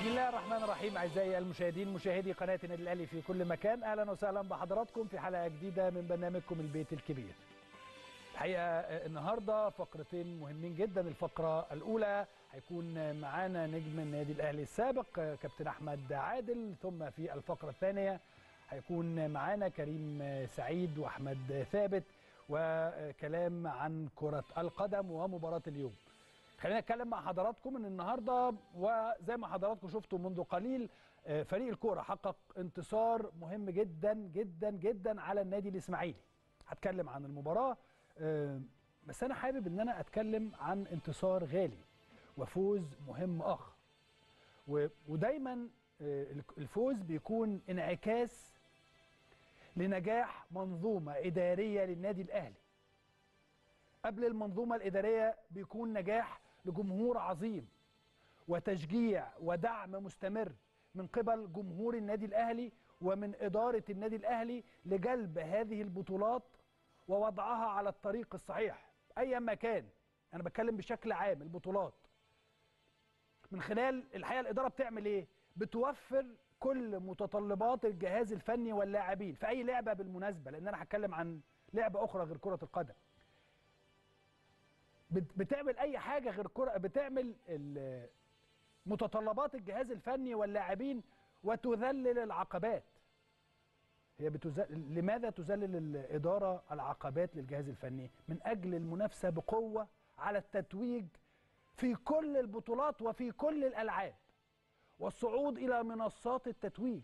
بسم الله الرحمن الرحيم اعزائي المشاهدين مشاهدي قناه النادي الاهلي في كل مكان اهلا وسهلا بحضراتكم في حلقه جديده من برنامجكم البيت الكبير. الحقيقه النهارده فقرتين مهمين جدا الفقره الاولى هيكون معانا نجم النادي الاهلي السابق كابتن احمد عادل ثم في الفقره الثانيه هيكون معانا كريم سعيد واحمد ثابت وكلام عن كره القدم ومباراه اليوم. خلينا نتكلم مع حضراتكم ان النهارده وزي ما حضراتكم شفتوا منذ قليل فريق الكوره حقق انتصار مهم جدا جدا جدا على النادي الاسماعيلي هتكلم عن المباراه بس انا حابب ان انا اتكلم عن انتصار غالي وفوز مهم اخر ودايما الفوز بيكون انعكاس لنجاح منظومه اداريه للنادي الاهلي قبل المنظومه الاداريه بيكون نجاح لجمهور عظيم وتشجيع ودعم مستمر من قبل جمهور النادي الاهلي ومن اداره النادي الاهلي لجلب هذه البطولات ووضعها على الطريق الصحيح ايا ما كان انا بتكلم بشكل عام البطولات من خلال الحقيقه الاداره بتعمل ايه بتوفر كل متطلبات الجهاز الفني واللاعبين في اي لعبه بالمناسبه لان انا هتكلم عن لعبه اخرى غير كره القدم بتعمل اي حاجه غير كره بتعمل متطلبات الجهاز الفني واللاعبين وتذلل العقبات هي بتزل... لماذا تذلل الاداره العقبات للجهاز الفني من اجل المنافسه بقوه على التتويج في كل البطولات وفي كل الالعاب والصعود الى منصات التتويج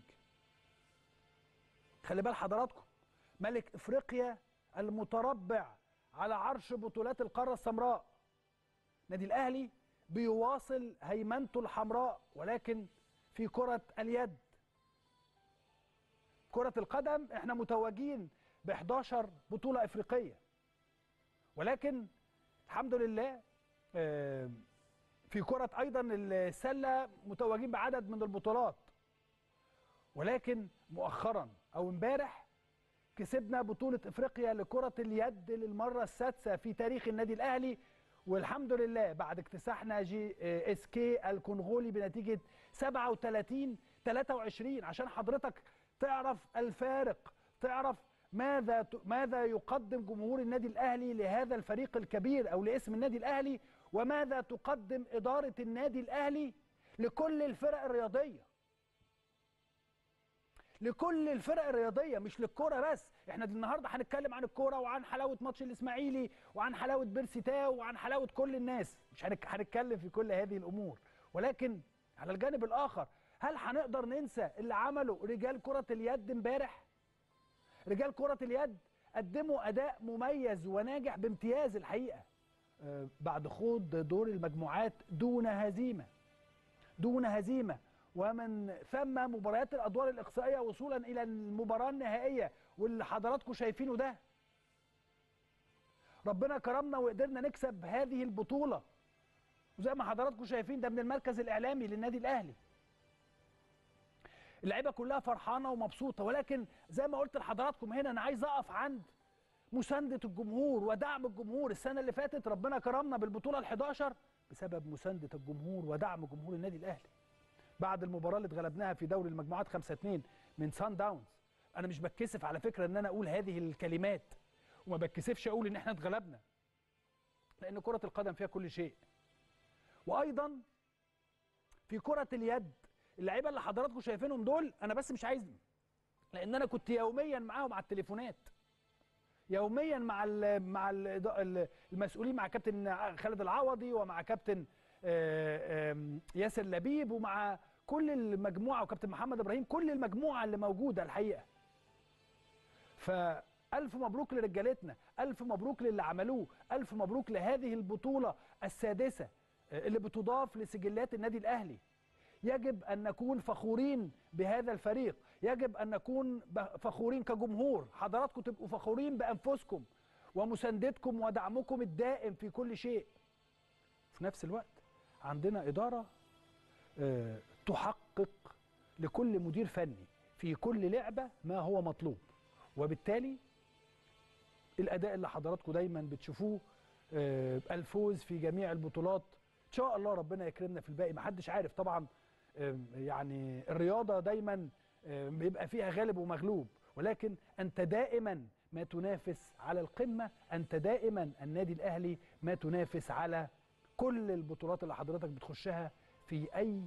خلي بال حضراتكم ملك افريقيا المتربع على عرش بطولات القارة السمراء نادي الأهلي بيواصل هيمنته الحمراء ولكن في كرة اليد كرة القدم احنا متوجين ب 11 بطولة إفريقية ولكن الحمد لله في كرة أيضا السلة متوجين بعدد من البطولات ولكن مؤخرا أو امبارح كسبنا بطولة افريقيا لكرة اليد للمرة السادسة في تاريخ النادي الاهلي والحمد لله بعد اكتساحنا جي اس كي الكونغولي بنتيجة 37 23 عشان حضرتك تعرف الفارق تعرف ماذا ماذا يقدم جمهور النادي الاهلي لهذا الفريق الكبير او لاسم النادي الاهلي وماذا تقدم ادارة النادي الاهلي لكل الفرق الرياضيه لكل الفرق الرياضيه مش للكوره بس احنا النهارده هنتكلم عن الكوره وعن حلاوه ماتش الاسماعيلي وعن حلاوه بيرسي تاو وعن حلاوه كل الناس مش هنتكلم في كل هذه الامور ولكن على الجانب الاخر هل هنقدر ننسى اللي عمله رجال كره اليد امبارح رجال كره اليد قدموا اداء مميز وناجح بامتياز الحقيقه آه بعد خوض دور المجموعات دون هزيمه دون هزيمه ومن ثم مباريات الادوار الاقصائيه وصولا الى المباراه النهائيه واللي حضراتكم شايفينه ده ربنا كرمنا وقدرنا نكسب هذه البطوله وزي ما حضراتكم شايفين ده من المركز الاعلامي للنادي الاهلي اللعيبه كلها فرحانه ومبسوطه ولكن زي ما قلت لحضراتكم هنا انا عايز اقف عند مسانده الجمهور ودعم الجمهور السنه اللي فاتت ربنا كرمنا بالبطوله ال11 بسبب مسانده الجمهور ودعم جمهور النادي الاهلي بعد المباراه اللي اتغلبناها في دوري المجموعات 5 2 من سان داونز انا مش بتكسف على فكره ان انا اقول هذه الكلمات وما بتكسفش اقول ان احنا اتغلبنا لان كره القدم فيها كل شيء وايضا في كره اليد اللعيبه اللي حضراتكم شايفينهم دول انا بس مش عايز لان انا كنت يوميا معاهم على التليفونات يوميا مع ال مع ال المسؤولين مع كابتن خالد العوضي ومع كابتن ياسر لبيب ومع كل المجموعه وكابتن محمد ابراهيم كل المجموعه اللي موجوده الحقيقه فالف مبروك لرجالتنا الف مبروك للي عملوه الف مبروك لهذه البطوله السادسه اللي بتضاف لسجلات النادي الاهلي يجب ان نكون فخورين بهذا الفريق يجب ان نكون فخورين كجمهور حضراتكم تبقوا فخورين بانفسكم ومساندتكم ودعمكم الدائم في كل شيء في نفس الوقت عندنا إدارة أه تحقق لكل مدير فني في كل لعبة ما هو مطلوب وبالتالي الأداء اللي حضراتكم دايما بتشوفوه أه الفوز في جميع البطولات إن شاء الله ربنا يكرمنا في الباقي محدش عارف طبعا آم، يعني الرياضه دايما آم، بيبقى فيها غالب ومغلوب ولكن انت دائما ما تنافس على القمه انت دائما النادي الاهلي ما تنافس على كل البطولات اللي حضرتك بتخشها في اي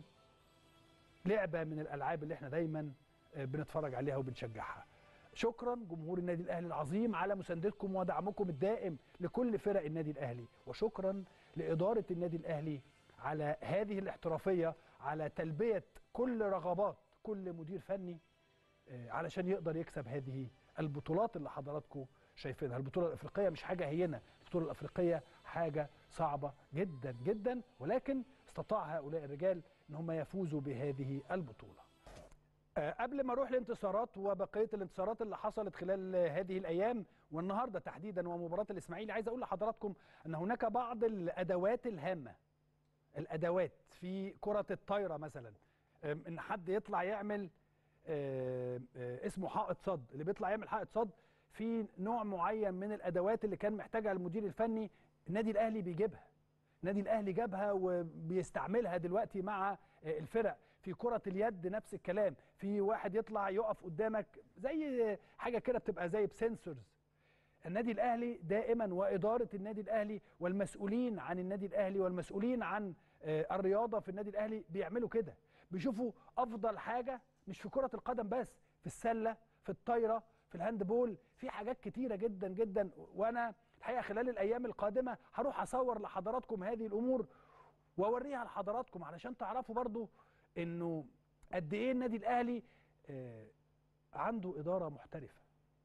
لعبه من الالعاب اللي احنا دايما آه، بنتفرج عليها وبنشجعها شكرا جمهور النادي الاهلي العظيم على مساندتكم ودعمكم الدائم لكل فرق النادي الاهلي وشكرا لاداره النادي الاهلي على هذه الاحترافيه على تلبيه كل رغبات كل مدير فني آه، علشان يقدر يكسب هذه البطولات اللي حضراتكم شايفينها البطوله الافريقيه مش حاجه هينه البطوله الافريقيه حاجه صعبه جدا جدا ولكن استطاع هؤلاء الرجال ان هم يفوزوا بهذه البطوله آه، قبل ما اروح لانتصارات وبقيه الانتصارات اللي حصلت خلال آه، هذه الايام والنهارده تحديدا ومباراه الاسماعيلي عايز اقول لحضراتكم ان هناك بعض الادوات الهامه الادوات في كره الطايره مثلا آم، ان حد يطلع يعمل آه، آه، اسمه حائط صد اللي بيطلع يعمل حائط صد في نوع معين من الادوات اللي كان محتاجها المدير الفني النادي الاهلي بيجيبها النادي الاهلي جابها وبيستعملها دلوقتي مع آه، الفرق في كرة اليد نفس الكلام في واحد يطلع يقف قدامك زي حاجة كده بتبقى زي بسنسورز النادي الاهلي دائما واداره النادي الاهلي والمسؤولين عن النادي الاهلي والمسؤولين عن آه، الرياضه في النادي الاهلي بيعملوا كده بيشوفوا افضل حاجه مش في كره القدم بس في السله في الطايره في الهاندبول في حاجات كتيره جدا جدا وانا الحقيقه خلال الايام القادمه هروح اصور لحضراتكم هذه الامور واوريها لحضراتكم علشان تعرفوا برضو انه قد ايه النادي الاهلي آه، عنده اداره محترفه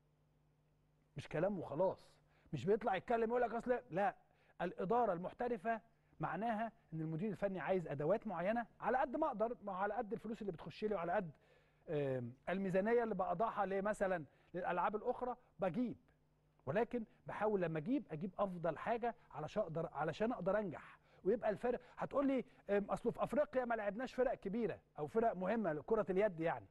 مش كلام وخلاص مش بيطلع يتكلم يقول لك اصل لا الاداره المحترفه معناها ان المدير الفني عايز ادوات معينه على قد ما اقدر ما هو على قد الفلوس اللي بتخش لي وعلى قد آم، الميزانيه اللي بقضاها لمثلا للالعاب الاخرى بجيب ولكن بحاول لما اجيب اجيب افضل حاجه علشان اقدر علشان اقدر انجح ويبقى الفرق هتقول لي آم، اصله في افريقيا ما لعبناش فرق كبيره او فرق مهمه لكره اليد يعني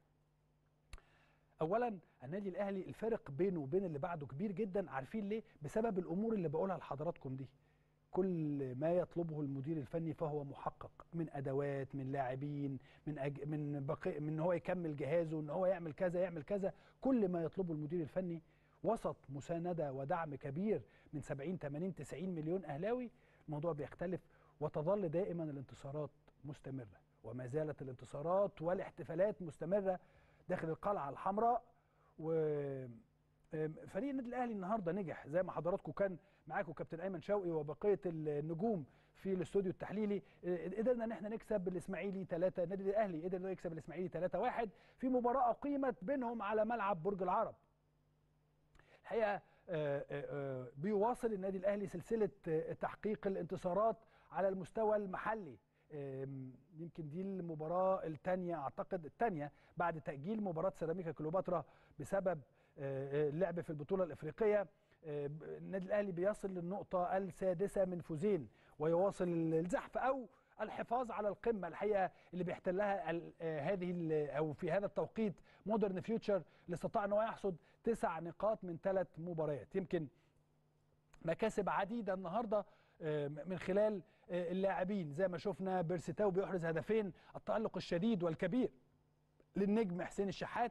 اولا النادي الاهلي الفرق بينه وبين اللي بعده كبير جدا عارفين ليه بسبب الامور اللي بقولها لحضراتكم دي كل ما يطلبه المدير الفني فهو محقق من ادوات من لاعبين من أج... من بقي... من ان هو يكمل جهازه ان هو يعمل كذا يعمل كذا كل ما يطلبه المدير الفني وسط مسانده ودعم كبير من 70 80 90 مليون اهلاوي الموضوع بيختلف وتظل دائما الانتصارات مستمره وما زالت الانتصارات والاحتفالات مستمره داخل القلعه الحمراء و آم، فريق النادي الاهلي النهارده نجح زي ما حضراتكم كان معاكم كابتن ايمن شوقي وبقيه النجوم في الاستوديو التحليلي آه، قدرنا ان احنا نكسب الاسماعيلي 3 النادي الاهلي قدر انه يكسب الاسماعيلي 3 1 في مباراه اقيمت بينهم على ملعب برج العرب الحقيقه آه، آه، آه، بيواصل النادي الاهلي سلسله آه، تحقيق الانتصارات على المستوى المحلي آم، يمكن دي المباراه الثانيه اعتقد الثانيه بعد تاجيل مباراه سيراميكا كليوباترا بسبب آه، آه، اللعب في البطوله الافريقيه آه، ب- النادي الاهلي بيصل للنقطه السادسه من فوزين ويواصل الزحف او الحفاظ على القمه الحقيقه اللي بيحتلها ال- آه، هذه ال- او في هذا التوقيت مودرن فيوتشر اللي استطاع ان هو يحصد تسع نقاط من ثلاث مباريات يمكن مكاسب عديده النهارده آه، من خلال آه، اللاعبين زي ما شفنا بيرسيتاو بيحرز هدفين التالق الشديد والكبير للنجم حسين الشحات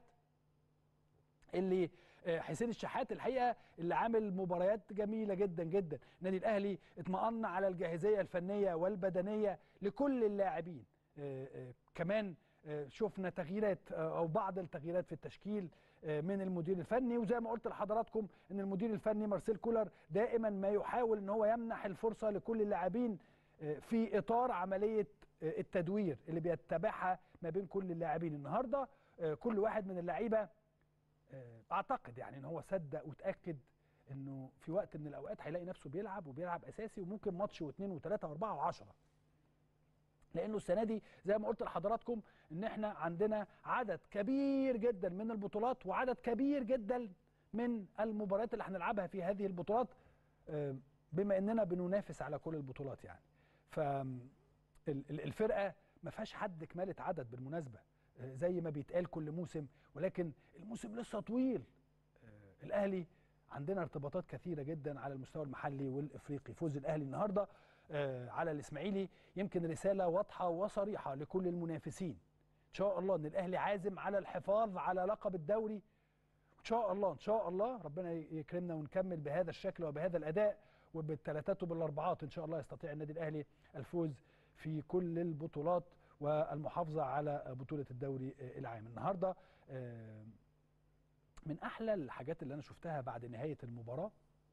اللي آه، حسين الشحات الحقيقه اللي عامل مباريات جميله جدا جدا النادي الاهلي اطمأن على الجاهزيه الفنيه والبدنيه لكل اللاعبين آه، آه، كمان آه، شفنا تغييرات آه، او بعض التغييرات في التشكيل آه، من المدير الفني وزي ما قلت لحضراتكم ان المدير الفني مارسيل كولر دائما ما يحاول ان هو يمنح الفرصه لكل اللاعبين آه، في اطار عمليه آه، التدوير اللي بيتبعها ما بين كل اللاعبين النهارده آه، كل واحد من اللعيبه آه، اعتقد يعني ان هو صدق وتاكد انه في وقت من الاوقات هيلاقي نفسه بيلعب وبيلعب اساسي وممكن ماتش واثنين وثلاثه واربعه وعشره لانه السنه دي زي ما قلت لحضراتكم ان احنا عندنا عدد كبير جدا من البطولات وعدد كبير جدا من المباريات اللي هنلعبها في هذه البطولات آه، بما اننا بننافس على كل البطولات يعني ف ال- ال- الفرقه ما فيهاش حد كماله عدد بالمناسبه آه، زي ما بيتقال كل موسم ولكن الموسم لسه طويل آه، الاهلي عندنا ارتباطات كثيره جدا على المستوى المحلي والافريقي فوز الاهلي النهارده آه، على الاسماعيلي يمكن رساله واضحه وصريحه لكل المنافسين ان شاء الله ان الاهلي عازم على الحفاظ على لقب الدوري ان شاء الله ان شاء الله ربنا يكرمنا ونكمل بهذا الشكل وبهذا الاداء وبالثلاثات وبالاربعات ان شاء الله يستطيع النادي الاهلي الفوز في كل البطولات والمحافظه على بطوله الدوري العام النهارده آه، من احلى الحاجات اللي انا شفتها بعد نهايه المباراه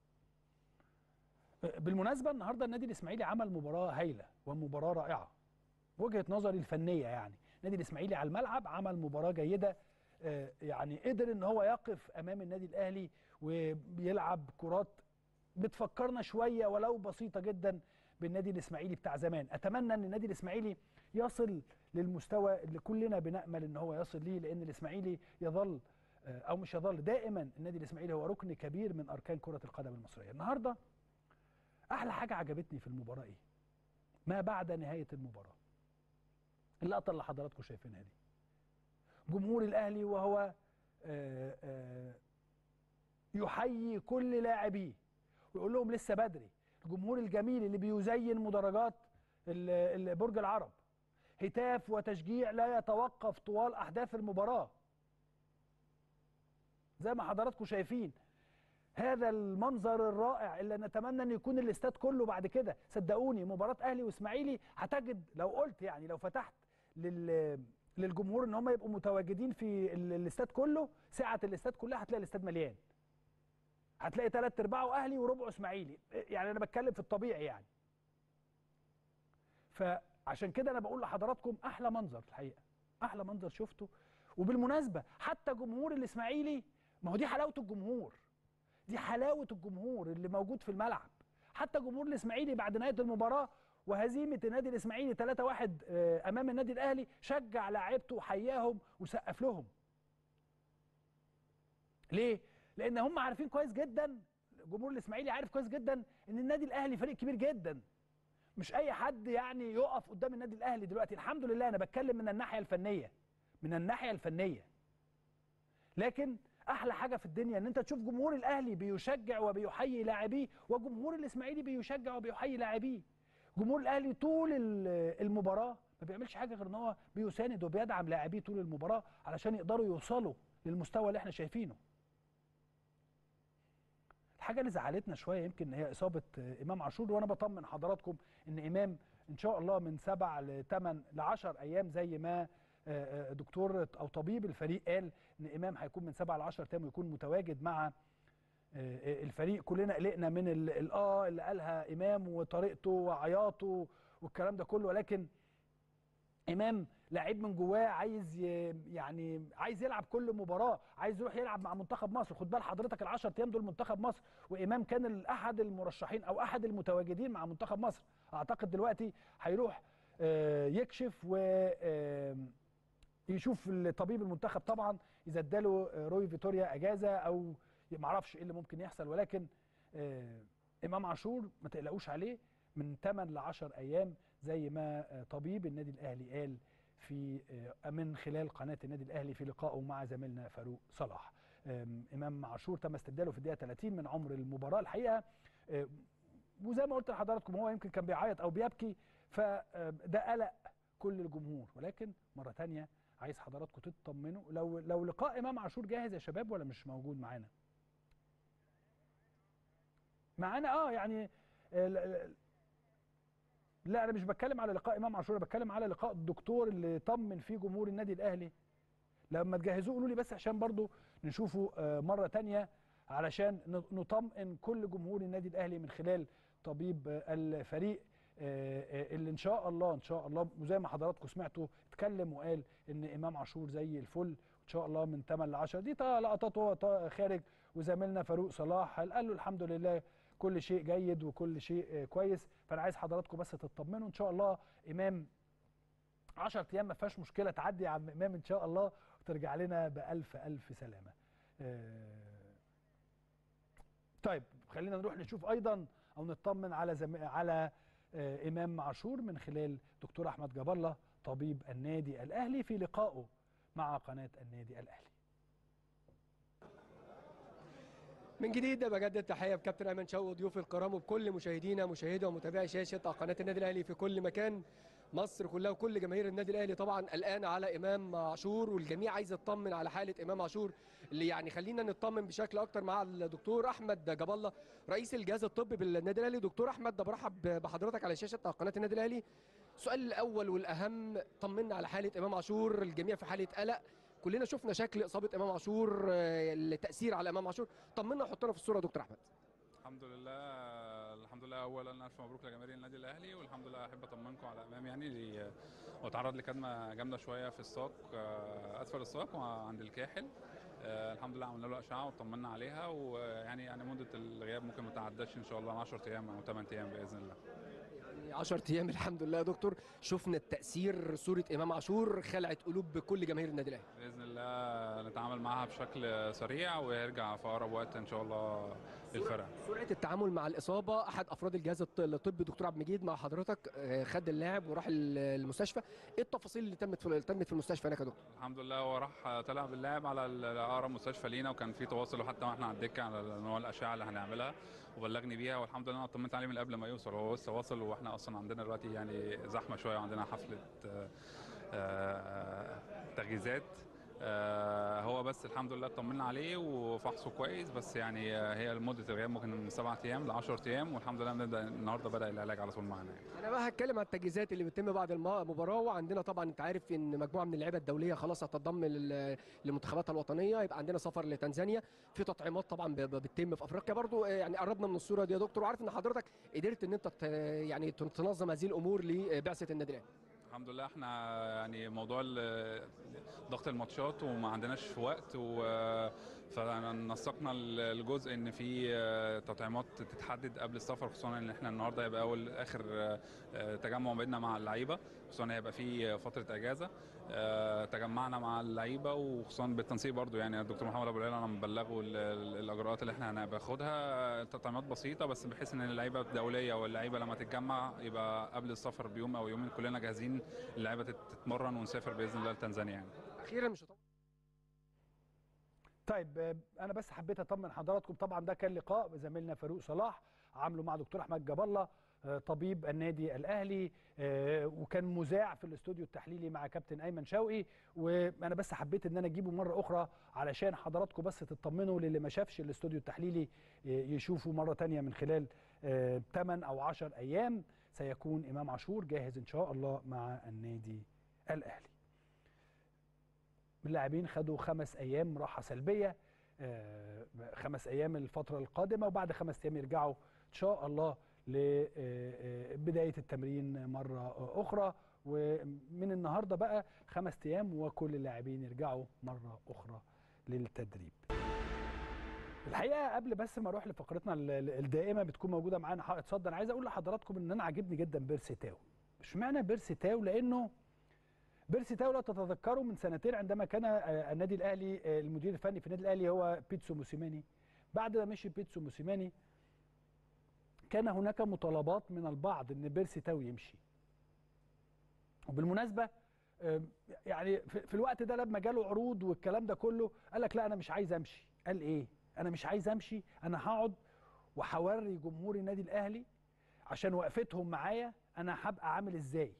آه، بالمناسبه النهارده النادي الاسماعيلي عمل مباراه هايله ومباراه رائعه وجهه نظري الفنيه يعني النادي الاسماعيلي على الملعب عمل مباراه جيده آه، يعني قدر ان هو يقف امام النادي الاهلي وبيلعب كرات بتفكرنا شويه ولو بسيطه جدا بالنادي الاسماعيلي بتاع زمان اتمنى ان النادي الاسماعيلي يصل للمستوى اللي كلنا بنامل ان هو يصل ليه لان الاسماعيلي يظل آه، او مش يظل دائما النادي الاسماعيلي هو ركن كبير من اركان كره القدم المصريه النهارده احلى حاجه عجبتني في المباراه ايه ما بعد نهايه المباراه اللقطه اللي حضراتكم شايفينها دي جمهور الاهلي وهو آه، آه، يحيي كل لاعبيه ويقول لهم لسه بدري الجمهور الجميل اللي بيزين مدرجات ال- ال- برج العرب هتاف وتشجيع لا يتوقف طوال احداث المباراه زي ما حضراتكم شايفين هذا المنظر الرائع اللي نتمنى ان يكون الاستاد كله بعد كده صدقوني مباراه اهلي واسماعيلي هتجد لو قلت يعني لو فتحت لل للجمهور ان هم يبقوا متواجدين في ال- الاستاد كله سعه الاستاد كلها هتلاقي الاستاد مليان هتلاقي ثلاث ارباعه اهلي وربعه اسماعيلي يعني انا بتكلم في الطبيعي يعني فعشان كده انا بقول لحضراتكم احلى منظر الحقيقه احلى منظر شفته وبالمناسبه حتى جمهور الاسماعيلي ما هو دي حلاوه الجمهور دي حلاوه الجمهور اللي موجود في الملعب حتى جمهور الاسماعيلي بعد نهايه المباراه وهزيمه النادي الاسماعيلي 3-1 آه، امام النادي الاهلي شجع لاعيبته وحياهم وسقف لهم ليه لان هم عارفين كويس جدا جمهور الاسماعيلي عارف كويس جدا ان النادي الاهلي فريق كبير جدا مش اي حد يعني يقف قدام النادي الاهلي دلوقتي الحمد لله انا بتكلم من الناحيه الفنيه من الناحيه الفنيه لكن احلى حاجه في الدنيا ان انت تشوف جمهور الاهلي بيشجع وبيحيي لاعبيه وجمهور الاسماعيلي بيشجع وبيحيي لاعبيه جمهور الاهلي طول ال- المباراه ما بيعملش حاجه غير ان هو بيساند وبيدعم لاعبيه طول المباراه علشان يقدروا يوصلوا للمستوى اللي احنا شايفينه الحاجه اللي زعلتنا شويه يمكن هي اصابه آه، امام عاشور وانا بطمن حضراتكم ان امام ان شاء الله من سبع لثمان لعشر ايام زي ما آه، آه، دكتور او طبيب الفريق قال ان امام هيكون من سبع ل 10 ايام ويكون متواجد مع آه، آه، الفريق كلنا قلقنا من ال- الاه اللي قالها امام وطريقته وعياطه والكلام ده كله ولكن امام لعيب من جواه عايز ي- يعني عايز يلعب كل مباراه عايز يروح يلعب مع منتخب مصر خد بال حضرتك ال10 ايام دول منتخب مصر وامام كان ال- احد المرشحين او احد المتواجدين مع منتخب مصر اعتقد دلوقتي هيروح آه، يكشف و آه، يشوف طبيب المنتخب طبعا اذا اداله آه، روي فيتوريا اجازه او ما اعرفش ايه اللي ممكن يحصل ولكن آه، امام عاشور ما تقلقوش عليه من 8 ل 10 ايام زي ما آه، طبيب النادي الاهلي قال في آه، من خلال قناه النادي الاهلي في لقائه مع زميلنا فاروق صلاح آم، امام عاشور تم استبداله في الدقيقه 30 من عمر المباراه الحقيقه آه، وزي ما قلت لحضراتكم هو يمكن كان بيعيط او بيبكي فده قلق كل الجمهور ولكن مره تانية عايز حضراتكم تطمنوا لو لو لقاء امام عاشور جاهز يا شباب ولا مش موجود معانا معانا اه يعني آه، لا- لا- لا انا مش بتكلم على لقاء امام عاشور أنا بتكلم على لقاء الدكتور اللي طمن فيه جمهور النادي الاهلي لما تجهزوه قولوا لي بس عشان برضو نشوفه آه، مره تانية علشان ن- نطمئن كل جمهور النادي الاهلي من خلال طبيب آه، الفريق آه، آه، اللي ان شاء الله ان شاء الله وزي ما حضراتكم سمعتوا اتكلم وقال ان امام عاشور زي الفل ان شاء الله من 8 ل 10 دي تا- لقطات وهو تا- خارج وزميلنا فاروق صلاح قال له الحمد لله كل شيء جيد وكل شيء آه، كويس فانا عايز حضراتكم بس تطمنوا ان شاء الله امام 10 ايام ما فيهاش مشكله تعدي يا عم امام ان شاء الله وترجع لنا بالف الف سلامه آه، طيب خلينا نروح نشوف ايضا او نطمن على زم... على آه، امام عاشور من خلال دكتور احمد جاب الله طبيب النادي الاهلي في لقائه مع قناه النادي الاهلي من جديد بجدد تحيه بكابتن ايمن شوقي وضيوف الكرام وبكل مشاهدينا مشاهدي ومتابعي شاشه قناه النادي الاهلي في كل مكان مصر كلها وكل جماهير النادي الاهلي طبعا قلقانه على امام عاشور والجميع عايز يطمن على حاله امام عاشور اللي يعني خلينا نطمن بشكل اكتر مع الدكتور احمد جاب الله رئيس الجهاز الطبي بالنادي الاهلي دكتور احمد ده برحب بحضرتك على شاشه قناه النادي الاهلي السؤال الاول والاهم طمنا على حاله امام عاشور الجميع في حاله قلق كلنا شفنا شكل اصابه امام عاشور آه، التاثير على امام عاشور طمنا وحطنا في الصوره يا دكتور احمد الحمد لله الحمد لله اولا الف مبروك لجماهير النادي الاهلي والحمد لله احب اطمنكم على امام يعني لي- واتعرض لكدمه جامده شويه في الساق آه، اسفل الساق وعند الكاحل آه، الحمد لله عملنا له اشعه وطمنا عليها ويعني يعني مده الغياب ممكن ما تعداش ان شاء الله 10 ايام او 8 ايام باذن الله يعني 10 ايام الحمد لله يا دكتور شفنا التاثير صوره امام عاشور خلعت قلوب كل جماهير النادي الاهلي باذن الله نتعامل معاها بشكل سريع ويرجع في اقرب وقت ان شاء الله للفرق سرعه التعامل مع الاصابه احد افراد الجهاز الط- الطبي دكتور عبد المجيد مع حضرتك آه، خد اللاعب وراح ال- المستشفى ايه التفاصيل اللي تمت في تمت في المستشفى هناك يا دكتور الحمد لله هو راح طلع باللاعب على ال- اقرب مستشفى لينا وكان في تواصل وحتى واحنا على الدكه على نوع الاشعه اللي هنعملها وبلغني بيها والحمد لله انا اطمنت عليه من قبل ما يوصل هو لسه واصل واحنا اصلا عندنا دلوقتي يعني زحمه شويه وعندنا حفله آه، آه، تجهيزات آه، هو بس الحمد لله اطمنا عليه وفحصه كويس بس يعني آه، هي مده الغياب ممكن من سبعة ايام ل 10 ايام والحمد لله بنبدا النهارده بدا العلاج على طول معانا يعني. انا بقى هتكلم عن التجهيزات اللي بتتم بعد الم- المباراه وعندنا طبعا انت عارف ان مجموعه من اللعيبه الدوليه خلاص هتنضم لل- لمنتخباتها الوطنيه يبقى عندنا سفر لتنزانيا في تطعيمات طبعا ب- ب- بتتم في افريقيا برضو آه، يعني قربنا من الصوره دي يا دكتور وعارف ان حضرتك قدرت ان انت ت- يعني تنظم هذه الامور لبعثه النادي الاهلي الحمد لله احنا يعني موضوع ال- ضغط الماتشات وما عندناش وقت و فنسقنا الجزء ان في آه، تطعيمات تتحدد قبل السفر خصوصا ان احنا النهارده هيبقى اول اخر آه، آه، تجمع بيننا مع اللعيبه خصوصا هيبقى في فتره اجازه آه، تجمعنا مع اللعيبه وخصوصا بالتنسيق برضو يعني الدكتور محمد ابو العلا انا مبلغه ال- ال- الاجراءات اللي احنا هناخدها تطعيمات بسيطه بس بحيث ان اللعيبه الدوليه واللعيبه لما تتجمع يبقى قبل السفر بيوم او يومين كلنا جاهزين اللعيبه تت- تتمرن ونسافر باذن الله لتنزانيا يعني اخيرا مش هطول طيب آه، انا بس حبيت اطمن حضراتكم طبعا ده كان لقاء زميلنا فاروق صلاح عامله مع دكتور احمد جاب الله آه، طبيب النادي الاهلي آه، وكان مذاع في الاستوديو التحليلي مع كابتن ايمن شوقي وانا بس حبيت ان انا اجيبه مره اخرى علشان حضراتكم بس تطمنوا للي ما شافش الاستوديو التحليلي آه، يشوفوا مره تانية من خلال 8 او 10 ايام سيكون امام عاشور جاهز ان شاء الله مع النادي الاهلي اللاعبين خدوا خمس ايام راحه سلبيه آه، خمس ايام الفتره القادمه وبعد خمس ايام يرجعوا ان شاء الله لبدايه التمرين مره اخرى ومن النهارده بقى خمس ايام وكل اللاعبين يرجعوا مره اخرى للتدريب الحقيقه قبل بس ما اروح لفقرتنا ال- ال- الدائمه بتكون موجوده معانا حائط صد انا عايز اقول لحضراتكم ان انا عاجبني جدا بيرسي تاو اشمعنى بيرسي تاو لانه بيرسي تاو لو تتذكروا من سنتين عندما كان آه، النادي الاهلي آه، المدير الفني في النادي الاهلي هو بيتسو موسيماني بعد ما مشي بيتسو موسيماني كان هناك مطالبات من البعض ان بيرسي تاو يمشي وبالمناسبه آه، يعني في في الوقت ده لما جاله عروض والكلام ده كله قال لك لا انا مش عايز امشي قال ايه انا مش عايز امشي انا هقعد وهوري جمهور النادي الاهلي عشان وقفتهم معايا انا هبقى عامل ازاي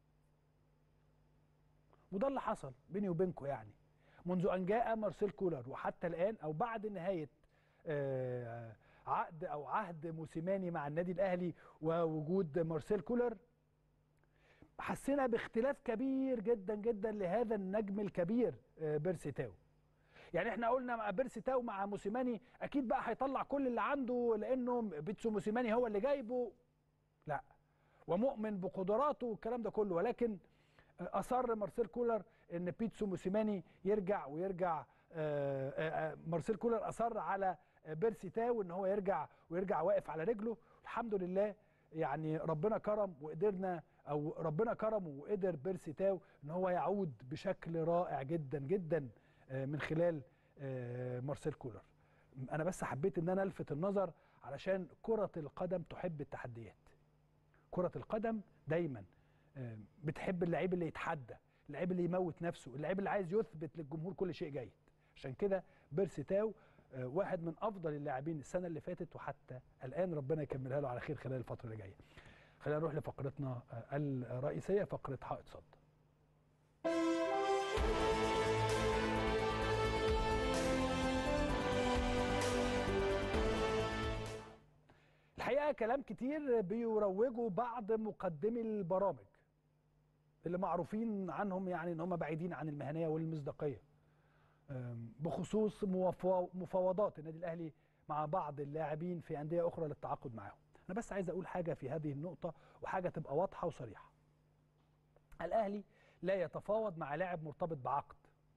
وده اللي حصل بيني وبينكم يعني منذ ان جاء مارسيل كولر وحتى الان او بعد نهايه آه، عقد او عهد موسيماني مع النادي الاهلي ووجود مارسيل كولر حسينا باختلاف كبير جدا جدا لهذا النجم الكبير آه، بيرسي تاو يعني احنا قلنا مع بيرسي تاو مع موسيماني اكيد بقى هيطلع كل اللي عنده لانه بيتسو موسيماني هو اللي جايبه لا ومؤمن بقدراته والكلام ده كله ولكن اصر مارسيل كولر ان بيتسو موسيماني يرجع ويرجع آه، آه، آه، مارسيل كولر اصر على آه، بيرسي تاو ان هو يرجع ويرجع واقف على رجله الحمد لله يعني ربنا كرم وقدرنا او ربنا كرمه وقدر بيرسي تاو ان هو يعود بشكل رائع جدا جدا آه، من خلال آه، مارسيل كولر انا بس حبيت ان انا الفت النظر علشان كرة القدم تحب التحديات كرة القدم دايما آه، بتحب اللعيب اللي يتحدى اللعيب اللي يموت نفسه اللعيب اللي عايز يثبت للجمهور كل شيء جيد عشان كده بيرسي تاو آه، واحد من افضل اللاعبين السنه اللي فاتت وحتى الان ربنا يكملها له على خير خلال الفتره اللي جايه خلينا نروح لفقرتنا آه، الرئيسيه فقره حائط صد الحقيقه كلام كتير بيروجوا بعض مقدمي البرامج اللي معروفين عنهم يعني ان هم بعيدين عن المهنيه والمصداقيه أم، بخصوص موافو- مفاوضات النادي الاهلي مع بعض اللاعبين في انديه اخرى للتعاقد معاهم انا بس عايز اقول حاجه في هذه النقطه وحاجه تبقى واضحه وصريحه الاهلي لا يتفاوض مع لاعب مرتبط بعقد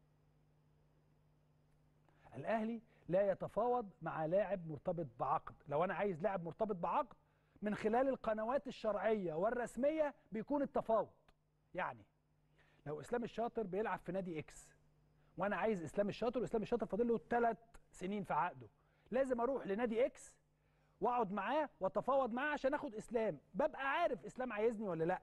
الاهلي لا يتفاوض مع لاعب مرتبط بعقد لو انا عايز لاعب مرتبط بعقد من خلال القنوات الشرعيه والرسميه بيكون التفاوض يعني لو اسلام الشاطر بيلعب في نادي اكس وانا عايز اسلام الشاطر واسلام الشاطر فاضل له ثلاث سنين في عقده لازم اروح لنادي اكس واقعد معاه واتفاوض معاه عشان اخد اسلام ببقى عارف اسلام عايزني ولا لا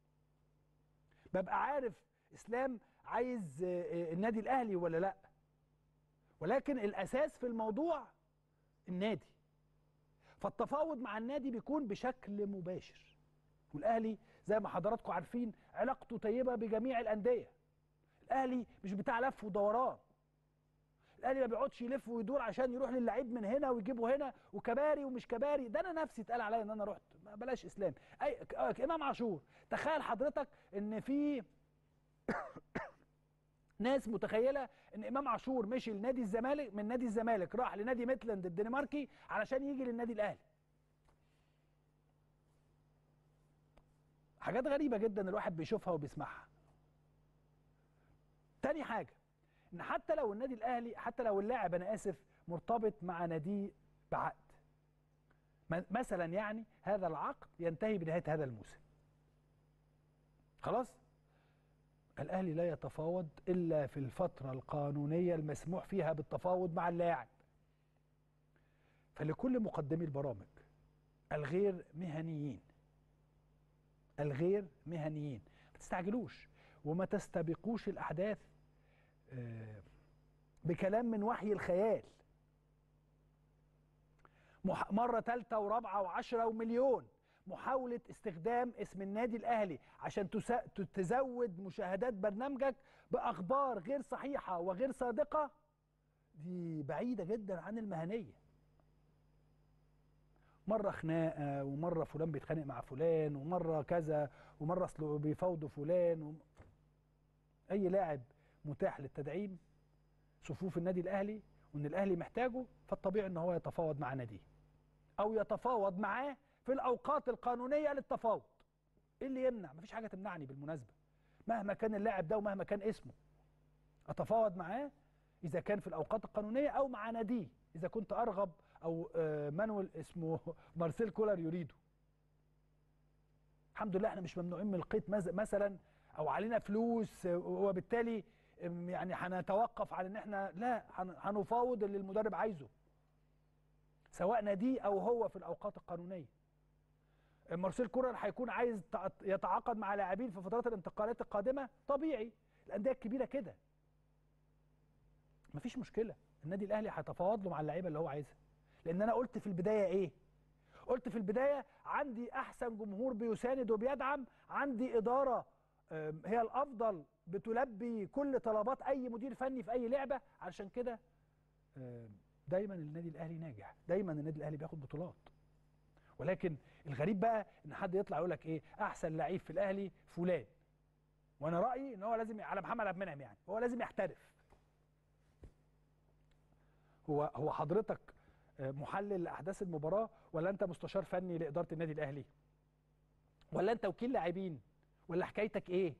ببقى عارف اسلام عايز آه، آه، النادي الاهلي ولا لا ولكن الاساس في الموضوع النادي فالتفاوض مع النادي بيكون بشكل مباشر والاهلي زي ما حضراتكم عارفين علاقته طيبه بجميع الانديه الاهلي مش بتاع لف ودوران الاهلي ما بيقعدش يلف ويدور عشان يروح للعيب من هنا ويجيبه هنا وكباري ومش كباري ده انا نفسي اتقال عليا ان انا رحت ما بلاش اسلام اي آه، امام عاشور تخيل حضرتك ان في ناس متخيله ان امام عاشور مشي لنادي الزمالك من نادي الزمالك راح لنادي ميتلاند الدنماركي علشان يجي للنادي الاهلي حاجات غريبه جدا الواحد بيشوفها وبيسمعها تاني حاجه ان حتى لو النادي الاهلي حتى لو اللاعب انا اسف مرتبط مع ناديه بعقد م- مثلا يعني هذا العقد ينتهي بنهايه هذا الموسم خلاص الاهلي لا يتفاوض الا في الفتره القانونيه المسموح فيها بالتفاوض مع اللاعب فلكل مقدمي البرامج الغير مهنيين الغير مهنيين ما تستعجلوش وما تستبقوش الاحداث آه، بكلام من وحي الخيال مح- مرة ثالثة ورابعة وعشرة ومليون محاولة استخدام اسم النادي الأهلي عشان تسا- ت- تزود مشاهدات برنامجك بأخبار غير صحيحة وغير صادقة دي بعيدة جدا عن المهنية مرة خناقة ومرة فلان بيتخانق مع فلان ومرة كذا ومرة أصله بيفاوضوا فلان وم... أي لاعب متاح للتدعيم صفوف النادي الاهلي وان الاهلي محتاجه فالطبيعي ان هو يتفاوض مع ناديه او يتفاوض معاه في الاوقات القانونيه للتفاوض ايه اللي يمنع مفيش حاجه تمنعني بالمناسبه مهما كان اللاعب ده ومهما كان اسمه اتفاوض معاه اذا كان في الاوقات القانونيه او مع ناديه اذا كنت ارغب او آه، مانويل اسمه مارسيل كولر يريده الحمد لله احنا مش ممنوعين من القيد مز- مثلا او علينا فلوس آه، وبالتالي أم، يعني هنتوقف على ان احنا لا هن- هنفاوض اللي المدرب عايزه سواء ناديه او هو في الاوقات القانونيه مارسيل كولر هيكون عايز تع- يتعاقد مع لاعبين في فترات الانتقالات القادمه طبيعي الانديه الكبيره كده مفيش مشكله النادي الاهلي هيتفاوض له مع اللعيبه اللي هو عايزها لان انا قلت في البدايه ايه قلت في البدايه عندي احسن جمهور بيساند وبيدعم عندي اداره آم، هي الافضل بتلبي كل طلبات اي مدير فني في اي لعبه علشان كده آم، دايما النادي الاهلي ناجح دايما النادي الاهلي بياخد بطولات ولكن الغريب بقى ان حد يطلع يقول لك ايه احسن لعيب في الاهلي فلان وانا رايي ان هو لازم على محمد عبد المنعم يعني هو لازم يحترف هو هو حضرتك آه، محلل لاحداث المباراه ولا انت مستشار فني لاداره النادي الاهلي ولا انت وكيل لاعبين ولا حكايتك ايه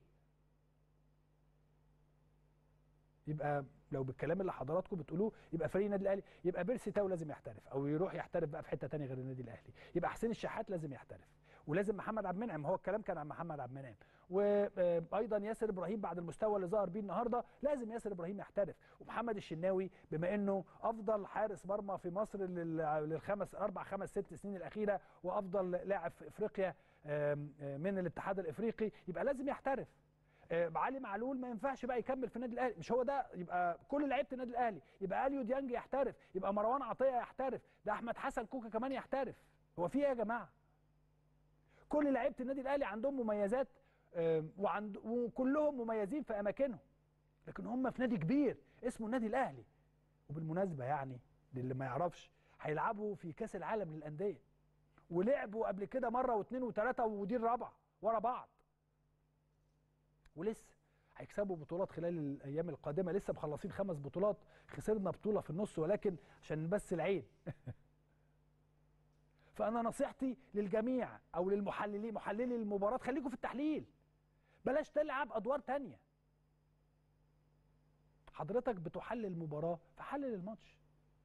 يبقى لو بالكلام اللي حضراتكم بتقولوه يبقى فريق النادي الاهلي يبقى بيرسي تاو لازم يحترف او يروح يحترف بقى في حته تانية غير النادي الاهلي يبقى حسين الشحات لازم يحترف ولازم محمد عبد المنعم هو الكلام كان عن محمد عبد المنعم وايضا ياسر ابراهيم بعد المستوى اللي ظهر بيه النهارده لازم ياسر ابراهيم يحترف ومحمد الشناوي بما انه افضل حارس مرمى في مصر لل- للخمس اربع خمس ست سنين الاخيره وافضل لاعب في افريقيا آم، آم، من الاتحاد الافريقي يبقى لازم يحترف آه، علي معلول ما ينفعش بقى يكمل في النادي الاهلي مش هو ده يبقى كل لعيبه النادي الاهلي يبقى اليو ديانج يحترف يبقى مروان عطيه يحترف ده احمد حسن كوكا كمان يحترف هو في ايه يا جماعه كل لعيبه النادي الاهلي عندهم مميزات آه، وعند وكلهم مميزين في اماكنهم لكن هم في نادي كبير اسمه النادي الاهلي وبالمناسبه يعني للي ما يعرفش هيلعبوا في كاس العالم للانديه ولعبوا قبل كده مره واثنين وثلاثه ودي الرابعه ورا بعض ولسه هيكسبوا بطولات خلال الايام القادمه لسه مخلصين خمس بطولات خسرنا بطوله في النص ولكن عشان بس العين فانا نصيحتي للجميع او للمحللين محللي المباراه خليكم في التحليل بلاش تلعب ادوار تانية حضرتك بتحلل المباراه فحلل الماتش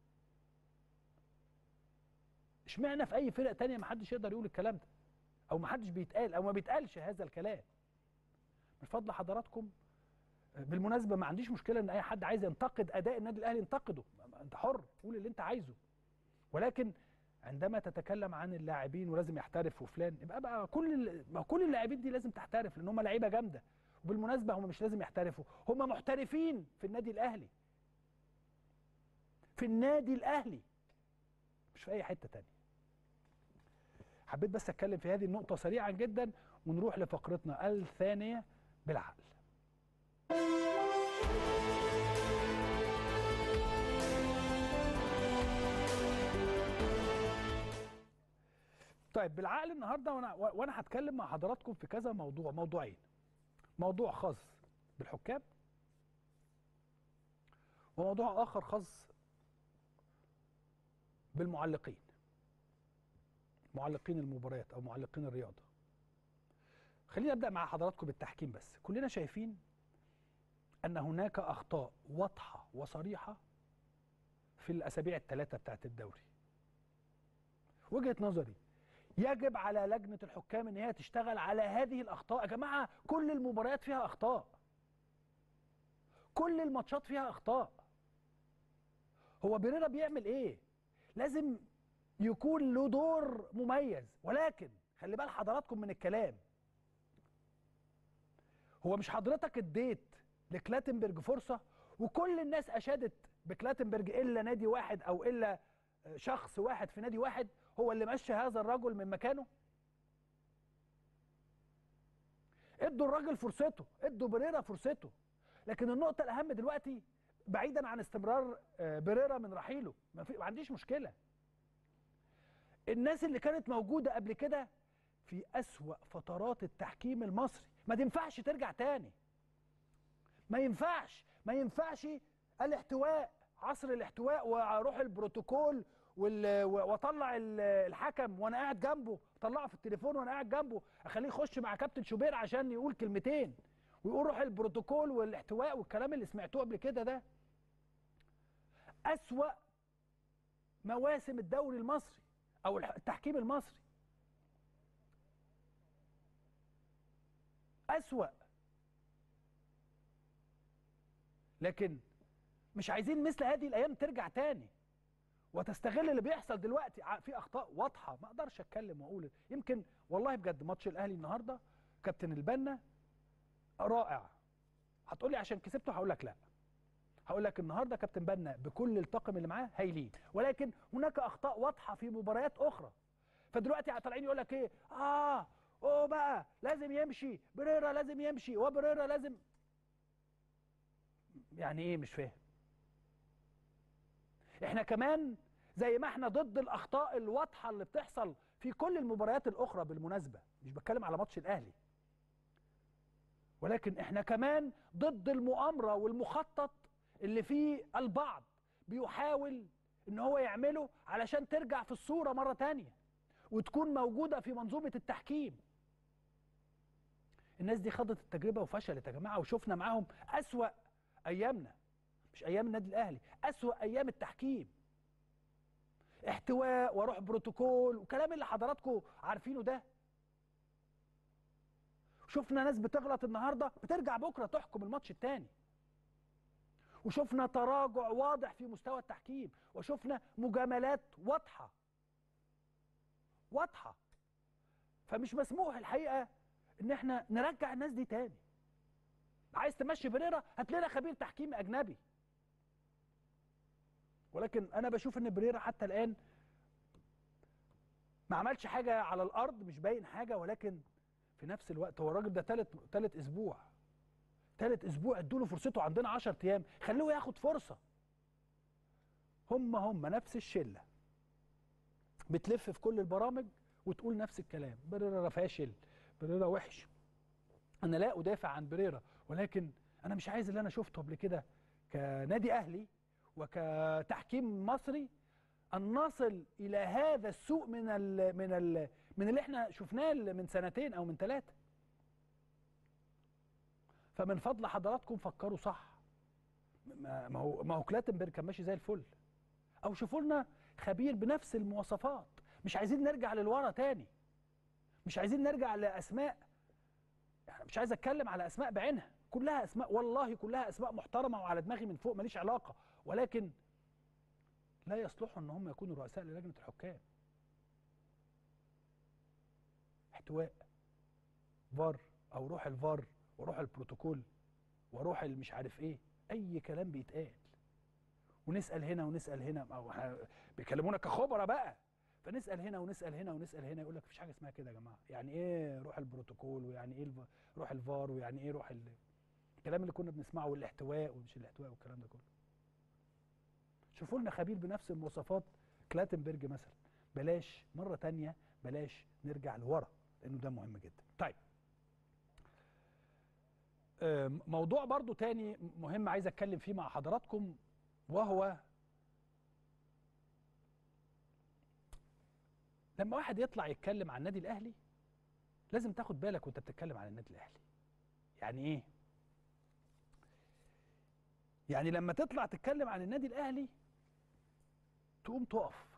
اشمعنى في اي فرق تانية محدش يقدر يقول الكلام ده او محدش بيتقال او ما بيتقالش هذا الكلام من فضل حضراتكم بالمناسبه ما عنديش مشكله ان اي حد عايز ينتقد اداء النادي الاهلي ينتقده انت حر قول اللي انت عايزه ولكن عندما تتكلم عن اللاعبين ولازم يحترف وفلان يبقى بقى كل ال- ما كل اللاعبين دي لازم تحترف لان هم لعيبه جامده وبالمناسبه هم مش لازم يحترفوا هم محترفين في النادي الاهلي في النادي الاهلي مش في اي حته تانية حبيت بس اتكلم في هذه النقطه سريعا جدا ونروح لفقرتنا الثانيه بالعقل طيب بالعقل النهارده وانا وانا هتكلم مع حضراتكم في كذا موضوع موضوعين موضوع خاص بالحكام وموضوع اخر خاص بالمعلقين معلقين المباريات او معلقين الرياضه خلينا ابدا مع حضراتكم بالتحكيم بس كلنا شايفين ان هناك اخطاء واضحه وصريحه في الاسابيع الثلاثه بتاعت الدوري وجهه نظري يجب على لجنه الحكام ان هي تشتغل على هذه الاخطاء يا جماعه كل المباريات فيها اخطاء كل الماتشات فيها اخطاء هو بيريرا بيعمل ايه لازم يكون له دور مميز ولكن خلي بال حضراتكم من الكلام هو مش حضرتك اديت لكلاتنبرج فرصه وكل الناس اشادت بكلاتنبرج الا نادي واحد او الا شخص واحد في نادي واحد هو اللي مشى هذا الرجل من مكانه ادوا الراجل فرصته ادوا بريرا فرصته لكن النقطه الاهم دلوقتي بعيدا عن استمرار آه، بريرا من رحيله ما, في ما عنديش مشكله الناس اللي كانت موجوده قبل كده في اسوا فترات التحكيم المصري ما تنفعش ترجع تاني ما ينفعش ما ينفعش الاحتواء عصر الاحتواء واروح البروتوكول وال- واطلع ال- الحكم وانا قاعد جنبه اطلعه في التليفون وانا قاعد جنبه اخليه يخش مع كابتن شوبير عشان يقول كلمتين ويقول روح البروتوكول والاحتواء والكلام اللي سمعتوه قبل كده ده اسوا مواسم الدوري المصري او الح- التحكيم المصري اسوا لكن مش عايزين مثل هذه الايام ترجع تاني وتستغل اللي بيحصل دلوقتي ع- في اخطاء واضحه ما اقدرش اتكلم واقول يمكن والله بجد ماتش الاهلي النهارده كابتن البنا رائع هتقول لي عشان كسبته هقول لك لا هقول لك النهارده كابتن بنا بكل الطاقم اللي معاه هايلين ولكن هناك اخطاء واضحه في مباريات اخرى فدلوقتي طالعين يقول لك ايه اه اوه بقى لازم يمشي بريرا لازم يمشي وبريرا لازم يعني ايه مش فاهم احنا كمان زي ما احنا ضد الاخطاء الواضحه اللي بتحصل في كل المباريات الاخرى بالمناسبه مش بتكلم على ماتش الاهلي ولكن احنا كمان ضد المؤامره والمخطط اللي فيه البعض بيحاول ان هو يعمله علشان ترجع في الصوره مره تانية وتكون موجوده في منظومه التحكيم الناس دي خاضت التجربه وفشلت يا جماعه وشفنا معاهم اسوا ايامنا مش ايام النادي الاهلي اسوا ايام التحكيم احتواء واروح بروتوكول وكلام اللي حضراتكم عارفينه ده شفنا ناس بتغلط النهارده بترجع بكره تحكم الماتش التاني وشفنا تراجع واضح في مستوى التحكيم وشفنا مجاملات واضحه واضحه فمش مسموح الحقيقه ان احنا نرجع الناس دي تاني عايز تمشي بريرا هات لنا خبير تحكيم اجنبي ولكن انا بشوف ان بريرا حتى الان ما عملش حاجه على الارض مش باين حاجه ولكن في نفس الوقت هو الراجل ده ثالث ثالث اسبوع ثالث اسبوع ادوا له فرصته عندنا 10 ايام خلوه ياخد فرصه هم هم نفس الشله بتلف في كل البرامج وتقول نفس الكلام بريرا فاشل بريرا وحش انا لا ادافع عن بريرا ولكن انا مش عايز اللي انا شفته قبل كده كنادي اهلي وكتحكيم مصري ان نصل الى هذا السوء من ال من ال من اللي احنا شفناه من سنتين او من ثلاثه فمن فضل حضراتكم فكروا صح ما ما هو ما هو كلاتنبرج كان ماشي زي الفل او شوفوا لنا خبير بنفس المواصفات مش عايزين نرجع للورا تاني مش عايزين نرجع لاسماء يعني مش عايز اتكلم على اسماء بعينها كلها اسماء والله كلها اسماء محترمه وعلى دماغي من فوق ماليش علاقه ولكن لا يصلحوا ان هم يكونوا رؤساء للجنه الحكام احتواء فار او روح الفار وروح البروتوكول وروح المش عارف ايه اي كلام بيتقال ونسال هنا ونسال هنا او إحنا بيكلمونا كخبراء بقى فنسال هنا ونسال هنا ونسال هنا يقول لك مفيش حاجه اسمها كده يا جماعه يعني ايه روح البروتوكول ويعني ايه الف- روح الفار ويعني ايه روح ال... الكلام اللي كنا بنسمعه والاحتواء ومش الاحتواء والكلام ده كله شوفوا لنا خبير بنفس المواصفات كلاتنبرج مثلا بلاش مره تانية بلاش نرجع لورا لانه ده مهم جدا طيب آم، موضوع برضو تاني مهم عايز اتكلم فيه مع حضراتكم وهو لما واحد يطلع يتكلم عن النادي الاهلي لازم تاخد بالك وانت بتتكلم عن النادي الاهلي يعني ايه يعني لما تطلع تتكلم عن النادي الاهلي تقوم تقف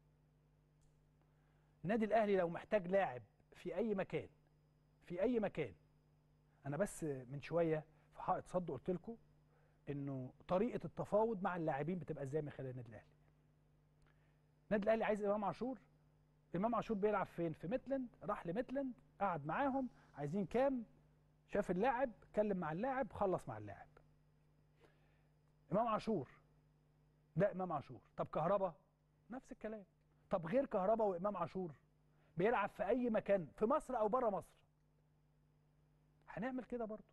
النادي الاهلي لو محتاج لاعب في اي مكان في اي مكان انا بس من شويه في حائط صد قلت لكم انه طريقه التفاوض مع اللاعبين بتبقى ازاي من خلال النادي الاهلي النادي الاهلي عايز امام عاشور امام عاشور بيلعب فين في ميتلاند راح لميتلاند قعد معاهم عايزين كام شاف اللاعب اتكلم مع اللاعب خلص مع اللاعب امام عاشور ده امام عاشور طب كهربا نفس الكلام طب غير كهربا وامام عاشور بيلعب في اي مكان في مصر او بره مصر هنعمل كده برضو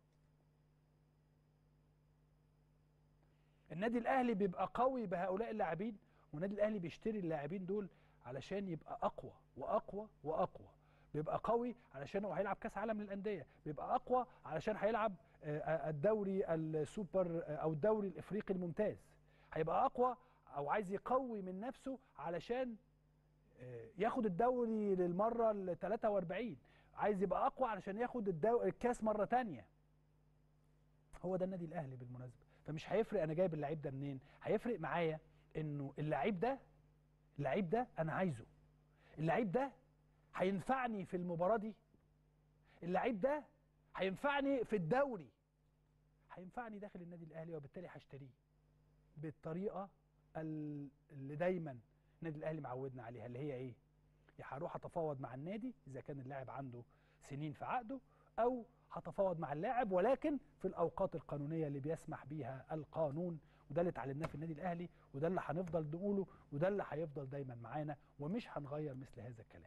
النادي الاهلي بيبقى قوي بهؤلاء اللاعبين والنادي الاهلي بيشتري اللاعبين دول علشان يبقى اقوى واقوى واقوى بيبقى قوي علشان هو هيلعب كاس عالم للانديه بيبقى اقوى علشان هيلعب آه، آه، الدوري السوبر آه، او الدوري الافريقي الممتاز هيبقى اقوى او عايز يقوي من نفسه علشان آه، ياخد الدوري للمره ال 43 عايز يبقى اقوى علشان ياخد الدو... الكاس مره تانية هو ده النادي الاهلي بالمناسبه فمش هيفرق انا جايب اللعيب ده منين هيفرق معايا انه اللعيب ده اللعيب ده انا عايزه اللعيب ده هينفعني في المباراه دي اللعيب ده هينفعني في الدوري هينفعني داخل النادي الاهلي وبالتالي هشتريه بالطريقه ال- اللي دايما النادي الاهلي معودنا عليها اللي هي ايه يا هروح اتفاوض مع النادي اذا كان اللاعب عنده سنين في عقده او هتفاوض مع اللاعب ولكن في الاوقات القانونيه اللي بيسمح بيها القانون وده اللي اتعلمناه في النادي الاهلي وده اللي هنفضل نقوله وده اللي هيفضل دايما معانا ومش هنغير مثل هذا الكلام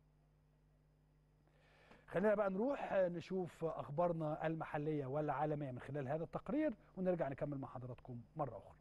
خلينا بقى نروح نشوف اخبارنا المحليه والعالميه من خلال هذا التقرير ونرجع نكمل مع حضراتكم مره اخرى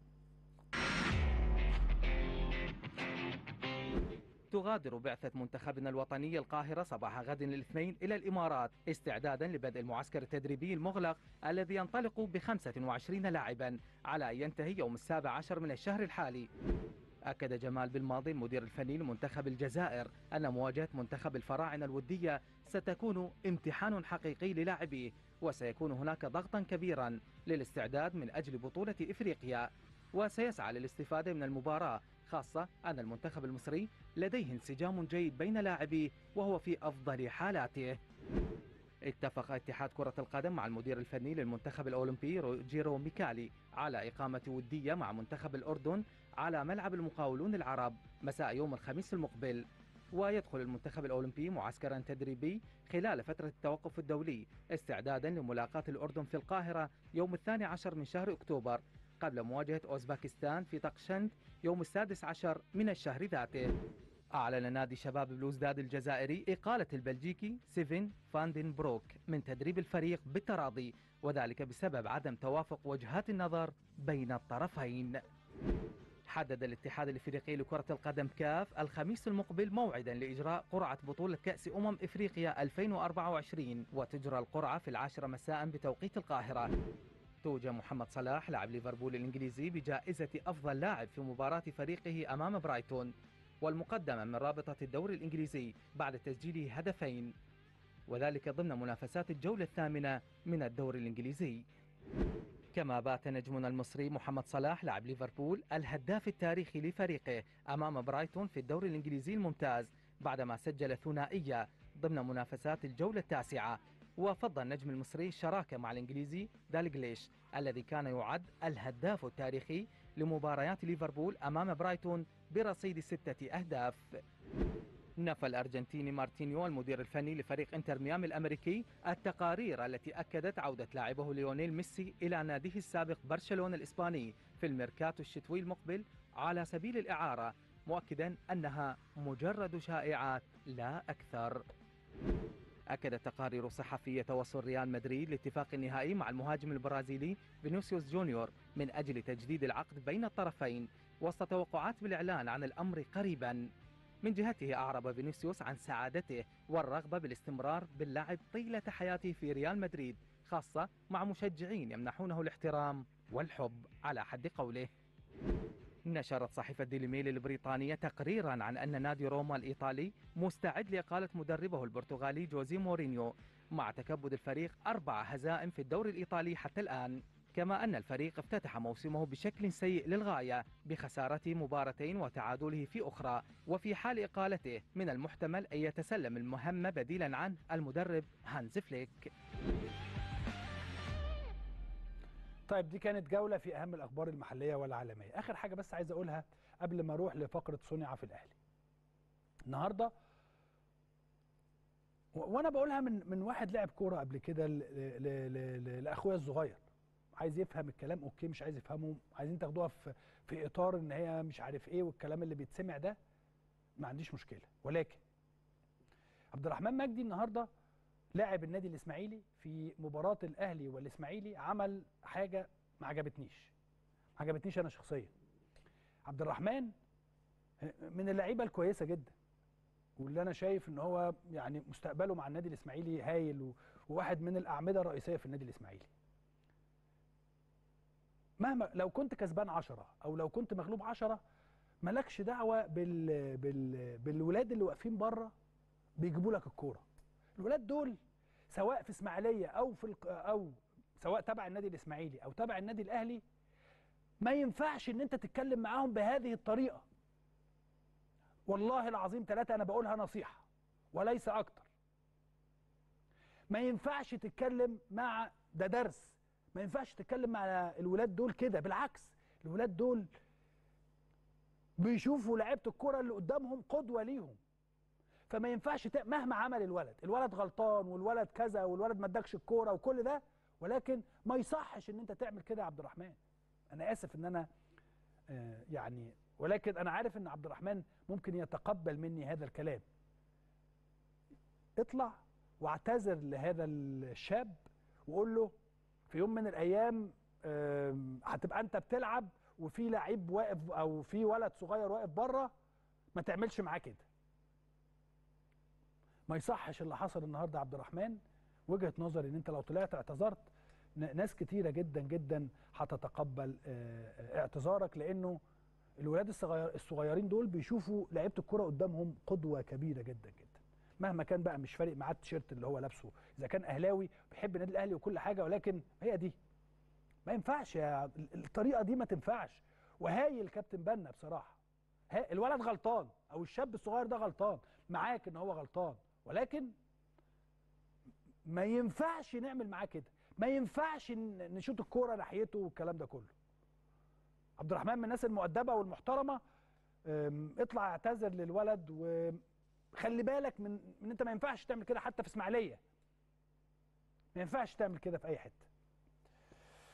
تغادر بعثة منتخبنا الوطني القاهرة صباح غد الاثنين إلى الإمارات استعدادا لبدء المعسكر التدريبي المغلق الذي ينطلق ب 25 لاعبا على أن ينتهي يوم السابع عشر من الشهر الحالي أكد جمال بالماضي المدير الفني لمنتخب الجزائر أن مواجهة منتخب الفراعنة الودية ستكون امتحان حقيقي للاعبيه وسيكون هناك ضغطا كبيرا للاستعداد من أجل بطولة إفريقيا وسيسعى للاستفادة من المباراة خاصة أن المنتخب المصري لديه انسجام جيد بين لاعبيه وهو في أفضل حالاته اتفق اتحاد كرة القدم مع المدير الفني للمنتخب الأولمبي روجيرو ميكالي على إقامة ودية مع منتخب الأردن على ملعب المقاولون العرب مساء يوم الخميس المقبل ويدخل المنتخب الأولمبي معسكرا تدريبي خلال فترة التوقف الدولي استعدادا لملاقاة الأردن في القاهرة يوم الثاني عشر من شهر أكتوبر قبل مواجهة أوزباكستان في طقشند يوم السادس عشر من الشهر ذاته أعلن نادي شباب بلوزداد الجزائري إقالة البلجيكي سيفن فاندن بروك من تدريب الفريق بالتراضي وذلك بسبب عدم توافق وجهات النظر بين الطرفين حدد الاتحاد الافريقي لكرة القدم كاف الخميس المقبل موعدا لاجراء قرعة بطولة كأس امم افريقيا 2024 وتجرى القرعة في العاشرة مساء بتوقيت القاهرة. توج محمد صلاح لاعب ليفربول الانجليزي بجائزة افضل لاعب في مباراة فريقه امام برايتون والمقدمة من رابطة الدوري الانجليزي بعد تسجيله هدفين وذلك ضمن منافسات الجولة الثامنة من الدوري الانجليزي. كما بات نجمنا المصري محمد صلاح لاعب ليفربول الهداف التاريخي لفريقه امام برايتون في الدوري الانجليزي الممتاز بعدما سجل ثنائيه ضمن منافسات الجوله التاسعه وفض النجم المصري الشراكه مع الانجليزي دالجليش الذي كان يعد الهداف التاريخي لمباريات ليفربول امام برايتون برصيد سته اهداف نفى الأرجنتيني مارتينيو المدير الفني لفريق انتر ميامي الأمريكي التقارير التي أكدت عودة لاعبه ليونيل ميسي إلى ناديه السابق برشلونة الإسباني في الميركاتو الشتوي المقبل على سبيل الإعارة مؤكدا أنها مجرد شائعات لا أكثر أكدت تقارير صحفية توصل ريال مدريد لاتفاق النهائي مع المهاجم البرازيلي فينيسيوس جونيور من أجل تجديد العقد بين الطرفين وسط توقعات بالإعلان عن الأمر قريبا من جهته أعرب فينيسيوس عن سعادته والرغبة بالاستمرار باللعب طيلة حياته في ريال مدريد خاصة مع مشجعين يمنحونه الاحترام والحب على حد قوله نشرت صحيفة ديلي ميل البريطانية تقريرا عن أن نادي روما الإيطالي مستعد لإقالة مدربه البرتغالي جوزي مورينيو مع تكبد الفريق أربع هزائم في الدوري الإيطالي حتى الآن كما أن الفريق افتتح موسمه بشكل سيء للغاية بخسارته مباراتين وتعادله في أخرى وفي حال إقالته من المحتمل أن يتسلم المهمة بديلا عن المدرب هانز فليك طيب دي كانت جولة في أهم الأخبار المحلية والعالمية آخر حاجة بس عايز أقولها قبل ما أروح لفقرة صنع في الأهلي النهاردة و- وأنا بقولها من من واحد لعب كورة قبل كده ل- ل- ل- ل- لأخويا الصغير عايز يفهم الكلام أوكي مش عايز يفهمه عايزين تاخدوها في في إطار إن هي مش عارف إيه والكلام اللي بيتسمع ده ما عنديش مشكلة ولكن عبد الرحمن مجدي النهارده لاعب النادي الاسماعيلي في مباراه الاهلي والاسماعيلي عمل حاجه ما عجبتنيش ما عجبتنيش انا شخصيا عبد الرحمن من اللعيبه الكويسه جدا واللي انا شايف ان هو يعني مستقبله مع النادي الاسماعيلي هايل و- وواحد من الاعمده الرئيسيه في النادي الاسماعيلي مهما لو كنت كسبان عشرة او لو كنت مغلوب عشرة مالكش دعوه بال بال بالولاد اللي واقفين بره بيجيبوا لك الكوره الولاد دول سواء في اسماعيليه او في الق- او سواء تبع النادي الاسماعيلي او تبع النادي الاهلي ما ينفعش ان انت تتكلم معاهم بهذه الطريقه والله العظيم ثلاثة انا بقولها نصيحه وليس اكتر ما ينفعش تتكلم مع ده درس ما ينفعش تتكلم مع الولاد دول كده بالعكس الولاد دول بيشوفوا لعيبه الكره اللي قدامهم قدوه ليهم فما ينفعش ت... مهما عمل الولد الولد غلطان والولد كذا والولد ما ادكش الكوره وكل ده ولكن ما يصحش ان انت تعمل كده يا عبد الرحمن انا اسف ان انا آه يعني ولكن انا عارف ان عبد الرحمن ممكن يتقبل مني هذا الكلام اطلع واعتذر لهذا الشاب وقول له في يوم من الايام آم، هتبقى انت بتلعب وفي لعيب واقف او في ولد صغير واقف بره ما تعملش معاه كده ما يصحش اللي حصل النهارده يا عبد الرحمن وجهه نظري ان انت لو طلعت اعتذرت ن- ناس كتيره جدا جدا هتتقبل آه، آه، اعتذارك لانه الولاد الصغير الصغيرين دول بيشوفوا لعيبه الكوره قدامهم قدوه كبيره جدا جدا مهما كان بقى مش فارق معاه التيشيرت اللي هو لابسه اذا كان اهلاوي بيحب النادي الاهلي وكل حاجه ولكن هي دي ما ينفعش يا الطريقه دي ما تنفعش وهايل كابتن بنا بصراحه ها- الولد غلطان او الشاب الصغير ده غلطان معاك ان هو غلطان ولكن ما ينفعش نعمل معاه كده ما ينفعش ن- نشوط الكوره ناحيته والكلام ده كله عبد الرحمن من الناس المؤدبه والمحترمه أم، اطلع اعتذر للولد وخلي بالك من ان انت ما ينفعش تعمل كده حتى في اسماعيليه ما ينفعش تعمل كده في اي حته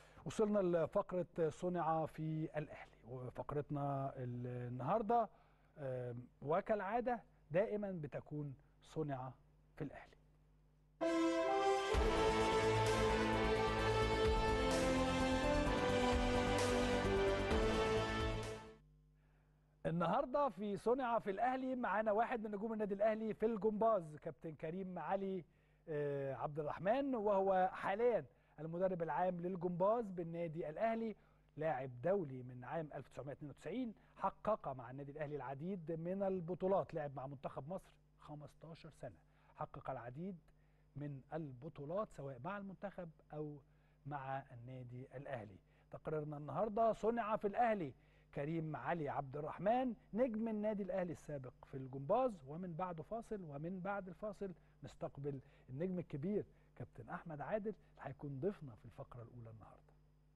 وصلنا لفقره صنع في الاهلي وفقرتنا النهارده آم، وكالعاده دائما بتكون صنع في الاهلي النهارده في صنع في الاهلي معانا واحد من نجوم النادي الاهلي في الجمباز كابتن كريم علي آه، عبد الرحمن وهو حاليا المدرب العام للجمباز بالنادي الاهلي لاعب دولي من عام 1992 حقق مع النادي الاهلي العديد من البطولات لعب مع منتخب مصر 15 سنه حقق العديد من البطولات سواء مع المنتخب او مع النادي الاهلي تقريرنا النهارده صنع في الاهلي كريم علي عبد الرحمن نجم النادي الاهلي السابق في الجمباز ومن بعده فاصل ومن بعد الفاصل نستقبل النجم الكبير كابتن احمد عادل اللي هيكون ضيفنا في الفقره الاولى النهارده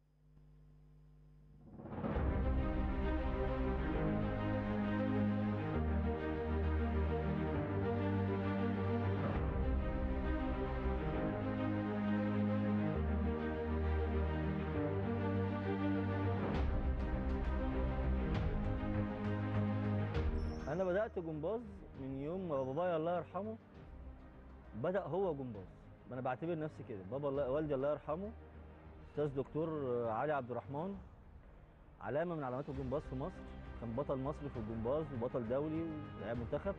انا بدات جمباز من يوم ما بابايا الله يرحمه بدا هو جمباز ما انا بعتبر نفسي كده بابا الله والدي الله يرحمه استاذ دكتور علي عبد الرحمن علامه من علامات الجمباز في مصر كان بطل مصر في الجمباز وبطل دولي ولاعب منتخب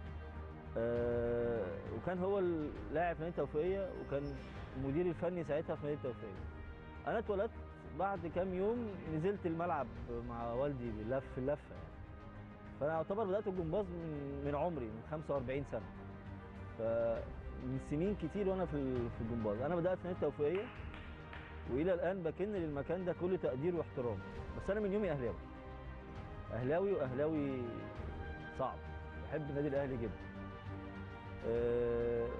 آه وكان هو اللاعب في نادي التوفيقيه وكان المدير الفني ساعتها في نادي التوفيقيه انا اتولدت بعد كام يوم نزلت الملعب مع والدي لف في اللفه يعني فانا اعتبر بدات الجمباز من من عمري من 45 سنه فمن سنين كتير وانا في ال- في الجمباز انا بدات في نادي التوفيقيه والى الان بكن للمكان ده كل تقدير واحترام بس انا من يومي اهلاوي اهلاوي واهلاوي صعب بحب النادي الاهلي جدا آه،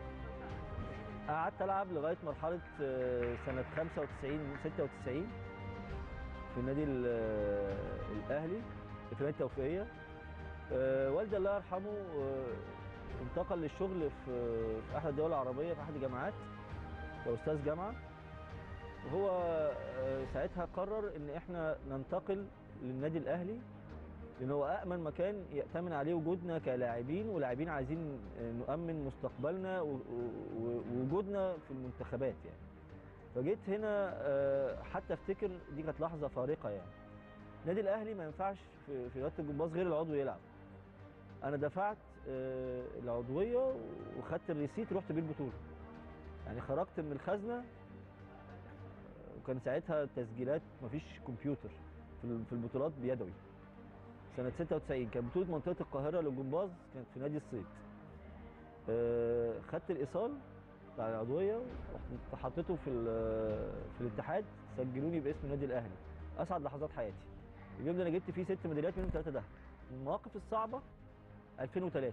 قعدت العب لغايه مرحله آه، سنه 95 96 في النادي ال- آه، الاهلي في نادي التوفيقيه آه، والدي الله يرحمه آه، انتقل للشغل في في احد الدول العربيه في احد الجامعات كاستاذ جامعه وهو آه، ساعتها قرر ان احنا ننتقل للنادي الاهلي لان هو امن مكان يامن عليه وجودنا كلاعبين ولاعبين عايزين آه، نؤمن مستقبلنا و- و- ووجودنا في المنتخبات يعني فجيت هنا آه، حتى افتكر دي كانت لحظه فارقه يعني النادي الاهلي ما ينفعش في في رياضه الجمباز غير العضو يلعب انا دفعت آه، العضويه وخدت الريسيت رحت بيه البطوله يعني خرجت من الخزنه آه، وكان ساعتها تسجيلات مفيش كمبيوتر في ال- في البطولات بيدوي سنه 96 كانت بطوله منطقه القاهره للجمباز كانت في نادي الصيد آه، خدت الايصال بتاع العضويه رحت حطيته في ال- في الاتحاد سجلوني باسم النادي الاهلي اسعد لحظات حياتي اليوم ده انا جبت فيه ست ميداليات منهم ثلاثه دهب من المواقف الصعبه 2003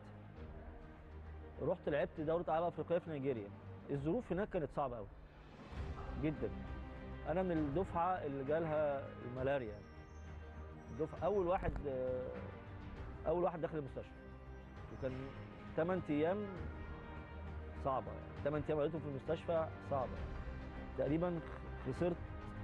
رحت لعبت دوره العاب افريقيه في نيجيريا الظروف هناك كانت صعبه قوي جدا انا من الدفعه اللي جالها الملاريا الدفعه اول واحد آه، اول واحد دخل المستشفى وكان 8 ايام صعبه يعني 8 ايام قضيتهم في المستشفى صعبه تقريبا خسرت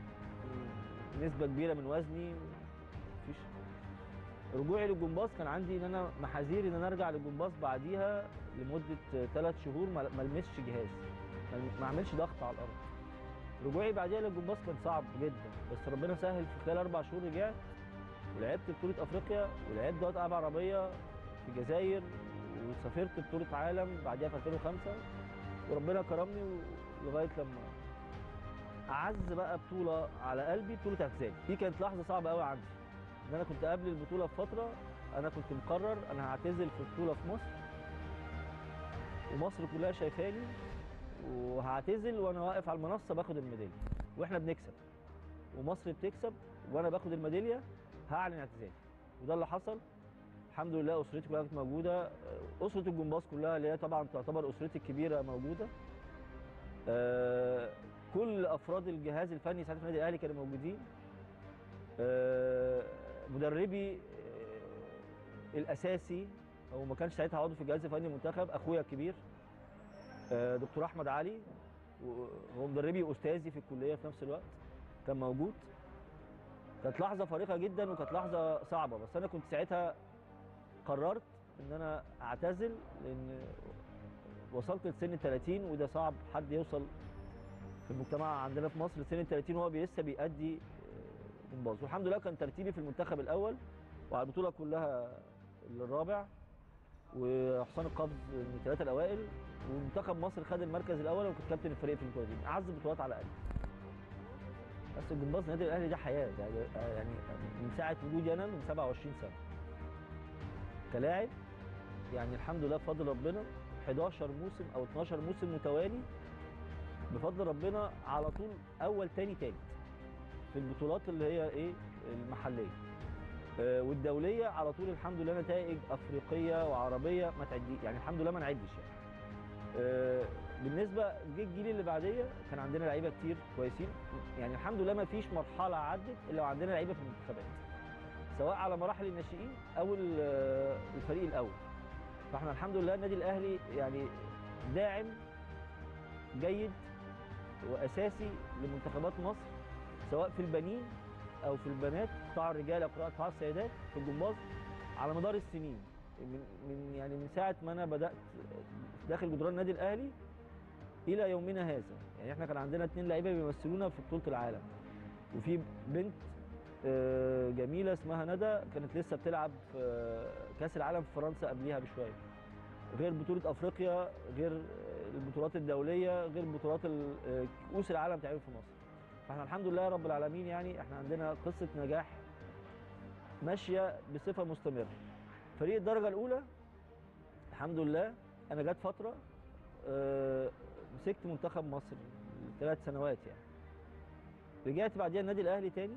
نسبه كبيره من وزني مفيش رجوعي للجمباز كان عندي ان انا محاذير ان انا ارجع للجمباز بعديها لمده ثلاث شهور ما ما المسش جهاز ما- ما اعملش ضغط على الارض رجوعي بعديها للجمباز كان صعب جدا بس ربنا سهل في خلال اربع شهور رجعت ولعبت بطوله افريقيا ولعبت دوري العاب عربيه في الجزائر وسافرت بطوله عالم بعديها في 2005 وربنا كرمني لغايه لما اعز بقى بطوله على قلبي بطوله اعتزال دي كانت لحظه صعبه قوي عندي ان انا كنت قبل البطوله بفتره انا كنت مقرر انا هعتزل في بطوله في مصر ومصر كلها شايفاني وهعتزل وانا واقف على المنصه باخد الميداليه واحنا بنكسب ومصر بتكسب وانا باخد الميداليه هعلن اعتزالي وده اللي حصل الحمد لله اسرتي كلها كانت موجوده اسره الجمباز كلها اللي هي طبعا تعتبر اسرتي الكبيره موجوده آه، كل افراد الجهاز الفني ساعتها في النادي الاهلي كانوا موجودين آه، مدربي آه، الاساسي هو ما كانش ساعتها عضو في الجهاز الفني المنتخب اخويا الكبير آه، دكتور احمد علي وهو مدربي واستاذي في الكليه في نفس الوقت كان موجود كانت لحظه فارقه جدا وكانت لحظه صعبه بس انا كنت ساعتها قررت ان انا اعتزل لان وصلت لسن 30 وده صعب حد يوصل في المجتمع عندنا في مصر لسن 30 وهو بي- لسه بيأدي آه، جمباز والحمد لله كان ترتيبي في المنتخب الاول وعلى البطوله كلها الرابع وحسام القبض من الثلاثه الاوائل ومنتخب مصر خد المركز الاول وكنت كابتن الفريق في البطوله دي اعز البطولات على الاقل بس الجمباز النادي الاهلي ده حياه ده ده يعني من ساعه وجودي انا من 27 سنه كلاعب يعني الحمد لله بفضل ربنا 11 موسم او 12 موسم متوالي بفضل ربنا على طول اول تاني تالت في البطولات اللي هي ايه المحليه آه، والدوليه على طول الحمد لله نتائج افريقيه وعربيه ما تعدي يعني الحمد لله ما نعدش يعني آه، بالنسبه جه الجيل اللي بعديه كان عندنا لعيبه كتير كويسين يعني الحمد لله ما فيش مرحله عدت الا وعندنا لعيبه في المنتخبات سواء على مراحل الناشئين او ال- آه، الفريق الاول فاحنا الحمد لله النادي الاهلي يعني داعم جيد واساسي لمنتخبات مصر سواء في البنين او في البنات قطاع الرجال او قطاع السيدات في الجمباز على مدار السنين من من يعني من ساعه ما انا بدات داخل جدران النادي الاهلي الى يومنا هذا يعني احنا كان عندنا اثنين لعيبه بيمثلونا في بطوله العالم وفي بنت آه، جميله اسمها ندى كانت لسه بتلعب في آه، كاس العالم في فرنسا قبليها بشويه غير بطوله افريقيا غير آه، البطولات الدوليه غير بطولات ال- آه، كؤوس العالم بتعمل في مصر فاحنا الحمد لله رب العالمين يعني احنا عندنا قصه نجاح ماشيه بصفه مستمره فريق الدرجه الاولى الحمد لله انا جت فتره آه، مسكت منتخب مصر ثلاث سنوات يعني رجعت بعديها النادي الاهلي تاني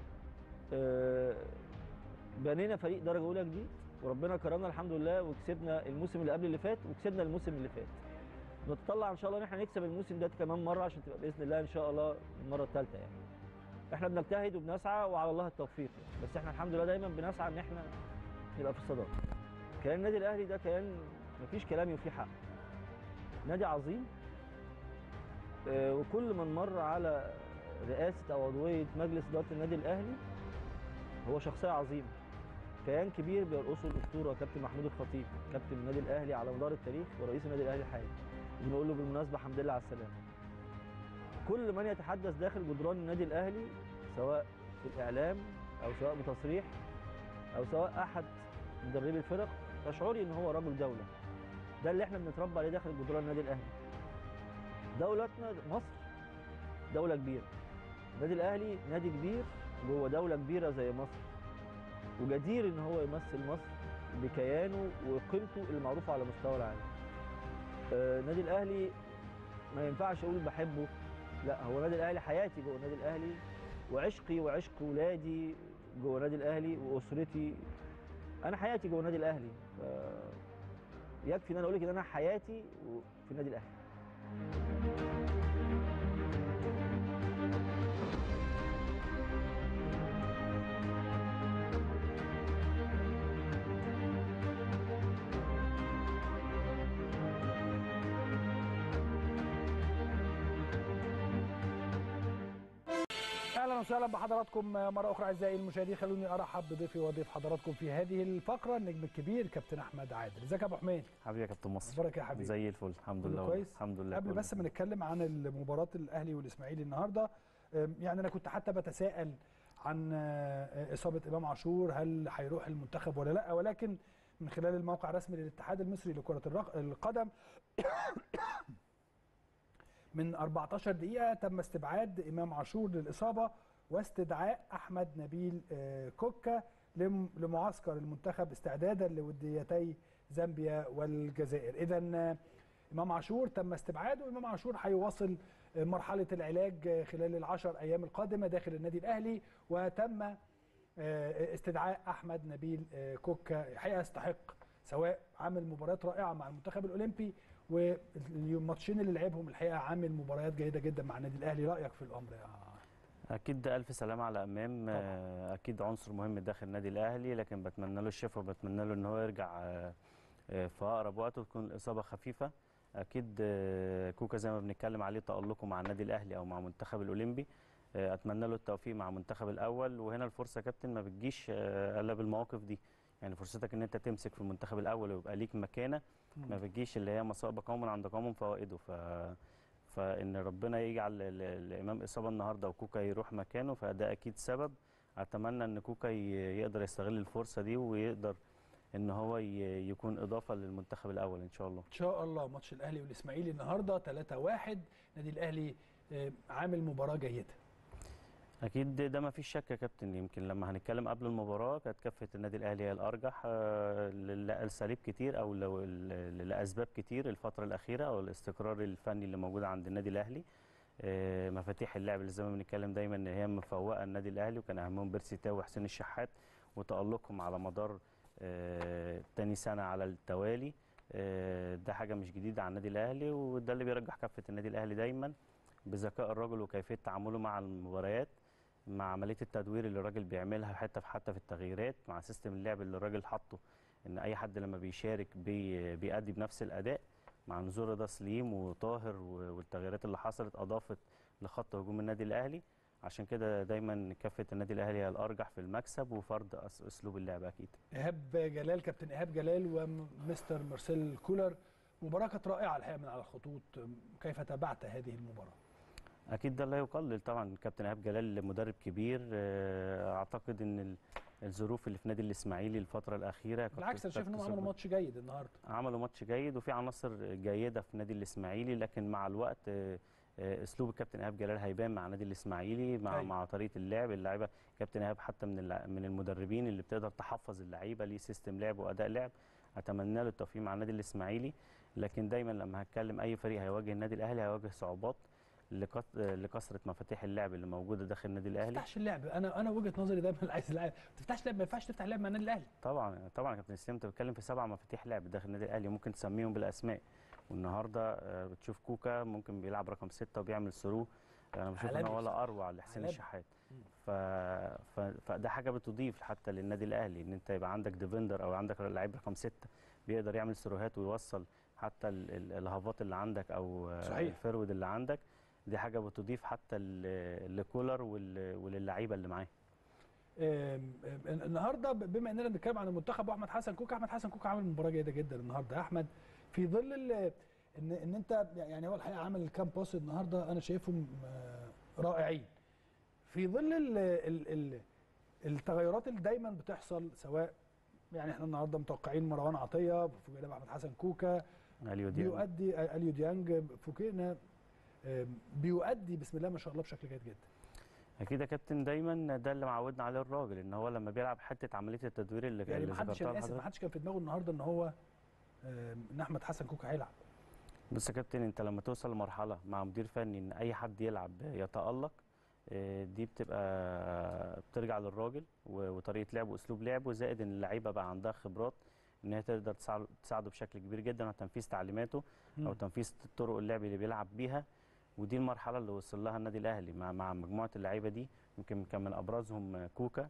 آه، بنينا فريق درجه اولى جديد وربنا كرمنا الحمد لله وكسبنا الموسم اللي قبل اللي فات وكسبنا الموسم اللي فات نتطلع ان شاء الله ان احنا نكسب الموسم ده كمان مره عشان تبقى باذن الله ان شاء الله المره الثالثه يعني احنا بنجتهد وبنسعى وعلى الله التوفيق يعني. بس احنا الحمد لله دايما بنسعى ان احنا نبقى في الصداره كيان النادي الاهلي ده كيان مفيش كلام وفيه حق نادي عظيم آه، وكل من مر على رئاسه او عضويه مجلس اداره النادي الاهلي هو شخصيه عظيمه كيان كبير بيرقصه الاسطوره كابتن محمود الخطيب كابتن النادي الاهلي على مدار التاريخ ورئيس النادي الاهلي الحالي بنقول له بالمناسبه الحمد لله على السلامه كل من يتحدث داخل جدران النادي الاهلي سواء في الاعلام او سواء بتصريح او سواء احد مدربي الفرق تشعري ان هو رجل دوله ده اللي احنا بنتربى عليه داخل جدران النادي الاهلي دولتنا مصر دوله كبيره النادي الاهلي نادي كبير جوه دوله كبيره زي مصر وجدير ان هو يمثل مصر بكيانه وقيمته اللي معروفه على مستوى العالم آه، النادي الاهلي ما ينفعش اقول بحبه لا هو النادي الاهلي حياتي جوه النادي الاهلي وعشقي وعشق ولادي جوه النادي الاهلي واسرتي انا حياتي جوه النادي الاهلي ف... يكفي ان انا اقول لك ان انا حياتي في النادي الاهلي اهلا وسهلا بحضراتكم مره اخرى اعزائي المشاهدين خلوني ارحب بضيفي وضيف حضراتكم في هذه الفقره النجم الكبير كابتن احمد عادل ازيك يا ابو حميد حبيبي يا كابتن مصر اخبارك يا حبيبي زي الفل الحمد كله لله كويس؟ الحمد لله قبل كله بس ما نتكلم عن مباراه الاهلي والاسماعيلي النهارده أم، يعني انا كنت حتى بتساءل عن آه، اصابه امام عاشور هل هيروح المنتخب ولا لا ولكن من خلال الموقع الرسمي للاتحاد المصري لكره الرق- القدم من 14 دقيقه تم استبعاد امام عاشور للاصابه واستدعاء احمد نبيل آه، كوكا لم- لمعسكر المنتخب استعدادا لوديتي زامبيا والجزائر اذا آه، امام عاشور تم استبعاده امام عاشور هيواصل آه، مرحله العلاج آه، خلال العشر ايام القادمه داخل النادي االاهلي وتم آه، استدعاء احمد نبيل آه، كوكا الحقيقه يستحق سواء عامل مباريات رائعه مع المنتخب الاولمبي والماتشين اللي لعبهم الحقيقه عامل مباريات جيده جدا مع النادي الاهلي رايك في الامر يا اكيد ده الف سلامه على امام طبعاً. آه، اكيد عنصر مهم داخل النادي الاهلي لكن بتمنى له الشفاء وبتمنى له ان هو يرجع آه، آه، في اقرب وقت وتكون الاصابه خفيفه اكيد آه، كوكا زي ما بنتكلم عليه تالقه مع النادي الاهلي او مع منتخب الاولمبي آه، اتمنى له التوفيق مع المنتخب الاول وهنا الفرصه يا كابتن ما بتجيش آه، الا بالمواقف دي يعني فرصتك ان انت تمسك في المنتخب الاول ويبقى ليك مكانه ما بتجيش اللي هي مصائب قوم عند قوم فوائده ف فان ربنا يجعل ال- ال- الامام اصابه النهارده وكوكا يروح مكانه فده اكيد سبب اتمنى ان كوكا ي- يقدر يستغل الفرصه دي ويقدر ان هو ي- يكون اضافه للمنتخب الاول ان شاء الله ان شاء الله ماتش الاهلي والاسماعيلي النهارده 3-1 نادي الاهلي آه، عامل مباراه جيده اكيد ده ما فيش شك يا كابتن يمكن لما هنتكلم قبل المباراه كانت كفه النادي الاهلي هي الارجح آه، ل- لاساليب كتير او لو ل- لاسباب كتير الفتره الاخيره او الاستقرار الفني اللي موجود عند النادي الاهلي آه، مفاتيح اللعب اللي زي ما بنتكلم دايما ان هي مفوقه النادي الاهلي وكان اهمهم بيرسي تاو وحسين الشحات وتالقهم على مدار آه، تاني سنه على التوالي آه، ده حاجه مش جديده على النادي الاهلي وده اللي بيرجح كفه النادي الاهلي دايما بذكاء الرجل وكيفيه تعامله مع المباريات مع عمليه التدوير اللي الراجل بيعملها حتى في حتى في التغييرات مع سيستم اللعب اللي الراجل حاطه ان اي حد لما بيشارك بي بيأدي بنفس الاداء مع نزول رضا سليم وطاهر و- والتغييرات اللي حصلت اضافت لخط هجوم النادي الاهلي عشان كده دايما كفه النادي الاهلي هي الارجح في المكسب وفرض أس- اسلوب اللعب اكيد ايهاب جلال كابتن ايهاب جلال ومستر مارسيل كولر مباراه كانت رائعه الحقيقه من على الخطوط كيف تابعت هذه المباراه اكيد ده لا يقلل طبعا كابتن ايهاب جلال مدرب كبير آه، اعتقد ان ال- الظروف اللي في نادي الاسماعيلي الفتره الاخيره كانت بالعكس انا شايف انهم تكتسب- عملوا ماتش جيد النهارده عملوا ماتش جيد وفي عناصر جيده في نادي الاسماعيلي لكن مع الوقت آه، آه، اسلوب الكابتن ايهاب جلال هيبان مع نادي الاسماعيلي مع أيوة. مع طريقه اللعب اللعيبه كابتن ايهاب حتى من اللع- من المدربين اللي بتقدر تحفظ اللعيبه ليه سيستم لعب واداء لعب اتمنى له التوفيق مع النادي الاسماعيلي لكن دايما لما هتكلم اي فريق هيواجه النادي الاهلي هيواجه صعوبات لكت- لكثره مفاتيح اللعب اللي موجوده داخل النادي ما الاهلي تفتحش اللعب انا انا وجهه نظري دايما اللي عايز اللعب ما تفتحش لعب ما ينفعش تفتح لعب مع النادي الاهلي طبعا طبعا يا كابتن اسلام انت بتتكلم في سبع مفاتيح لعب داخل النادي الاهلي ممكن تسميهم بالاسماء والنهارده آه، بتشوف كوكا ممكن بيلعب رقم ستة وبيعمل ثرو انا بشوف عالمي انه ولا بصراحة. اروع لحسين عالمي. الشحات مم. ف... ف... فده حاجه بتضيف حتى للنادي الاهلي ان انت يبقى عندك ديفندر او عندك لعيب رقم ستة بيقدر يعمل ثروهات ويوصل حتى ال- ال- الهافات اللي عندك او آه، صحيح. الفرود اللي عندك دي حاجه بتضيف حتى ل- لكولر وال- وللعيبه اللي معاه آم، آم، النهارده بما اننا بنتكلم عن المنتخب واحمد حسن كوكا احمد حسن كوكا عامل مباراه جيده جدا النهارده يا احمد في ظل ال- ان ان انت يعني هو الحقيقه عمل كام باس النهارده انا شايفهم آه، رائعين في ظل ال ال ال التغيرات اللي دايما بتحصل سواء يعني احنا النهارده متوقعين مروان عطيه فوجئنا باحمد حسن كوكا اليو ديانج بيؤدي اليو ديانج فوجئنا آم، بيؤدي بسم الله ما شاء الله بشكل جيد جدا اكيد يا كابتن دايما ده اللي معودنا عليه الراجل ان هو لما بيلعب حته عمليه التدوير اللي, يعني اللي ما حدش ذكرتها انا اسف ما لحضرتك حدش كان في دماغه النهارده ان هو آم، ان احمد حسن كوكا هيلعب بص يا كابتن انت لما توصل لمرحله مع مدير فني ان اي حد يلعب يتالق آه، دي بتبقى بترجع للراجل و- وطريقه لعبه واسلوب لعبه زائد ان اللعيبه بقى عندها خبرات ان هي تقدر تساعد- تساعده بشكل كبير جدا على تنفيذ تعليماته او مم. تنفيذ طرق اللعب اللي بيلعب بيها ودي المرحله اللي وصل لها النادي الاهلي مع مع مجموعه اللعيبه دي يمكن كان من ابرزهم كوكا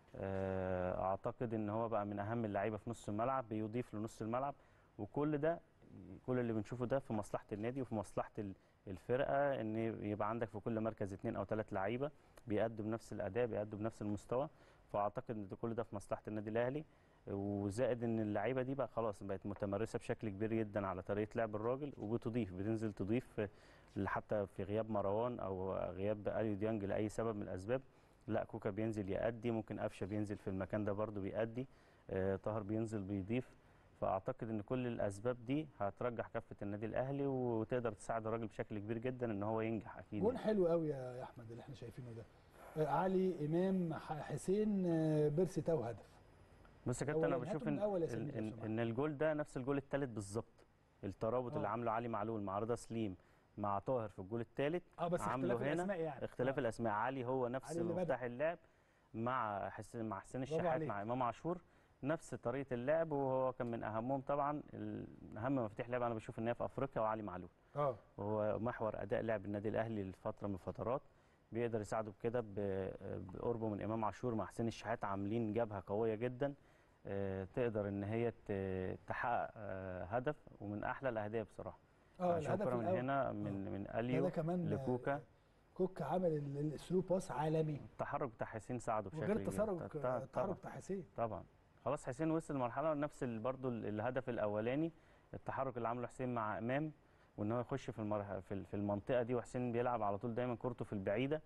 آه، اعتقد ان هو بقى من اهم اللعيبه في نص الملعب بيضيف لنص الملعب وكل ده كل اللي بنشوفه ده في مصلحه النادي وفي مصلحه ال- الفرقه ان يبقى عندك في كل مركز اثنين او ثلاث لعيبه بيأدوا بنفس الاداء بيأدوا بنفس المستوى فاعتقد ان ده كل ده في مصلحه النادي الاهلي وزائد ان اللعيبه دي بقى خلاص بقت متمرسه بشكل كبير جدا على طريقه لعب الراجل وبتضيف بتنزل تضيف حتى في غياب مروان او غياب اليو ديانج لاي سبب من الاسباب لا كوكا بينزل يأدي ممكن قفشه بينزل في المكان ده برده بيأدي آه، طاهر بينزل بيضيف فاعتقد ان كل الاسباب دي هترجح كفه النادي الاهلي وتقدر تساعد الراجل بشكل كبير جدا ان هو ينجح اكيد جون يعني. حلو قوي يا يا احمد اللي احنا شايفينه ده آه، علي امام ح- حسين آه، بيرسي تاو هدف بص يا كابتن انا أولاً، بشوف هاتوا من ان الأول يا إن, سمير لو إن, سمحت. ان الجول ده نفس الجول الثالث بالظبط الترابط آه. اللي عامله علي معلول مع رضا سليم مع طاهر في الجول الثالث اه بس عامله اختلاف هنا الاسماء يعني اختلاف آه. الاسماء علي هو نفس علي اللي بدأ. مفتاح اللعب مع حسين مع حسين برافو الشحات عليك. مع امام عاشور نفس طريقه اللعب وهو كان من اهمهم طبعا ال- اهم مفاتيح لعب انا بشوف ان هي في افريقيا وعلي معلول اه وهو محور اداء لعب النادي الاهلي لفتره من الفترات بيقدر يساعده بكده ب- بقربه من امام عاشور مع حسين الشحات عاملين جبهه قويه جدا آه، تقدر ان هي ت- تحقق آه، هدف ومن احلى الاهداف بصراحه اه هنشوف الهدف كرة من الأول. هنا من من ده, ده اليو كمان آه، لكوكا كوكا عمل ال- الثرو باس عالمي التحرك بتاع حسين ساعده بشكل وغير كبير. التسرج ط- ط- التحرك طبعا بتاع حسين طبعا خلاص حسين وصل لمرحله نفس ال- برضو ال- الهدف الاولاني التحرك اللي عمله حسين مع امام وان هو يخش في المرح... في ال- في المنطقه دي وحسين بيلعب على طول دايما كورته في البعيده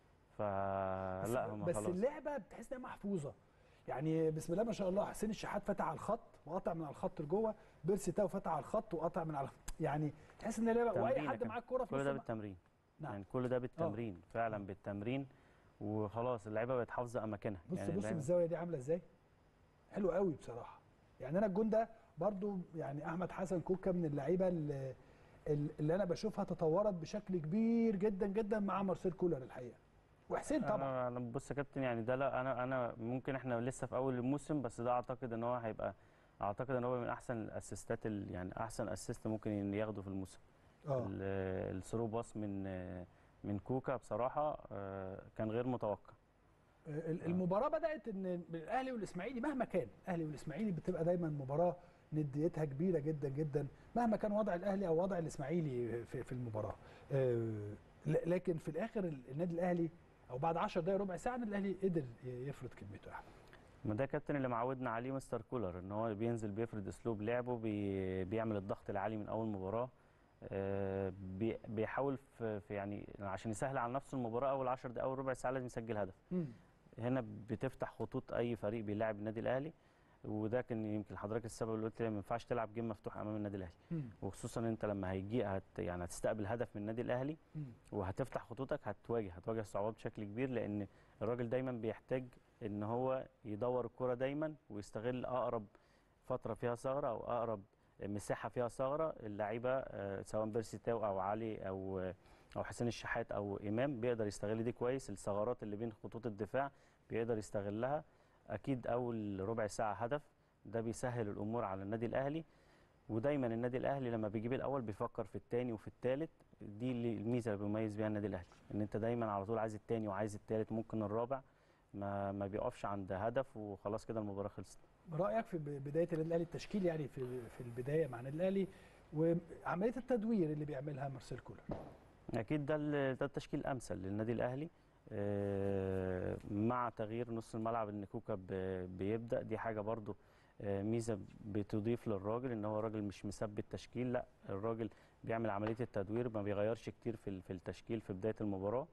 فلا هم بس خلاص اللعبه بتحس انها محفوظه يعني بسم الله ما شاء الله حسين الشحات فتح على الخط وقطع من على الخط لجوه بيرسي تاو فتح على الخط وقطع من على يعني تحس ان اللعبه واي تمرين حد كمان. معاه الكوره في كل نص ده الم- بالتمرين نعم. يعني كل ده بالتمرين فعلا بالتمرين وخلاص اللعيبه بقت حافظه اماكنها بص يعني بص من اللعيبة- الزاويه دي عامله ازاي حلو قوي بصراحه يعني انا الجون ده برضو يعني احمد حسن كوكا من اللعيبه اللي, اللي انا بشوفها تطورت بشكل كبير جدا جدا مع مارسيل كولر الحقيقه وحسين طبعا انا انا بص يا كابتن يعني ده لا انا انا ممكن احنا لسه في اول الموسم بس ده اعتقد ان هو هيبقى اعتقد ان هو من احسن الاسيستات ال- يعني احسن اسيست ممكن ياخده في الموسم اه ال- الثرو باص من من كوكا بصراحه آه، كان غير متوقع ال- المباراه بدات ان الاهلي والاسماعيلي مهما كان الاهلي والاسماعيلي بتبقى دايما مباراه نديتها كبيره جدا جدا مهما كان وضع الاهلي او وضع الاسماعيلي في, في المباراه آه، ل- لكن في الاخر ال- النادي الاهلي او بعد 10 دقائق ربع ساعه النادي الاهلي قدر ي- يفرض كلمته يا احمد ما ده كابتن اللي معودنا عليه مستر كولر ان هو بينزل بيفرض اسلوب لعبه بي بيعمل الضغط العالي من اول مباراه آه، بي- بيحاول في في يعني عشان يسهل على نفسه المباراه اول 10 دقائق اول ربع ساعه لازم يسجل هدف هنا بتفتح خطوط اي فريق بيلاعب النادي الاهلي وده كان يمكن حضرتك السبب اللي قلت لي ما ينفعش تلعب جيم مفتوح امام النادي الاهلي مم. وخصوصا انت لما هيجي هت يعني هتستقبل هدف من النادي الاهلي مم. وهتفتح خطوطك هتواجه هتواجه صعوبات بشكل كبير لان الراجل دايما بيحتاج ان هو يدور الكرة دايما ويستغل اقرب فتره فيها ثغره او اقرب مساحه فيها ثغره اللعيبه آه، سواء بيرسي تاو او علي او او حسين الشحات او امام بيقدر يستغل دي كويس الثغرات اللي بين خطوط الدفاع بيقدر يستغلها اكيد اول ربع ساعه هدف ده بيسهل الامور على النادي الاهلي ودايما النادي الاهلي لما بيجيب الاول بيفكر في الثاني وفي الثالث دي اللي الميزه اللي بيميز بيها النادي الاهلي ان انت دايما على طول عايز الثاني وعايز الثالث ممكن الرابع ما ما بيقفش عند هدف وخلاص كده المباراه خلصت رايك في ب- بدايه النادي الاهلي التشكيل يعني في في البدايه مع النادي الاهلي وعمليه التدوير اللي بيعملها مارسيل كولر اكيد ده ال- ده التشكيل الامثل للنادي الاهلي آه، مع تغيير نص الملعب ان كوكا ب- بيبدا دي حاجه برضو آه، ميزه بتضيف للراجل ان هو راجل مش مثبت تشكيل لا الراجل بيعمل عمليه التدوير ما بيغيرش كتير في ال- في التشكيل في بدايه المباراه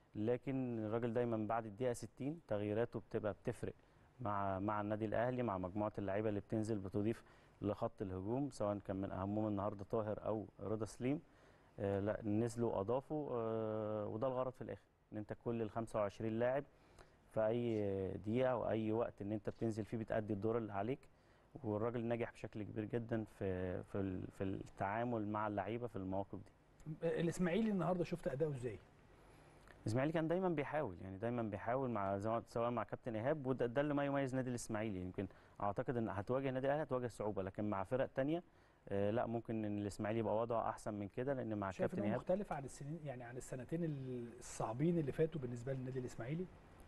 لكن الراجل دايما بعد الدقيقه 60 تغييراته بتبقى بتفرق مع مع النادي الاهلي مع مجموعه اللعيبه اللي بتنزل بتضيف لخط الهجوم سواء كان من اهمهم النهارده طاهر او رضا سليم آه، لا نزلوا اضافوا آه، وده الغرض في الاخر ان انت كل ال 25 لاعب في اي دقيقه او اي وقت ان انت بتنزل فيه بتأدي الدور اللي عليك والراجل نجح بشكل كبير جدا في في ال- في التعامل مع اللعيبه في المواقف دي الاسماعيلي النهارده شفت اداؤه ازاي الاسماعيلي كان دايما بيحاول يعني دايما بيحاول مع زو- سواء مع كابتن ايهاب وده ده اللي ما يميز نادي الاسماعيلي يمكن اعتقد ان هتواجه النادي الاهلي هتواجه صعوبه لكن مع فرق تانية آه، لا ممكن ان الاسماعيلي يبقى وضعه احسن من كده لان مع شايف كابتن انه ايهاب مختلف عن السنين يعني عن السنتين الصعبين اللي فاتوا بالنسبه للنادي الاسماعيلي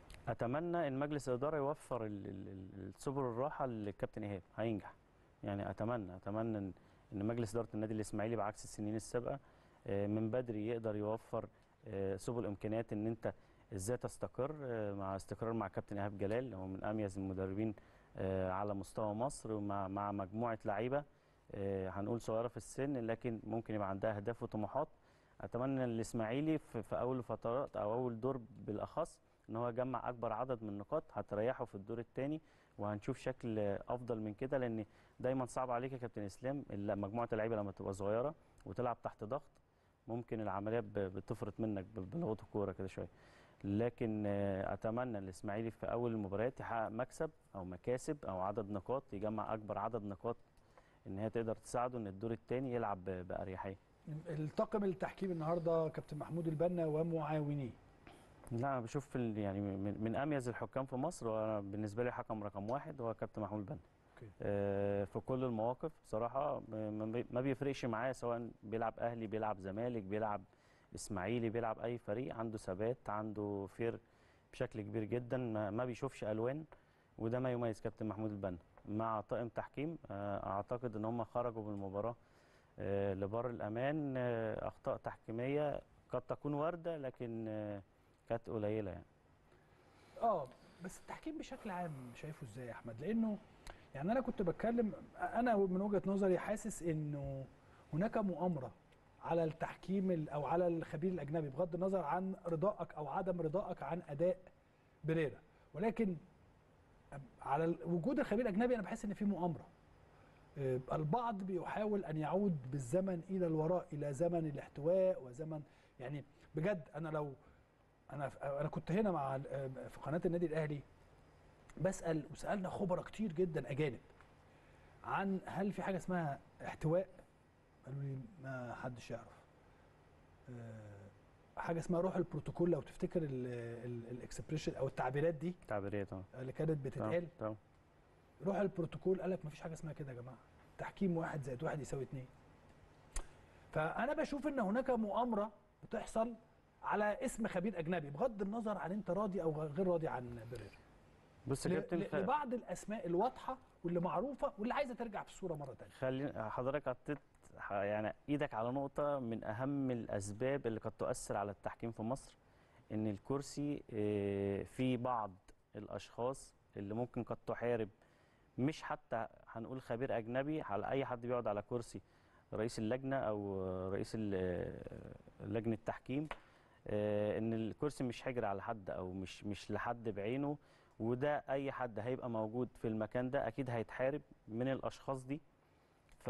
اتمنى ان مجلس الاداره يوفر ال- ال- ال- السبل الراحه للكابتن ايهاب هينجح يعني اتمنى اتمنى ان إن مجلس اداره النادي الاسماعيلي بعكس السنين السابقه آه، من بدري يقدر يوفر آه، سبل امكانيات ان انت ازاي تستقر آه، مع استقرار مع كابتن ايهاب جلال هو من اميز المدربين آه، على مستوى مصر ومع مع مجموعه لعيبه آه، هنقول صغيره في السن لكن ممكن يبقى عندها اهداف وطموحات اتمنى ان الاسماعيلي في في اول فترات او اول دور بالاخص ان هو يجمع اكبر عدد من النقاط هتريحه في الدور الثاني وهنشوف شكل افضل من كده لان دايما صعب عليك يا كابتن اسلام إلا مجموعه اللعيبه لما تبقى صغيره وتلعب تحت ضغط ممكن العمليه ب- بتفرط منك ب- بلغه الكوره كده شويه لكن آه، اتمنى الاسماعيلي في اول المباريات يحقق مكسب او مكاسب او عدد نقاط يجمع اكبر عدد نقاط ان هي تقدر تساعده ان الدور الثاني يلعب ب- باريحيه الطاقم التحكيم النهارده كابتن محمود البنا ومعاونيه لا انا بشوف في ال- يعني من, من اميز الحكام في مصر وانا بالنسبه لي حكم رقم واحد هو كابتن محمود بن أوكي. آه في كل المواقف بصراحه ما- ما بي- ما بيفرقش معاه سواء بيلعب اهلي بيلعب زمالك بيلعب اسماعيلي بيلعب اي فريق عنده ثبات عنده فير بشكل كبير جدا ما, ما بيشوفش الوان وده ما يميز كابتن محمود البنا مع طاقم تحكيم آه اعتقد ان هم خرجوا من المباراه آه لبر الامان آه اخطاء تحكيميه قد تكون وارده لكن آه كانت قليله يعني اه بس التحكيم بشكل عام شايفه ازاي يا احمد لانه يعني انا كنت بتكلم انا من وجهه نظري حاسس انه هناك مؤامره على التحكيم ال- او على الخبير الاجنبي بغض النظر عن رضائك او عدم رضائك عن اداء بريرا ولكن على ال- وجود الخبير الاجنبي انا بحس ان في مؤامره آه، البعض بيحاول ان يعود بالزمن الى الوراء الى زمن الاحتواء وزمن يعني بجد انا لو انا انا كنت هنا مع ال- في قناه النادي الاهلي بسال وسالنا خبراء كتير جدا اجانب عن هل في حاجه اسمها احتواء قالوا لي ما حدش يعرف آه، حاجه اسمها روح البروتوكول لو تفتكر الاكسبريشن او التعبيرات دي تعبيريه طبعا اللي كانت بتتقال طبعا روح البروتوكول قال لك مفيش حاجه اسمها كده يا جماعه تحكيم واحد زائد واحد يساوي اتنين فانا بشوف ان هناك مؤامره بتحصل على اسم خبير اجنبي بغض النظر عن انت راضي او غير راضي عن برير بص يا ل- كابتن ل- خ- لبعض الاسماء الواضحه واللي معروفه واللي عايزه ترجع في الصوره مره ثانيه خلي حضرتك حطيت ح- يعني ايدك على نقطة من أهم الأسباب اللي قد تؤثر على التحكيم في مصر إن الكرسي آه، في بعض الأشخاص اللي ممكن قد تحارب مش حتى هنقول خبير أجنبي على أي حد بيقعد على كرسي رئيس اللجنة أو رئيس ال- آه، لجنة التحكيم آه، إن الكرسي مش حجر على حد أو مش مش لحد بعينه وده أي حد هيبقى موجود في المكان ده أكيد هيتحارب من الأشخاص دي ف...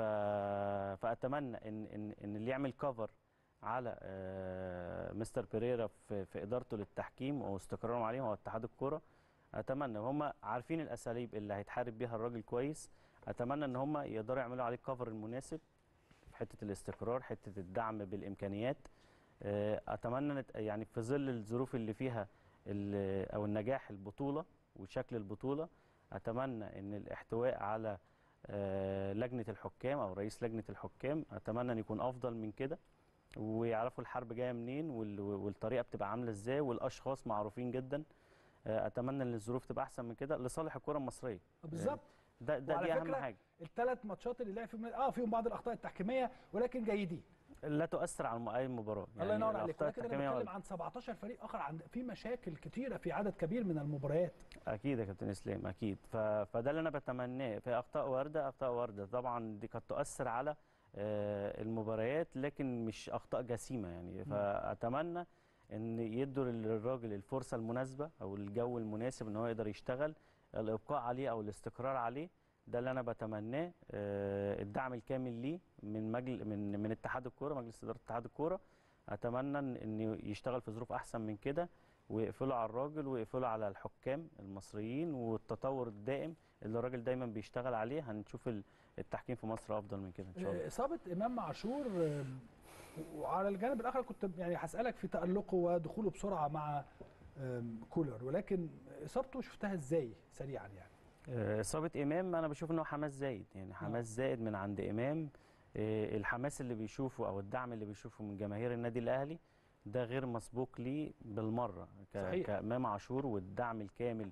فاتمنى ان ان ان اللي يعمل كفر على آه، مستر بيريرا في, في ادارته للتحكيم واستقرارهم عليه هو اتحاد الكوره اتمنى هم عارفين الاساليب اللي هيتحارب بيها الراجل كويس اتمنى ان هم يقدروا يعملوا عليه الكفر المناسب في حته الاستقرار حته الدعم بالامكانيات آه، اتمنى نت- يعني في ظل الظروف اللي فيها ال- او النجاح البطوله وشكل البطوله اتمنى ان الاحتواء على آه، لجنه الحكام او رئيس لجنه الحكام اتمنى ان يكون افضل من كده ويعرفوا الحرب جايه منين وال- والطريقه بتبقى عامله ازاي والاشخاص معروفين جدا آه، اتمنى ان الظروف تبقى احسن من كده لصالح الكره المصريه بالظبط ده ده وعلى دي اهم فكرة حاجه الثلاث ماتشات اللي لعب فيهم اه فيهم بعض الاخطاء التحكيميه ولكن جيدين لا تؤثر على الم- اي مباراه الله ينور عليك الأخطاء ولكن انا التحكيمية بتكلم عن 17 فريق اخر عند في مشاكل كتيره في عدد كبير من المباريات اكيد يا كابتن اسلام اكيد ف... فده اللي انا بتمناه في اخطاء وارده اخطاء وارده طبعا دي قد تؤثر على آه، المباريات لكن مش اخطاء جسيمه يعني فاتمنى ان يدوا للراجل الفرصه المناسبه او الجو المناسب ان هو يقدر يشتغل الابقاء عليه او الاستقرار عليه ده اللي انا بتمناه آه، الدعم الكامل ليه من مجل من من اتحاد الكوره مجلس اداره اتحاد الكوره اتمنى ان إن يشتغل في ظروف احسن من كده ويقفلوا على الراجل ويقفلوا على الحكام المصريين والتطور الدائم اللي الراجل دايما بيشتغل عليه هنشوف ال- التحكيم في مصر افضل من كده ان شاء الله آه، اصابه امام عاشور آه، وعلى الجانب الاخر كنت يعني هسالك في تالقه ودخوله بسرعه مع آم، كولر ولكن اصابته شفتها ازاي سريعا يعني آه، اصابه امام انا بشوف ان هو حماس زايد يعني حماس زايد من عند امام آه، الحماس اللي بيشوفه او الدعم اللي بيشوفه من جماهير النادي الاهلي ده غير مسبوق ليه بالمره ك- صحيح. كامام عاشور والدعم الكامل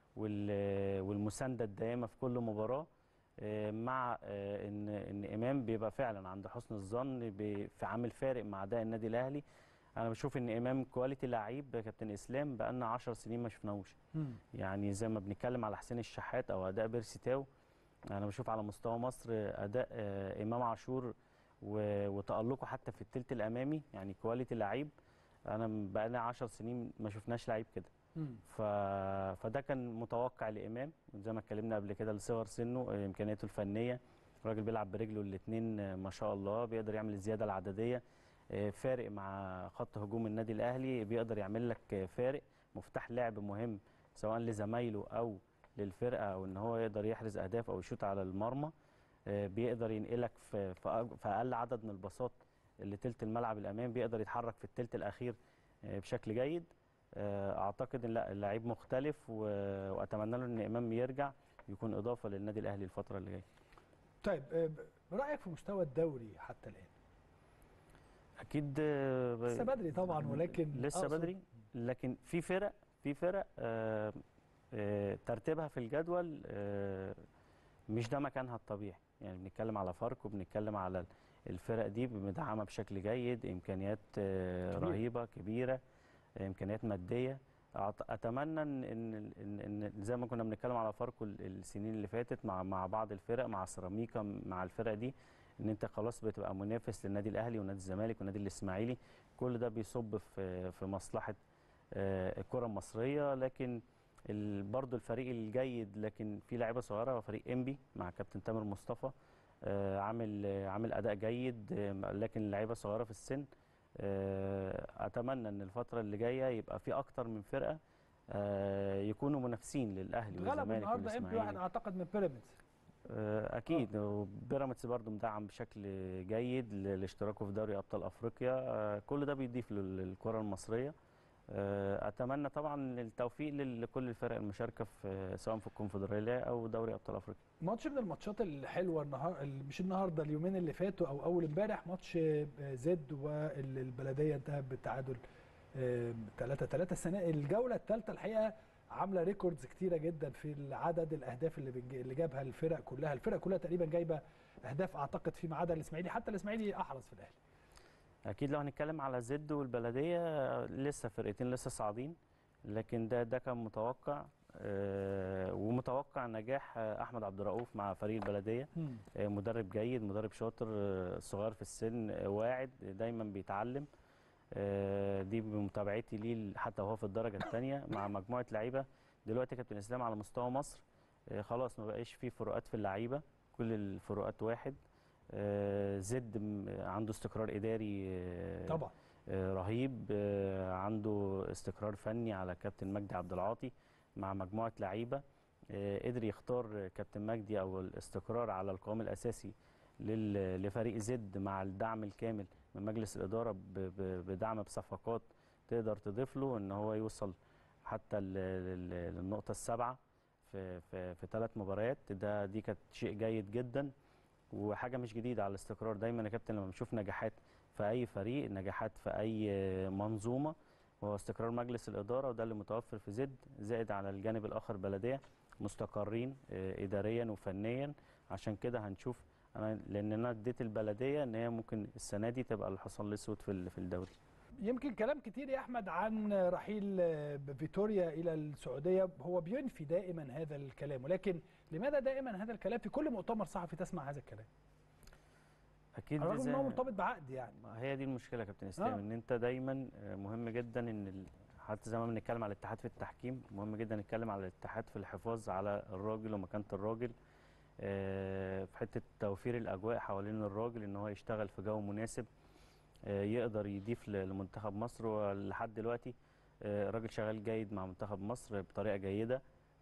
وال- والمسانده الدائمه في كل مباراه آه، مع آه، ان ان امام بيبقى فعلا عند حسن الظن ب- في عامل فارق مع اداء النادي الاهلي انا بشوف ان امام كواليتي لعيب يا كابتن اسلام بقالنا 10 سنين ما شفناهوش يعني زي ما بنتكلم على حسين الشحات او اداء بيرسي تاو انا بشوف على مستوى مصر اداء آه، امام عاشور و- وتالقه حتى في الثلث الامامي يعني كواليتي لعيب انا بقالنا 10 سنين ما شفناش لعيب كده ف... فده كان متوقع لامام زي ما اتكلمنا قبل كده لصغر سنه آه، امكانياته الفنيه الراجل بيلعب برجله الاثنين ما شاء الله بيقدر يعمل الزياده العدديه آه، فارق مع خط هجوم النادي الاهلي بيقدر يعمل لك آه، فارق مفتاح لعب مهم سواء لزمايله او للفرقه او ان هو يقدر يحرز اهداف او يشوط على المرمى آه، بيقدر ينقلك في في أج- في اقل عدد من الباصات اللي تلت الملعب الامام بيقدر يتحرك في التلت الاخير آه، بشكل جيد آه، اعتقد ان لا اللعيب مختلف و- واتمنى له ان امام يرجع يكون اضافه للنادي الاهلي الفتره اللي جايه طيب آه، رايك في مستوى الدوري حتى الان اكيد آه، ب- لسه بدري طبعا ولكن لسه أقصد بدري لكن في فرق في فرق آه، آه، ترتيبها في الجدول آه، مش ده مكانها الطبيعي يعني بنتكلم على فاركو بنتكلم على الفرق دي مدعمه بشكل جيد امكانيات آه، كبيرة. رهيبه كبيره امكانيات ماديه أعت- اتمنى ان ان ان, إن زي ما كنا بنتكلم على فاركو ال- السنين اللي فاتت مع مع بعض الفرق مع سيراميكا مع الفرق دي ان انت خلاص بتبقى منافس للنادي الاهلي ونادي الزمالك والنادي الاسماعيلي كل ده بيصب في في مصلحه آه، الكره المصريه لكن ال- برضو الفريق الجيد لكن في لعيبه صغيره فريق انبي مع كابتن تامر مصطفى آه، عامل آه، عامل اداء جيد آه، لكن لعيبه صغيره في السن آه، اتمنى ان الفتره اللي جايه يبقى في اكتر من فرقه آه، يكونوا منافسين للاهلي غلب والزمالك النهارده امبي واحد والاسماعيلي اعتقد من بيراميدز آه، اكيد وبيراميدز برضو مدعم بشكل جيد ل- لاشتراكه في دوري ابطال افريقيا آه، كل ده بيضيف لل- للكره المصريه آه، اتمنى طبعا التوفيق لل- لكل الفرق المشاركه في سواء في الكونفدراليه او دوري ابطال افريقيا ماتش من الماتشات الحلوه النهار مش النهارده اليومين اللي فاتوا او اول امبارح ماتش آه، زد والبلديه انتهى بالتعادل 3 3 السنه الجوله الثالثه الحقيقه عامله ريكوردز كتيره جدا في عدد الاهداف اللي بنج- اللي جابها الفرق كلها الفرق كلها تقريبا جايبه اهداف اعتقد فيما عدا الاسماعيلي حتى الاسماعيلي احرز في الاهلي اكيد لو هنتكلم على زد والبلديه آه، لسه فرقتين لسه صاعدين لكن ده ده كان متوقع آه، ومتوقع نجاح آه، احمد عبد الرؤوف مع فريق البلديه آه، مدرب جيد مدرب شاطر آه، صغير في السن آه، واعد دايما بيتعلم آه، دي بمتابعتي ليه حتى وهو في الدرجه الثانيه مع مجموعه لعيبه دلوقتي كابتن اسلام على مستوى مصر آه، خلاص ما بقاش فيه فروقات في اللعيبه كل الفروقات واحد آه، زد م- عنده استقرار اداري آه، طبعا آه، رهيب آه، عنده استقرار فني على كابتن مجدي عبد العاطي مع مجموعه لعيبه آه، قدر يختار كابتن مجدي او الاستقرار على القوام الاساسي لل- لفريق زد مع الدعم الكامل من مجلس الاداره ب- ب- بدعم بصفقات تقدر تضيف له ان هو يوصل حتى ل- ل- للنقطه السابعه في في في ثلاث مباريات ده دي كانت شيء جيد جدا وحاجه مش جديده على الاستقرار دايما يا كابتن لما بنشوف نجاحات في اي فريق نجاحات في اي منظومه هو استقرار مجلس الاداره وده اللي متوفر في زد زائد على الجانب الاخر بلديه مستقرين آه، اداريا وفنيا عشان كده هنشوف انا لان انا اديت البلديه ان هي ممكن السنه دي تبقى الحصان الاسود في ال- في الدوري يمكن كلام كتير يا احمد عن رحيل فيتوريا الى السعوديه هو بينفي دائما هذا الكلام ولكن لماذا دائما هذا الكلام في كل مؤتمر صحفي تسمع هذا الكلام اكيد رغم زي- ان هو مرتبط بعقد يعني ما هي دي المشكله يا كابتن اسلام آه. ان انت دايما آه، مهم جدا ان ال... حتى زي ما بنتكلم على الاتحاد في التحكيم مهم جدا نتكلم على الاتحاد في الحفاظ على الراجل ومكانه الراجل آه، في حته توفير الاجواء حوالين الراجل ان هو يشتغل في جو مناسب آه، يقدر يضيف ل- لمنتخب مصر ولحد دلوقتي آه، الراجل شغال جيد مع منتخب مصر بطريقه جيده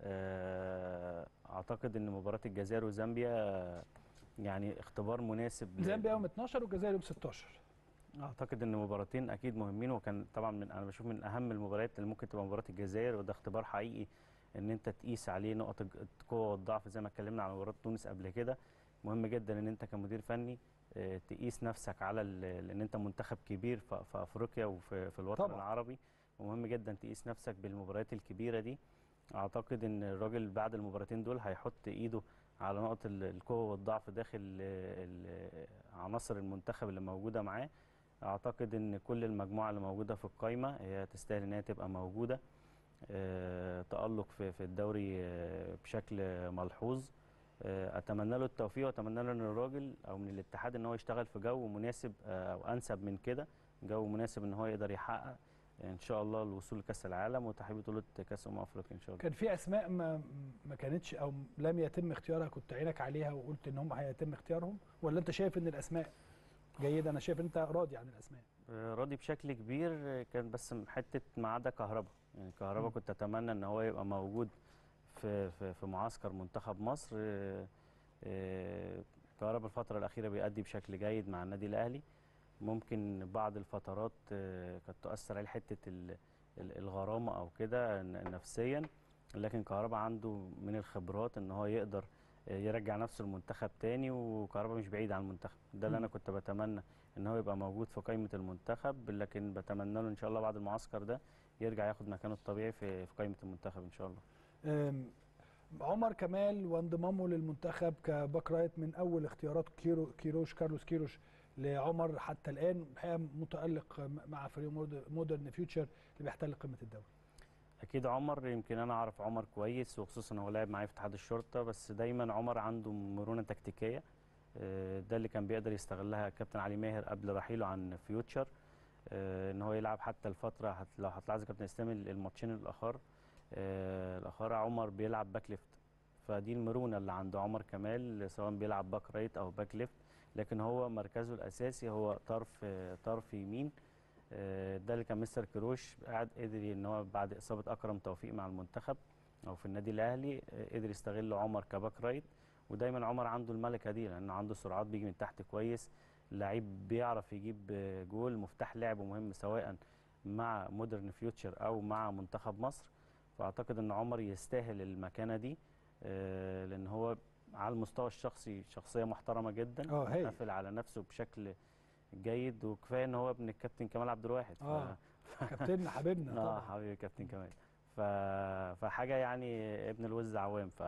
آه، اعتقد ان مباراه الجزائر وزامبيا آه، يعني اختبار مناسب ل- زامبيا يوم 12 والجزائر يوم 16 اعتقد ان مباراتين اكيد مهمين وكان طبعا من انا بشوف من اهم المباريات اللي ممكن تبقى مباراه الجزائر وده اختبار حقيقي ان انت تقيس عليه نقط الج- القوه والضعف زي ما اتكلمنا على مباراه تونس قبل كده مهم جدا ان انت كمدير فني آه، تقيس نفسك على ال- لان انت منتخب كبير ف- في افريقيا وفي في الوطن طبعاً. العربي ومهم جدا تقيس نفسك بالمباريات الكبيره دي اعتقد ان الراجل بعد المباراتين دول هيحط ايده على نقط ال- القوه والضعف داخل آه، ال- عناصر المنتخب اللي موجوده معاه اعتقد ان كل المجموعه اللي موجوده في القايمه هي تستاهل ان هي تبقى موجوده آه، تالق في في الدوري آه، بشكل ملحوظ آه، اتمنى له التوفيق واتمنى له ان الراجل او من الاتحاد ان هو يشتغل في جو مناسب آه، او انسب من كده جو مناسب ان هو يقدر يحقق ان شاء الله الوصول لكاس العالم وتحقيق بطوله كاس امم افريقيا ان شاء الله كان في اسماء ما ما كانتش او لم يتم اختيارها كنت عينك عليها وقلت ان هم هيتم اختيارهم ولا انت شايف ان الاسماء جيده انا شايف انت راضي عن الاسماء آه، راضي بشكل كبير آه، كان بس حته ما عدا كهربا يعني كهربا مم. كنت اتمنى ان هو يبقى موجود في في, في معسكر منتخب مصر آه، آه، كهربا الفتره الاخيره بيأدي بشكل جيد مع النادي الاهلي ممكن بعض الفترات آه، كانت تؤثر عليه حته ال- ال- الغرامه او كده ن- نفسيا لكن كهربا عنده من الخبرات ان هو يقدر آه، يرجع نفسه المنتخب تاني وكهربا مش بعيد عن المنتخب ده اللي انا مم. كنت بتمنى ان هو يبقى موجود في قائمه المنتخب لكن بتمنى له ان شاء الله بعد المعسكر ده يرجع ياخد مكانه الطبيعي في في قائمه المنتخب ان شاء الله أم، عمر كمال وانضمامه للمنتخب كباك رايت من اول اختيارات كيرو كيروش كارلوس كيروش لعمر حتى الان الحقيقه متالق مع فريق مودر- مودرن فيوتشر اللي بيحتل قمه الدوري اكيد عمر يمكن انا اعرف عمر كويس وخصوصا هو لعب معايا في اتحاد الشرطه بس دايما عمر عنده مرونه تكتيكيه آه، ده اللي كان بيقدر يستغلها كابتن علي ماهر قبل رحيله عن فيوتشر آه، ان هو يلعب حتى الفتره هت- لو هتلاحظ يا كابتن اسلام الماتشين الاخر آه، الاخر عمر بيلعب باك ليفت فدي المرونه اللي عند عمر كمال سواء بيلعب باك رايت او باك ليفت لكن هو مركزه الاساسي هو طرف آه، طرف يمين آه، ده اللي كان مستر كروش قاعد قدر ان هو بعد اصابه اكرم توفيق مع المنتخب او في النادي الاهلي آه، قدر يستغل عمر كباك رايت ودايما عمر عنده الملكه دي لانه عنده سرعات بيجي من تحت كويس لعيب بيعرف يجيب آه، جول مفتاح لعبه مهم سواء مع مودرن فيوتشر او مع منتخب مصر فاعتقد ان عمر يستاهل المكانه دي آه، لان هو على المستوى الشخصي شخصيه محترمه جدا اه هايل قافل على نفسه بشكل جيد وكفايه ان هو ابن الكابتن كمال عبد الواحد ف- آه. كابتننا حبيبنا اه طبعا حبيبي كابتن كمال ف... فحاجه يعني ابن الوز عوام ف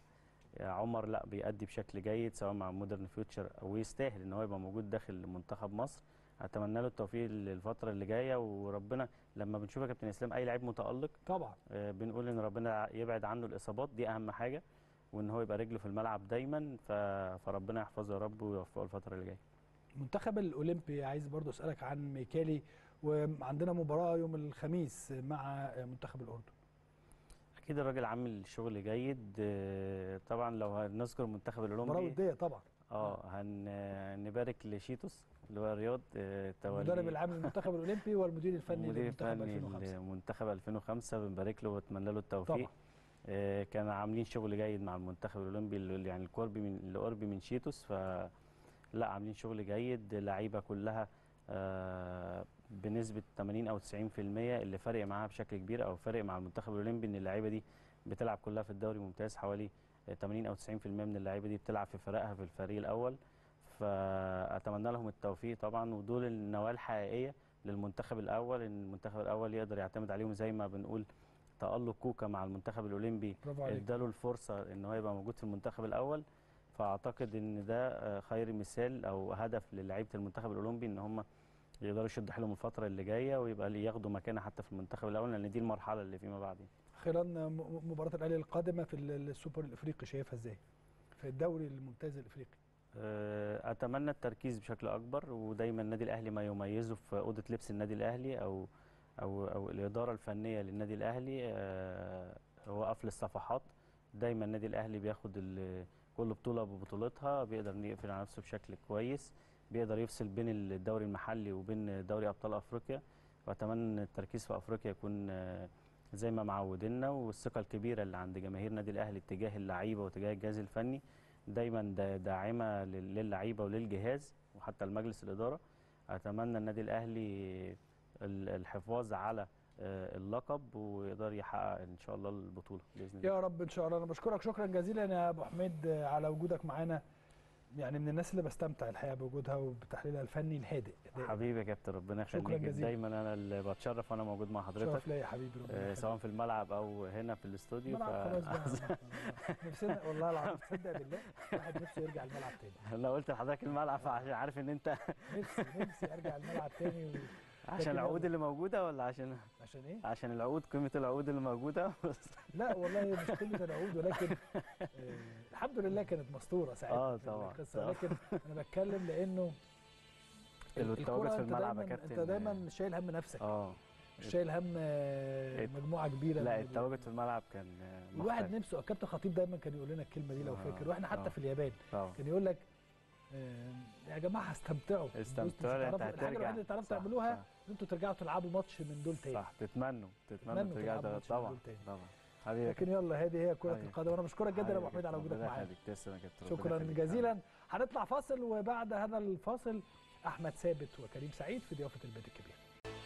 عمر لا بيأدي بشكل جيد سواء مع مودرن فيوتشر ويستاهل ان هو يبقى موجود داخل منتخب مصر اتمنى له التوفيق الفتره اللي جايه وربنا لما بنشوف يا كابتن اسلام اي لعيب متالق طبعا آه، بنقول ان ربنا يبعد عنه الاصابات دي اهم حاجه وان هو يبقى رجله في الملعب دايما ف... فربنا يحفظه يا رب ويوفقه الفتره اللي جايه المنتخب الاولمبي عايز برضو اسالك عن ميكالي وعندنا مباراه يوم الخميس مع منتخب الاردن اكيد الراجل عامل شغل جيد آه، طبعا لو هنذكر المنتخب مباراه الاولمبي وديه طبعا اه هن هنبارك لشيتوس اللي هو رياض آه، تولي المدرب العام للمنتخب الاولمبي والمدير الفني المدير للمنتخب الفني 2005 لمنتخب 2005 بنبارك له ونتمنى له التوفيق طبعا آه، كانوا عاملين شغل جيد مع المنتخب الاولمبي اللي يعني القرب من القرب من شيتوس ف لا عاملين شغل جيد لعيبه كلها آه، بنسبه 80 او 90% اللي فارق معاها بشكل كبير او فارق مع المنتخب الاولمبي ان اللعيبه دي بتلعب كلها في الدوري الممتاز حوالي 80 او 90% من اللعيبه دي بتلعب في فرقها في الفريق الاول فاتمنى لهم التوفيق طبعا ودول النواه الحقيقيه للمنتخب الاول ان المنتخب الاول يقدر يعتمد عليهم زي ما بنقول تألق كوكا مع المنتخب الاولمبي برافو عليك اداله الفرصه ان هو يبقى موجود في المنتخب الاول فاعتقد ان ده آه، خير مثال او هدف للعيبه المنتخب الاولمبي ان هم يقدروا يشدوا حيلهم الفتره اللي جايه ويبقى لي- ياخدوا مكانه حتى في المنتخب الاول لان دي المرحله اللي فيما بعد يعني. اخيرا م- مباراه الاهلي القادمه في ال- السوبر الافريقي شايفها ازاي في الدوري الممتاز الافريقي آه، اتمنى التركيز بشكل اكبر ودايما النادي الاهلي ما يميزه في اوضه لبس النادي الاهلي او او او الاداره الفنيه للنادي الاهلي آه، هو قفل الصفحات دايما النادي الاهلي بياخد ال- كل بطوله ببطولتها بيقدر يقفل على نفسه بشكل كويس بيقدر يفصل بين الدوري المحلي وبين دوري ابطال افريقيا واتمنى ان التركيز في افريقيا يكون آه، زي ما معودينا والثقه الكبيره اللي عند جماهير النادي الاهلي اتجاه اللعيبه واتجاه الجهاز الفني دايما دا- داعمه لل- للعيبه وللجهاز وحتى المجلس الاداره اتمنى النادي الاهلي ال- الحفاظ على آه، اللقب ويقدر يحقق ان شاء الله البطوله باذن الله يا رب ان شاء الله انا بشكرك شكرا جزيلا يا ابو حميد على وجودك معانا يعني من الناس اللي بستمتع الحقيقه بوجودها وبتحليلها الفني الهادئ دائما. حبيبي يا كابتن ربنا شكراً يخليك جزيلاً. دايما انا اللي بتشرف وانا موجود مع حضرتك شرف ليا يا حبيبي ربنا آه، يخليك. سواء في الملعب او هنا في الاستوديو الملعب خلاص بقى نفسنا والله العظيم تصدق بالله الواحد نفسه يرجع الملعب تاني انا قلت لحضرتك الملعب عشان عارف ان انت نفسي نفسي ارجع الملعب تاني و... عشان لكن العقود يلا. اللي موجوده ولا عشان عشان ايه؟ عشان العقود قيمه العقود اللي موجوده لا والله مش قيمه العقود ولكن آه الحمد لله كانت مستوره ساعتها آه، في طبعاً، القصة، طبعاً. ولكن انا بتكلم لانه التواجد الكرة في أنت الملعب يا دايماً- كابتن انت دايما شايل هم نفسك اه مش شايل هم آه، الت- مجموعه كبيره لا من- التواجد في الملعب كان آه، الواحد مختلف. نفسه الكابتن خطيب دايما كان يقول لنا الكلمه دي لو آه، فاكر واحنا حتى آه. في اليابان طبعا كان يقول لك آه، يا جماعه استمتعوا استمتعوا لأن انت انت الحاجه هترجع الوحيده اللي تعرفوا صح، تعملوها صح. ان انتوا ترجعوا تلعبوا ماتش من دول تاني صح تتمنوا تتمنوا تتمنوا ترجعوا تلعبوا ده- ماتش من طبعا دول تاني. طبعا حبيبي يا لكن يلا هذه هي كره حبيبي. القدم وانا بشكرك جدا يا ابو حبيبي حميد على كابتن، وجودك ربنا معانا يخليك. تسلم يا كابتن ربنا شكرا يخليك. جزيلا هنطلع فاصل وبعد هذا الفاصل احمد ثابت وكريم سعيد في ضيافه البيت الكبير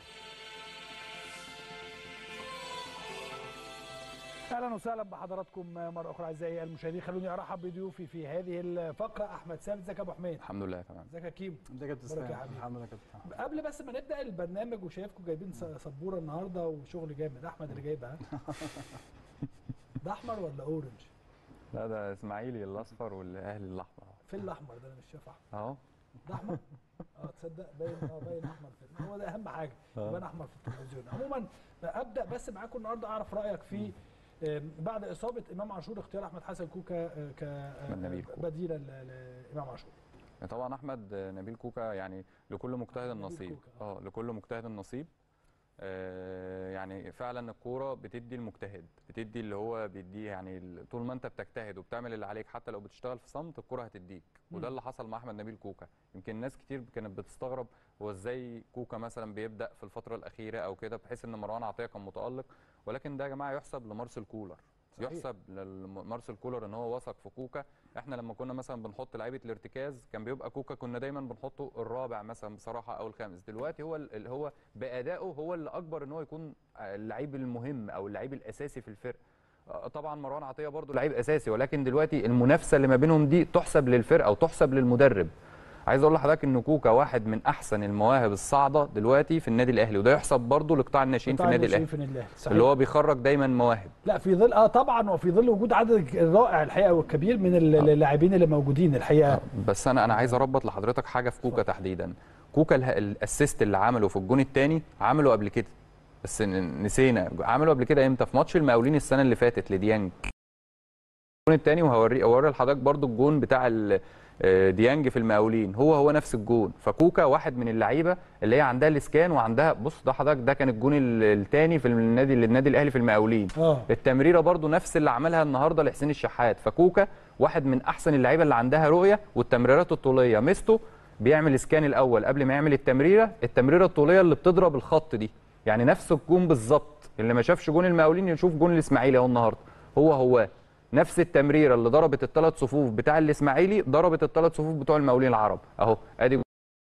اهلا وسهلا بحضراتكم مره اخرى اعزائي المشاهدين خلوني ارحب بضيوفي في هذه الفقره احمد ثابت ازيك يا ابو حميد الحمد لله تمام ازيك يا كيمو ده كابتن بارك يا اسلام حبيبي. الحمد لله كابتن قبل بس ما نبدا البرنامج وشايفكم جايبين س- سبوره النهارده وشغل جامد احمد اللي جايبها ده احمر ولا اورنج لا ده اسماعيلي الاصفر والاهلي الاحمر فين الاحمر ده انا مش شايف احمر اهو ده احمر اه تصدق باين اه باين احمر في هو ده اهم حاجه آه. يبان احمر في التلفزيون عموما ابدا بس معاكم النهارده اعرف رايك في آم، بعد اصابه امام عاشور اختيار احمد حسن كوكا آه، ك آه، من نبيل كوكا. بديلا ل- لامام عاشور طبعا احمد نبيل كوكا يعني لكل مجتهد نبيل النصيب كوكا، اه لكل مجتهد النصيب آه يعني فعلا الكوره بتدي المجتهد بتدي اللي هو بيديه يعني ال- طول ما انت بتجتهد وبتعمل اللي عليك حتى لو بتشتغل في صمت الكوره هتديك وده مم. اللي حصل مع احمد نبيل كوكا يمكن ناس كتير كانت بتستغرب هو ازاي كوكا مثلا بيبدا في الفتره الاخيره او كده بحيث ان مروان عطيه كان متالق ولكن ده يا جماعه يحسب لمارسيل كولر صحيح. يحسب لمارسيل كولر ان هو وثق في كوكا احنا لما كنا مثلا بنحط لعيبه الارتكاز كان بيبقى كوكا كنا دايما بنحطه الرابع مثلا بصراحه او الخامس دلوقتي هو ال- اللي هو بادائه هو اللي اكبر ان هو يكون اللعيب المهم او اللعيب الاساسي في الفرقه آه، طبعا مروان عطيه برضو لعيب اساسي ولكن دلوقتي المنافسه اللي ما بينهم دي تحسب للفرقه وتحسب للمدرب عايز اقول لحضرتك ان كوكا واحد من احسن المواهب الصاعده دلوقتي في النادي الاهلي وده يحسب برضو لقطاع الناشئين في قطاع النادي الناشئين الاهلي في النادي الاهلي صحيح. اللي هو بيخرج دايما مواهب لا في ظل اه طبعا وفي ظل وجود عدد رائع الحقيقه والكبير من ال- اللاعبين اللي موجودين الحقيقه بس انا انا عايز اربط لحضرتك حاجه في كوكا تحديدا كوكا اله- الاسيست اللي عمله في الجون الثاني عمله قبل كده بس ن- نسينا عمله قبل كده امتى في ماتش المقاولين السنه اللي فاتت لديانج الجون الثاني وهوري اوري لحضرتك برضو الجون بتاع ال- آه، ديانج في المقاولين هو هو نفس الجون فكوكا واحد من اللعيبه اللي هي عندها الاسكان وعندها بص ده حضرتك ده كان الجون الثاني في النادي النادي الاهلي في المقاولين اه التمريره برضو نفس اللي عملها النهارده لحسين الشحات فكوكا واحد من احسن اللعيبه اللي عندها رؤيه والتمريرات الطوليه ميزته بيعمل اسكان الاول قبل ما يعمل التمريره التمريره الطوليه اللي بتضرب الخط دي يعني نفس الجون بالظبط اللي ما شافش جون المقاولين يشوف جون الاسماعيلي اهو النهارده هو هو نفس التمريره اللي ضربت الثلاث صفوف بتاع الاسماعيلي ضربت الثلاث صفوف بتوع المقاولين العرب اهو ادي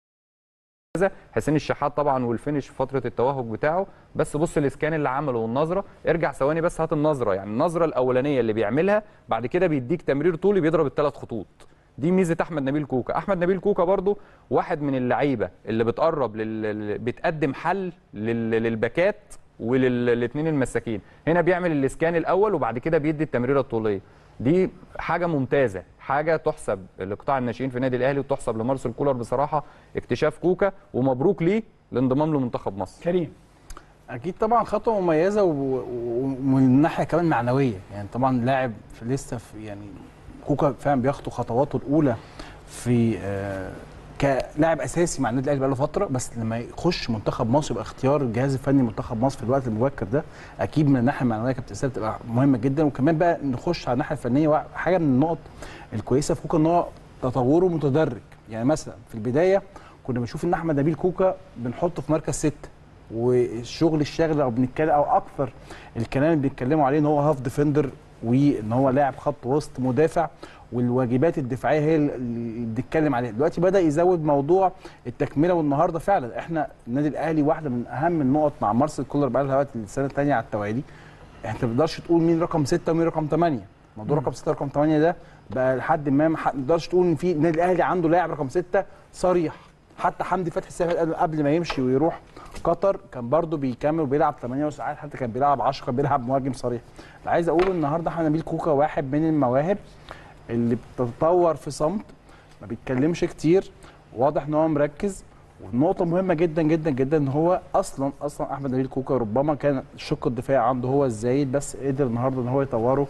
كذا حسين الشحات طبعا والفينش في فتره التوهج بتاعه بس بص الاسكان اللي عمله والنظره ارجع ثواني بس هات النظره يعني النظره الاولانيه اللي بيعملها بعد كده بيديك تمرير طولي بيضرب الثلاث خطوط دي ميزه احمد نبيل كوكا احمد نبيل كوكا برضو واحد من اللعيبه اللي بتقرب لل... بتقدم حل لل... للباكات وللاثنين المساكين هنا بيعمل الاسكان الاول وبعد كده بيدي التمريره الطوليه دي حاجه ممتازه حاجه تحسب لقطاع الناشئين في النادي الاهلي وتحسب لمارسيل كولر بصراحه اكتشاف كوكا ومبروك ليه الانضمام لمنتخب مصر كريم اكيد طبعا خطوه مميزه و- و- ومن ناحيه كمان معنويه يعني طبعا لاعب في لسه في يعني كوكا فعلا بياخدوا خطواته الاولى في آه، كلاعب اساسي مع النادي الاهلي بقاله فتره بس لما يخش منتخب مصر يبقى اختيار الجهاز الفني منتخب مصر في الوقت المبكر ده اكيد من الناحيه المعنويه كابتن اسلام بتبقى مهمه جدا وكمان بقى نخش على الناحيه الفنيه حاجه من النقط الكويسه في كوكا ان هو تطوره متدرج يعني مثلا في البدايه كنا بنشوف ان احمد نبيل كوكا بنحطه في مركز ستة والشغل الشاغل او بنتكلم او اكثر الكلام اللي بيتكلموا عليه ان هو هاف ديفندر وان هو لاعب خط وسط مدافع والواجبات الدفاعيه هي اللي بنتكلم عليها دلوقتي بدا يزود موضوع التكمله والنهارده فعلا احنا النادي الاهلي واحده من اهم النقط مع مارسيل كولر بقى لها السنه الثانيه على التوالي انت ما تقدرش تقول مين رقم ستة ومين رقم ثمانية موضوع رقم ستة ورقم ثمانية ده بقى لحد ما ما تقدرش تقول ان في النادي الاهلي عنده لاعب رقم ستة صريح حتى حمدي فتحي السنه قبل- قبل ما يمشي ويروح قطر كان برده بيكمل وبيلعب 8 وساعات حتى كان بيلعب 10 كان بيلعب مهاجم صريح اللي عايز اقوله النهارده احمد نبيل كوكا واحد من المواهب اللي بتتطور في صمت ما بيتكلمش كتير واضح ان هو مركز والنقطة مهمة جدا جدا جدا ان هو اصلا اصلا احمد نبيل كوكا ربما كان الشق الدفاعي عنده هو الزايد بس قدر النهارده ان هو يطوره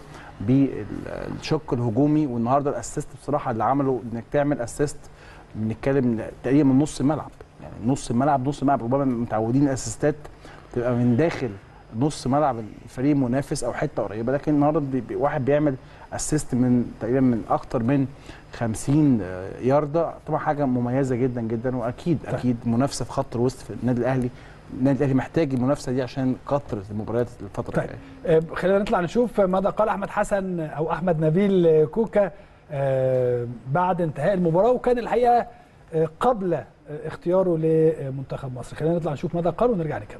بالشق الهجومي والنهارده الاسيست بصراحة اللي عمله انك تعمل اسيست بنتكلم تقريبا من نص الملعب يعني نص الملعب نص الملعب ربما متعودين الاسيستات تبقى من داخل نص ملعب الفريق المنافس او حته قريبه لكن النهارده بي- بي- واحد بيعمل اسيست من تقريبا من اكتر من 50 يارده طبعا حاجه مميزه جدا جدا واكيد طيب. اكيد منافسه في خط الوسط في النادي الاهلي النادي الاهلي محتاج المنافسه دي عشان كثره المباريات الفتره طيب. الجايه آه، خلينا نطلع نشوف ماذا قال احمد حسن او احمد نبيل كوكا آه، بعد انتهاء المباراه وكان الحقيقه آه، قبل آه، اختياره لمنتخب مصر خلينا نطلع نشوف ماذا قال ونرجع نكمل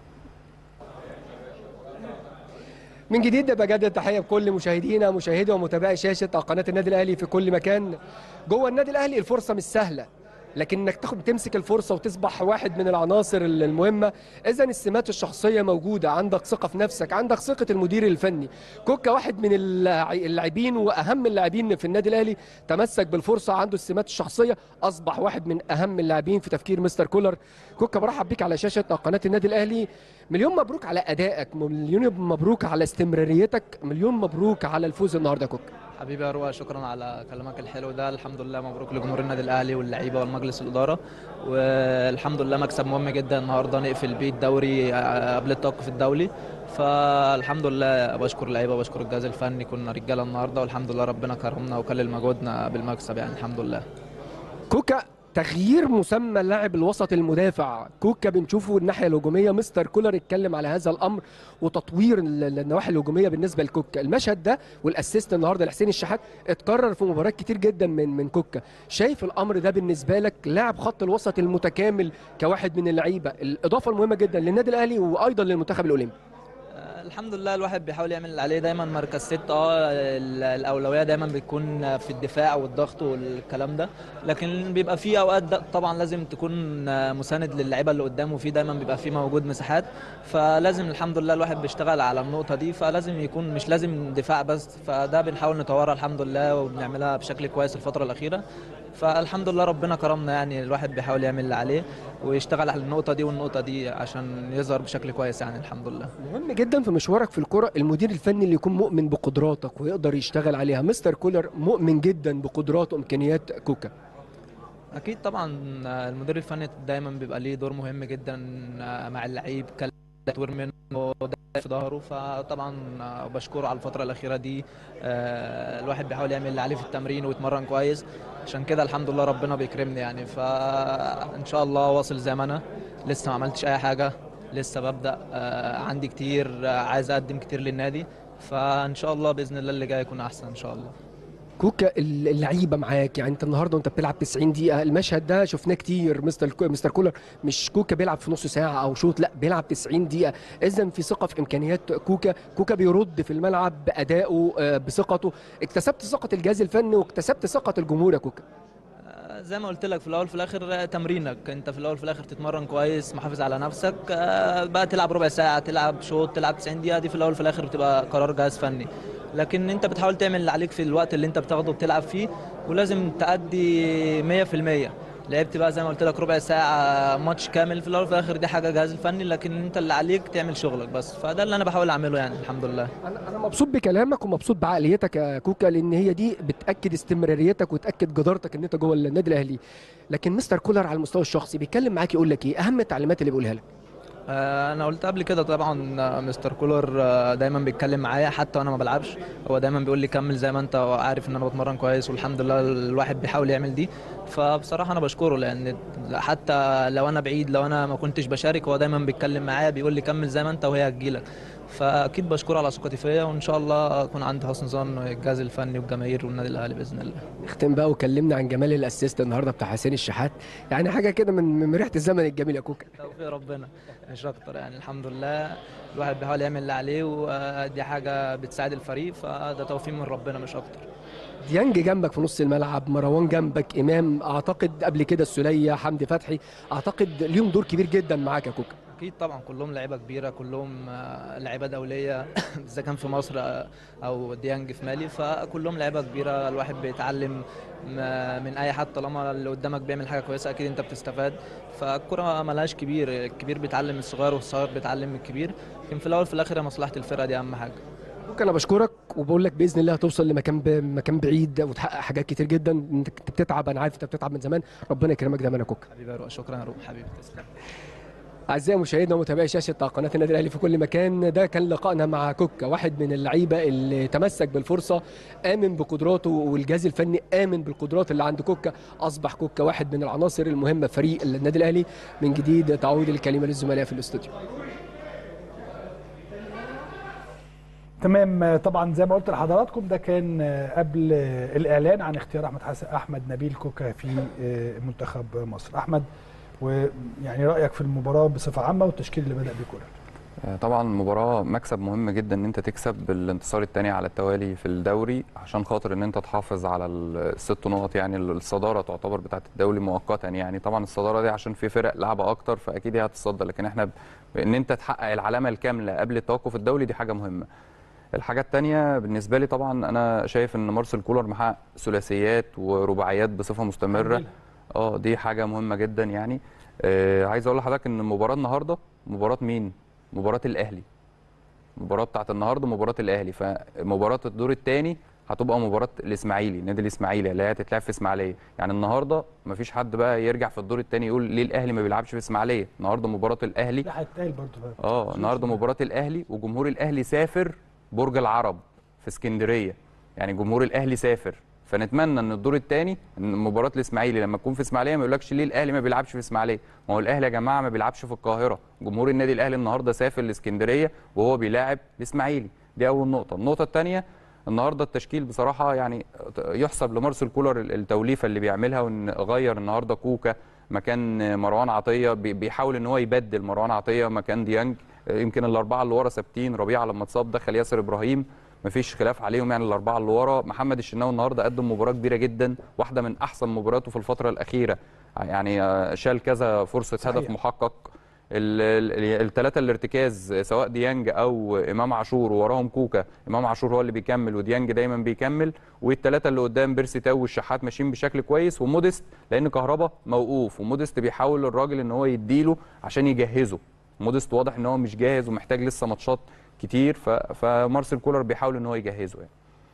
من جديد بجدد التحيه بكل مشاهدينا مشاهدي ومتابعي شاشه قناه النادي الاهلي في كل مكان جوه النادي الاهلي الفرصه مش سهله لكن انك تاخد تمسك الفرصه وتصبح واحد من العناصر المهمه اذا السمات الشخصيه موجوده عندك ثقه في نفسك عندك ثقه المدير الفني كوكا واحد من اللاع- اللاعبين واهم اللاعبين في النادي الاهلي تمسك بالفرصه عنده السمات الشخصيه اصبح واحد من اهم اللاعبين في تفكير مستر كولر كوكا برحب بيك على شاشه قناه النادي الاهلي مليون مبروك على ادائك مليون مبروك على استمراريتك مليون مبروك على الفوز النهارده كوكا حبيبي يا روى شكرا على كلامك الحلو ده الحمد لله مبروك لجمهور النادي الاهلي واللعيبه والمجلس الاداره والحمد لله مكسب مهم جدا النهارده نقفل بيه الدوري قبل التوقف الدولي فالحمد لله بشكر اللعيبه وبشكر الجهاز الفني كنا رجاله النهارده والحمد لله ربنا كرمنا وكلل مجهودنا بالمكسب يعني الحمد لله كوكا تغيير مسمى لاعب الوسط المدافع كوكا بنشوفه الناحيه الهجوميه مستر كولر اتكلم على هذا الامر وتطوير ال- النواحي الهجوميه بالنسبه لكوكا المشهد ده والاسيست النهارده لحسين الشحات اتكرر في مباريات كتير جدا من من كوكا شايف الامر ده بالنسبه لك لاعب خط الوسط المتكامل كواحد من اللعيبه الاضافه المهمه جدا للنادي الاهلي وايضا للمنتخب الاولمبي الحمد لله الواحد بيحاول يعمل اللي عليه دايما مركز ستة اه ال- الاولويه دايما بتكون في الدفاع والضغط والكلام ده لكن بيبقى في اوقات ده طبعا لازم تكون مساند للعيبه اللي قدامه في دايما بيبقى في موجود مساحات فلازم الحمد لله الواحد بيشتغل على النقطه دي فلازم يكون مش لازم دفاع بس فده بنحاول نطورها الحمد لله وبنعملها بشكل كويس الفتره الاخيره فالحمد لله ربنا كرمنا يعني الواحد بيحاول يعمل اللي عليه ويشتغل على النقطه دي والنقطه دي عشان يظهر بشكل كويس يعني الحمد لله مهم جدا في مشوارك في الكرة المدير الفني اللي يكون مؤمن بقدراتك ويقدر يشتغل عليها مستر كولر مؤمن جدا بقدرات وامكانيات كوكا اكيد طبعا المدير الفني دايما بيبقى ليه دور مهم جدا مع اللعيب كتطوير منه دايما في ظهره فطبعا بشكره على الفتره الاخيره دي آه، الواحد بيحاول يعمل اللي عليه في التمرين ويتمرن كويس عشان كده الحمد لله ربنا بيكرمني يعني فان شاء الله واصل زي ما انا لسه ما عملتش اي حاجه لسه ببدا آه، عندي كتير آه، عايز اقدم كتير للنادي فان شاء الله باذن الله اللي جاي يكون احسن ان شاء الله كوكا اللعيبه معاك يعني انت النهارده وانت بتلعب 90 دقيقه المشهد ده شفناه كتير مستر مستر كولر مش كوكا بيلعب في نص ساعه او شوط لا بيلعب 90 دقيقه اذا في ثقه في امكانيات كوكا كوكا بيرد في الملعب بادائه آه، بثقته اكتسبت ثقه الجهاز الفني واكتسبت ثقه الجمهور يا كوكا زي ما قلت لك في الاول في الاخر تمرينك انت في الاول في الاخر تتمرن كويس محافظ على نفسك آه، بقى تلعب ربع ساعه تلعب شوط تلعب 90 دقيقه دي في الاول في الاخر بتبقى قرار جهاز فني لكن انت بتحاول تعمل اللي عليك في الوقت اللي انت بتاخده بتلعب فيه ولازم تأدي 100% لعبت بقى زي ما قلت لك ربع ساعه ماتش كامل في الاول في الاخر دي حاجه جهاز الفني لكن انت اللي عليك تعمل شغلك بس فده اللي انا بحاول اعمله يعني الحمد لله انا انا مبسوط بكلامك ومبسوط بعقليتك يا كوكا لان هي دي بتاكد استمراريتك وتاكد جدارتك ان انت جوه النادي الاهلي لكن مستر كولر على المستوى الشخصي بيتكلم معاك يقول لك ايه اهم التعليمات اللي بيقولها لك آه، انا قلت قبل كده طبعا آه، مستر كولر آه، دايما بيتكلم معايا حتى وانا ما بلعبش هو دايما بيقول لي كمل زي ما انت عارف ان انا بتمرن كويس والحمد لله الواحد بيحاول يعمل دي فبصراحه انا بشكره لان حتى لو انا بعيد لو انا ما كنتش بشارك هو دايما بيتكلم معايا بيقول لي كمل زي ما انت وهي هتجيلك فاكيد بشكره على ثقتي فيا وان شاء الله اكون عندي حسن ظن الجهاز الفني والجماهير والنادي الاهلي باذن الله اختم بقى وكلمنا عن جمال الاسيست النهارده بتاع حسين الشحات يعني حاجه كده من من ريحه الزمن الجميل يا كوكا توفيق ربنا مش اكتر يعني الحمد لله الواحد بيحاول يعمل اللي عليه ودي حاجه بتساعد الفريق فده توفيق من ربنا مش اكتر ديانج جنبك في نص الملعب مروان جنبك امام اعتقد قبل كده السوليه حمدي فتحي اعتقد ليهم دور كبير جدا معاك يا كوكا اكيد طبعا كلهم لعيبه كبيره كلهم آه، لعيبه دوليه اذا كان في مصر آه، او ديانج في مالي فكلهم لعيبه كبيره الواحد بيتعلم م- من اي حد طالما اللي قدامك بيعمل حاجه كويسه اكيد انت بتستفاد فالكره ملهاش كبير الكبير بيتعلم من الصغير والصغير بيتعلم من الكبير لكن في الاول في الاخر هي مصلحه الفرقه دي اهم حاجه كوكا انا بشكرك وبقول لك باذن الله هتوصل لمكان ب... مكان بعيد وتحقق حاجات كتير جدا انت كنت بتتعب انا عارف انت بتتعب من زمان ربنا يكرمك دايما يا كوكا حبيبي يا روح شكرا يا روح حبيبي تسلم اعزائي مشاهدينا ومتابعي شاشه قناه النادي الاهلي في كل مكان ده كان لقائنا مع كوكا واحد من اللعيبه اللي تمسك بالفرصه امن بقدراته والجهاز الفني امن بالقدرات اللي عند كوكا اصبح كوكا واحد من العناصر المهمه في فريق النادي الاهلي من جديد تعود الكلمه للزملاء في الاستوديو تمام طبعا زي ما قلت لحضراتكم ده كان قبل الاعلان عن اختيار احمد حسن احمد نبيل كوكا في منتخب مصر احمد ويعني رايك في المباراه بصفه عامه والتشكيل اللي بدا بيه كولر آه، طبعا المباراة مكسب مهم جدا ان انت تكسب الانتصار الثاني على التوالي في الدوري عشان خاطر ان انت تحافظ على الست نقط يعني الصدارة تعتبر بتاعت الدوري مؤقتا يعني طبعا الصدارة دي عشان في فرق لعبة اكتر فاكيد هي هتتصدر لكن احنا ب- بان انت تحقق العلامة الكاملة قبل التوقف الدولي دي حاجة مهمة الحاجة التانية بالنسبة لي طبعا أنا شايف إن مارسيل كولر محقق ثلاثيات ورباعيات بصفة مستمرة اه دي حاجة مهمة جدا يعني آه عايز أقول لحضرتك إن المباراة النهاردة مباراة مين؟ مباراة الأهلي المباراة بتاعت النهاردة مباراة الأهلي فمباراة الدور الثاني هتبقى مباراة الإسماعيلي النادي الإسماعيلي اللي هي هتتلعب في إسماعيلية يعني النهاردة مفيش حد بقى يرجع في الدور الثاني يقول ليه الأهلي ما بيلعبش في إسماعيلية النهاردة مباراة الأهلي ده هيتقال برضه بقى. اه النهارده مباراه الاهلي وجمهور الاهلي سافر برج العرب في اسكندريه يعني جمهور الاهلي سافر فنتمنى ان الدور الثاني ان مباراه الاسماعيلي لما تكون في اسماعيليه ما يقولكش ليه الاهلي ما بيلعبش في اسماعيليه ما هو الاهلي يا جماعه ما بيلعبش في القاهره جمهور النادي الاهلي النهارده سافر لاسكندريه وهو بيلاعب الاسماعيلي دي اول نقطه النقطه الثانيه النهارده التشكيل بصراحه يعني يحسب لمارسيل كولر التوليفه اللي بيعملها وان غير النهارده كوكا مكان مروان عطيه بي- بيحاول ان هو يبدل مروان عطيه مكان ديانج يمكن الاربعه اللي ورا ثابتين ربيعه لما اتصاب دخل ياسر ابراهيم مفيش خلاف عليهم يعني الاربعه اللي ورا محمد الشناوي النهارده قدم مباراه كبيره جدا واحده من احسن مبارياته في الفتره الاخيره يعني آه، شال كذا فرصه صحيح. هدف محقق الثلاثه الارتكاز سواء ديانج او امام عاشور ووراهم كوكا امام عاشور هو اللي بيكمل وديانج دايما بيكمل والثلاثه اللي قدام بيرسي تاو والشحات ماشيين بشكل كويس وموديست لان كهربا موقوف وموديست بيحاول الراجل ان هو يديله عشان يجهزه موديست واضح ان هو مش جاهز ومحتاج لسه ماتشات كتير ف... فمارسيل كولر بيحاول ان هو يجهزه يعني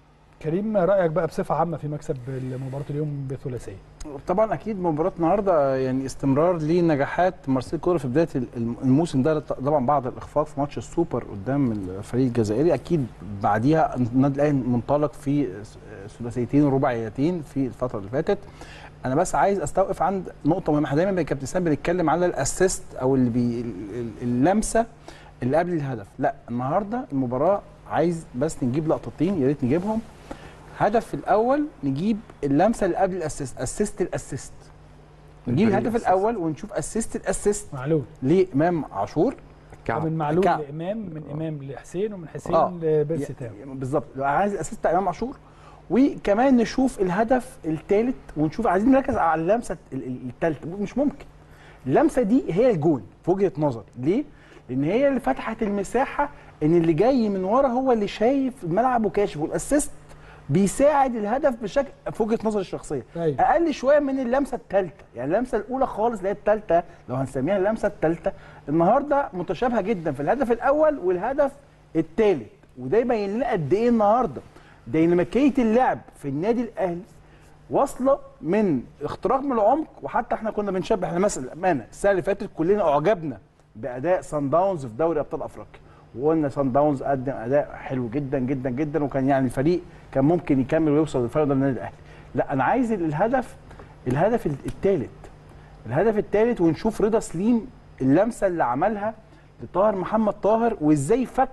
كريم رايك بقى بصفه عامه في مكسب مباراه اليوم بثلاثيه طبعا اكيد مباراه النهارده يعني استمرار لنجاحات مارسيل كولر في بدايه الم- الموسم ده طبعا بعد الاخفاق في ماتش السوبر قدام الفريق الجزائري اكيد بعديها النادي الاهلي منطلق في ثلاثيتين ورباعيتين في الفتره اللي فاتت انا بس عايز استوقف عند نقطه مهمه احنا دايما يا كابتن اسلام بنتكلم على الاسيست او اللي بي ال- اللمسه اللي قبل الهدف لا النهارده المباراه عايز بس نجيب لقطتين يا ريت نجيبهم هدف الاول نجيب اللمسه اللي قبل الاسيست اسيست الاسيست نجيب الفريق الهدف الأسيست. الاول ونشوف اسيست الاسيست معلول لامام عاشور من معلول كعب. لامام من امام لحسين ومن حسين آه. لبيرسي تاو بالظبط عايز اسيست بتاع امام عاشور وكمان نشوف الهدف الثالث ونشوف عايزين نركز على اللمسه الثالثه مش ممكن اللمسه دي هي الجون في وجهه نظري ليه؟ لان هي اللي فتحت المساحه ان اللي جاي من ورا هو اللي شايف الملعب وكاشف والاسيست بيساعد الهدف بشكل في وجهه نظري الشخصيه أيوة. اقل شويه من اللمسه الثالثه يعني اللمسه الاولى خالص اللي هي الثالثه لو هنسميها اللمسه الثالثه النهارده متشابهه جدا في الهدف الاول والهدف الثالث وده يبين لنا قد ايه النهارده ديناميكيه اللعب في النادي الاهلي واصله من اختراق من العمق وحتى احنا كنا بنشبه احنا مثلا الامانه السنه اللي فاتت كلنا اعجبنا باداء سان داونز في دوري ابطال افريقيا وقلنا سان داونز قدم اداء حلو جدا جدا جدا وكان يعني الفريق كان ممكن يكمل ويوصل للفرق ده النادي الاهلي لا انا عايز الهدف الهدف الثالث الهدف الثالث ونشوف رضا سليم اللمسه اللي عملها لطاهر محمد طاهر وازاي فك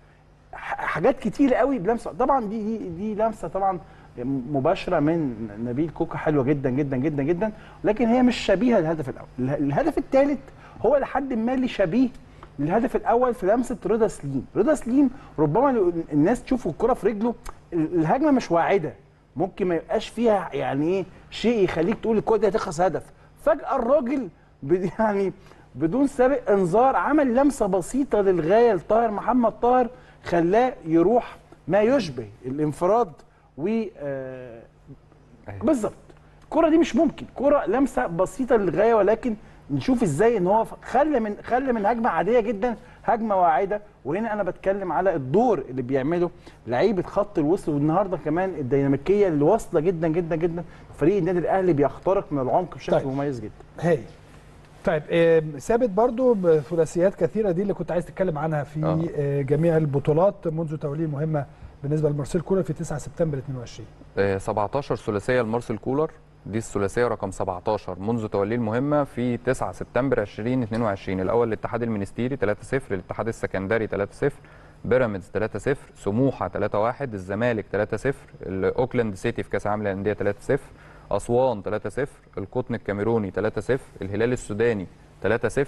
ح- حاجات كتيره قوي بلمسه طبعا دي دي دي لمسه طبعا مباشره من نبيل كوكا حلوه جدا جدا جدا جدا لكن هي مش شبيهه للهدف الاول اله- الهدف الثالث هو لحد ما اللي شبيه للهدف الاول في لمسه رضا سليم رضا سليم ربما لو الناس تشوف الكره في رجله ال- الهجمه مش واعده ممكن ما يبقاش فيها يعني ايه شيء يخليك تقول الكره دي هتخلص هدف فجاه الراجل ب- يعني بدون سابق انذار عمل لمسه بسيطه للغايه لطاهر محمد طاهر خلاه يروح ما يشبه الانفراد و آه، بالظبط الكره دي مش ممكن كره لمسه بسيطه للغايه ولكن نشوف ازاي ان هو ف- خلى من خلى من هجمه عاديه جدا هجمه واعده وهنا انا بتكلم على الدور اللي بيعمله لعيبه خط الوسط والنهارده كمان الديناميكيه اللي واصله جدا جدا جدا فريق النادي الاهلي بيخترق من العمق بشكل طيب. طيب. مميز جدا هاي طيب آم، ثابت برضو بثلاثيات كثيره دي اللي كنت عايز تتكلم عنها في آه. آه، جميع البطولات منذ توليه مهمه بالنسبه لمارسيل كولر في 9 سبتمبر 22 آه، 17 ثلاثيه لمارسيل كولر دي الثلاثيه رقم 17 منذ توليه المهمه في 9 سبتمبر 2022 الاول الاتحاد المنستيري 3-0 الاتحاد السكندري 3-0 بيراميدز 3-0 سموحه 3-1 الزمالك 3-0 الاوكلاند سيتي في كاس العالم للانديه 3-0 اسوان 3-0 القطن الكاميروني 3-0 الهلال السوداني 3-0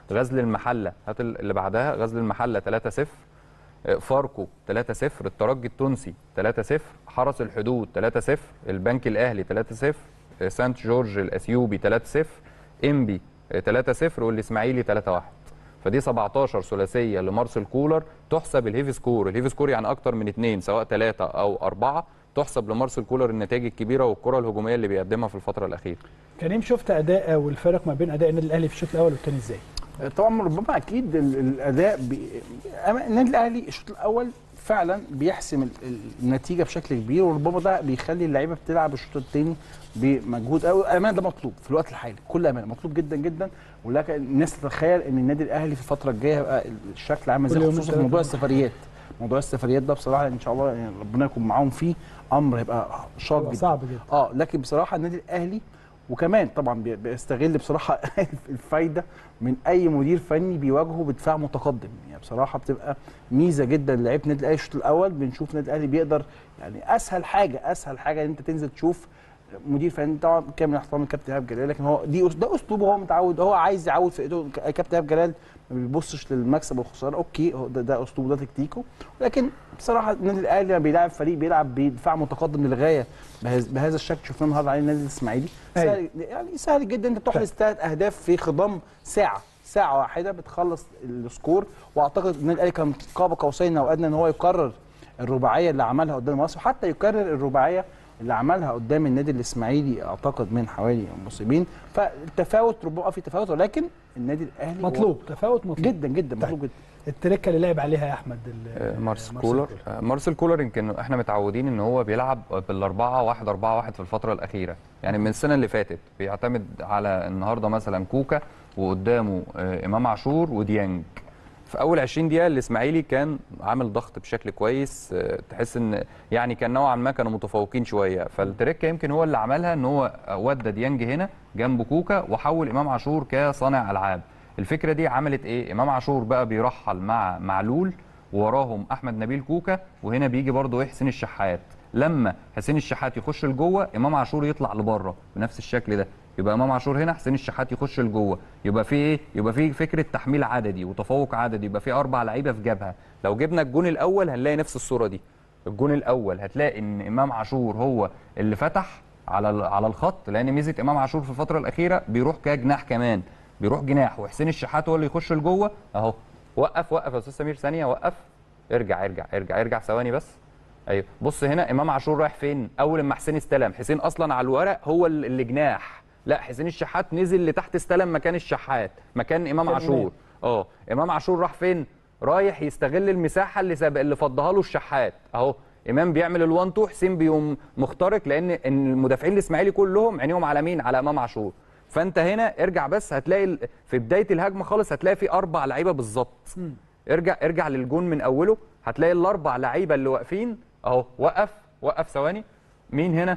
غزل المحله هات ال- اللي بعدها غزل المحله 3-0 آه، فاركو 3-0 الترجي التونسي 3-0 حرس الحدود 3-0 البنك الاهلي 3-0 آه، سانت جورج الاثيوبي 3-0 انبي آه، 3-0 والاسماعيلي 3-1 فدي 17 ثلاثيه لمارسيل كولر تحسب الهيفي سكور الهيفي سكور يعني اكتر من اثنين سواء ثلاثه او اربعه تحسب لمارسيل كولر النتائج الكبيره والكره الهجوميه اللي بيقدمها في الفتره الاخيره كريم شفت اداء والفرق ما بين اداء النادي الاهلي في الشوط الاول والثاني ازاي؟ طبعا ربما اكيد ال- الاداء بي... أما النادي الاهلي الشوط الاول فعلا بيحسم ال- ال- النتيجه بشكل كبير وربما ده بيخلي اللعيبه بتلعب الشوط الثاني بمجهود قوي امانه ده مطلوب في الوقت الحالي كل امانه مطلوب جدا جدا ولكن الناس تتخيل ان النادي الاهلي في الفتره الجايه هيبقى الشكل عامل كل ازاي يومين خصوصا في ثلاثة موضوع مرة. السفريات موضوع السفريات ده بصراحه ان شاء الله يعني ربنا يكون معاهم فيه امر هيبقى شاق هيبقى جدا صعب جدا اه لكن بصراحه النادي الاهلي وكمان طبعا بي- بيستغل بصراحه الفايده من اي مدير فني بيواجهه بدفاع متقدم يعني بصراحه بتبقى ميزه جدا لعيبه النادي الاهلي الشوط الاول بنشوف النادي الاهلي بيقدر يعني اسهل حاجه اسهل حاجه ان انت تنزل تشوف مدير فني طبعا كامل احترام الكابتن ايهاب جلال لكن هو دي أس- ده اسلوبه هو متعود هو عايز يعود في ايده كابتن ايهاب جلال ما بيبصش للمكسب والخساره اوكي هو ده, ده اسلوبه ده تكتيكه لكن بصراحه النادي الاهلي لما بيلاعب فريق بيلعب بدفاع متقدم للغايه بهذا بهذا الشكل شفناه النهارده على النادي الاسماعيلي أيوة. سهل يعني سهل جدا انت تحرز ثلاث اهداف في خضم ساعه ساعه واحده بتخلص السكور واعتقد النادي الاهلي كان قاب قوسين او ادنى ان هو يكرر الرباعيه اللي عملها قدام مصر وحتى يكرر الرباعيه اللي عملها قدام النادي الاسماعيلي اعتقد من حوالي موسمين فالتفاوت ربما في تفاوت ولكن النادي الاهلي هو مطلوب تفاوت مطلوب جدا جدا مطلوب جدا التركه اللي لعب عليها يا احمد ال- آه، مارسيل مارسيل كولر آه، مارسيل كولر يمكن احنا متعودين ان هو بيلعب بالاربعه واحد اربعه واحد في الفتره الاخيره يعني من السنه اللي فاتت بيعتمد على النهارده مثلا كوكا وقدامه آه، امام عاشور وديانج في اول 20 دقيقه الاسماعيلي كان عامل ضغط بشكل كويس آه، تحس ان يعني كان نوعا ما كانوا متفوقين شويه فالتركه يمكن هو اللي عملها ان هو ودى ديانج هنا جنب كوكا وحول امام عاشور كصانع العاب الفكره دي عملت ايه امام عاشور بقى بيرحل مع معلول وراهم احمد نبيل كوكا وهنا بيجي برضه ايه حسين الشحات لما حسين الشحات يخش لجوه امام عاشور يطلع لبره بنفس الشكل ده يبقى امام عاشور هنا حسين الشحات يخش لجوه يبقى في ايه يبقى في فكره تحميل عددي وتفوق عددي يبقى في اربع لعيبه في جبهه لو جبنا الجون الاول هنلاقي نفس الصوره دي الجون الاول هتلاقي ان امام عاشور هو اللي فتح على ال- على الخط لان ميزه امام عاشور في الفتره الاخيره بيروح كجناح كمان بيروح جناح وحسين الشحات هو اللي يخش لجوه اهو وقف وقف يا استاذ سمير ثانيه وقف ارجع ارجع ارجع ارجع ثواني بس ايوه بص هنا امام عاشور رايح فين اول ما حسين استلم حسين اصلا على الورق هو ال- اللي جناح لا حسين الشحات نزل لتحت استلم مكان الشحات مكان امام كان عاشور اه امام عاشور راح فين رايح يستغل المساحه اللي ساب اللي فضها له الشحات اهو امام بيعمل الوان تو حسين بيقوم مخترق لان ان المدافعين الاسماعيلي كلهم عينيهم على مين على امام عاشور فانت هنا ارجع بس هتلاقي ال- في بدايه الهجمه خالص هتلاقي في اربع لعيبه بالظبط ارجع ارجع للجون من اوله هتلاقي الاربع لعيبه اللي واقفين اهو وقف وقف ثواني مين هنا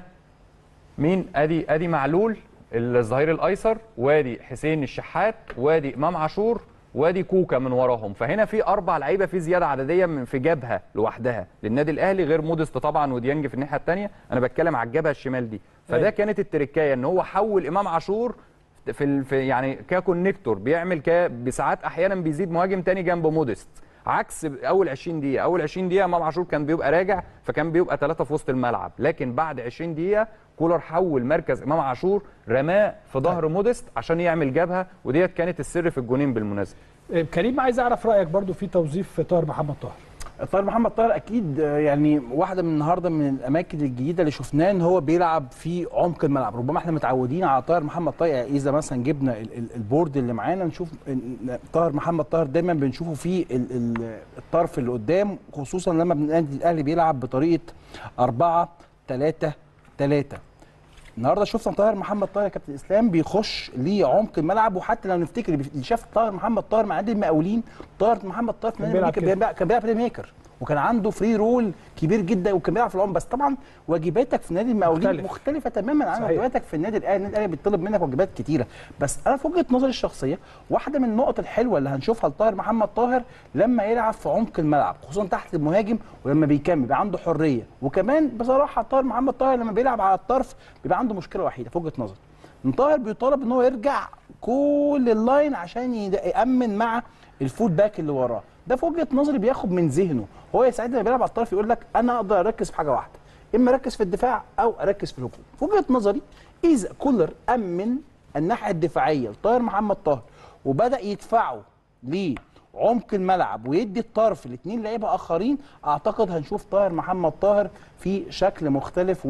مين ادي ادي معلول الظهير الايسر وادي حسين الشحات وادي امام عاشور وادي كوكا من وراهم فهنا في اربع لعيبه في زياده عدديه من في جبهه لوحدها للنادي الاهلي غير مودست طبعا وديانج في الناحيه الثانيه انا بتكلم على الجبهه الشمال دي فده أيوة. كانت التركايه ان هو حول امام عاشور في ال- في يعني ككونكتور بيعمل ك بساعات احيانا بيزيد مهاجم تاني جنب مودست عكس اول 20 دقيقه اول 20 دقيقه امام عاشور كان بيبقى راجع فكان بيبقى ثلاثه في وسط الملعب لكن بعد 20 دقيقه كولر حول مركز امام عاشور رماه في ظهر مودست عشان يعمل جبهه وديت كانت السر في الجونين بالمناسبه آه، كريم عايز اعرف رايك برضو في توظيف طاهر محمد طاهر طاهر محمد طاهر اكيد آه، يعني واحده من النهارده من الاماكن الجديده اللي شفناه ان هو بيلعب في عمق الملعب ربما احنا متعودين على طاهر محمد طاهر يعني اذا مثلا جبنا ال- ال- البورد اللي معانا نشوف إن طاهر محمد طاهر دايما بنشوفه في ال- ال- الطرف اللي قدام خصوصا لما النادي الاهلي بيلعب بطريقه 4 3 3 النهارده شفنا طاهر محمد طاهر يا كابتن اسلام بيخش لعمق الملعب وحتى لو نفتكر اللي شاف طاهر محمد طاهر مع نادي المقاولين طاهر محمد طاهر في كان نادي بيلعب المقاولين كان كده. بيلعب- كان بيلعب بلاي ميكر وكان عنده فري رول كبير جدا وكان بيلعب في العمق بس طبعا واجباتك في نادي المقاولين مختلف. مختلفه تماما عن صحيح. واجباتك في النادي الاهلي النادي الاهلي بيطلب منك واجبات كتيره بس انا في وجهه نظري الشخصيه واحده من النقط الحلوه اللي هنشوفها لطاهر محمد طاهر لما يلعب في عمق الملعب خصوصا تحت المهاجم ولما بيكمل بيبقى عنده حريه وكمان بصراحه طاهر محمد طاهر لما بيلعب على الطرف بيبقى عنده مشكله وحيده في وجهه نظري ان طاهر بيطالب ان هو يرجع كل اللاين عشان يد- يامن مع الفول باك اللي وراه ده في وجهه نظري بياخد من ذهنه هو ساعتها لما بيلعب على الطرف يقول لك انا اقدر اركز في حاجه واحده اما اركز في الدفاع او اركز في الهجوم في وجهه نظري اذا كولر امن الناحيه الدفاعيه لطاهر محمد طاهر وبدا يدفعه لعمق الملعب ويدي الطرف لاثنين لعيبه اخرين اعتقد هنشوف طاهر محمد طاهر في شكل مختلف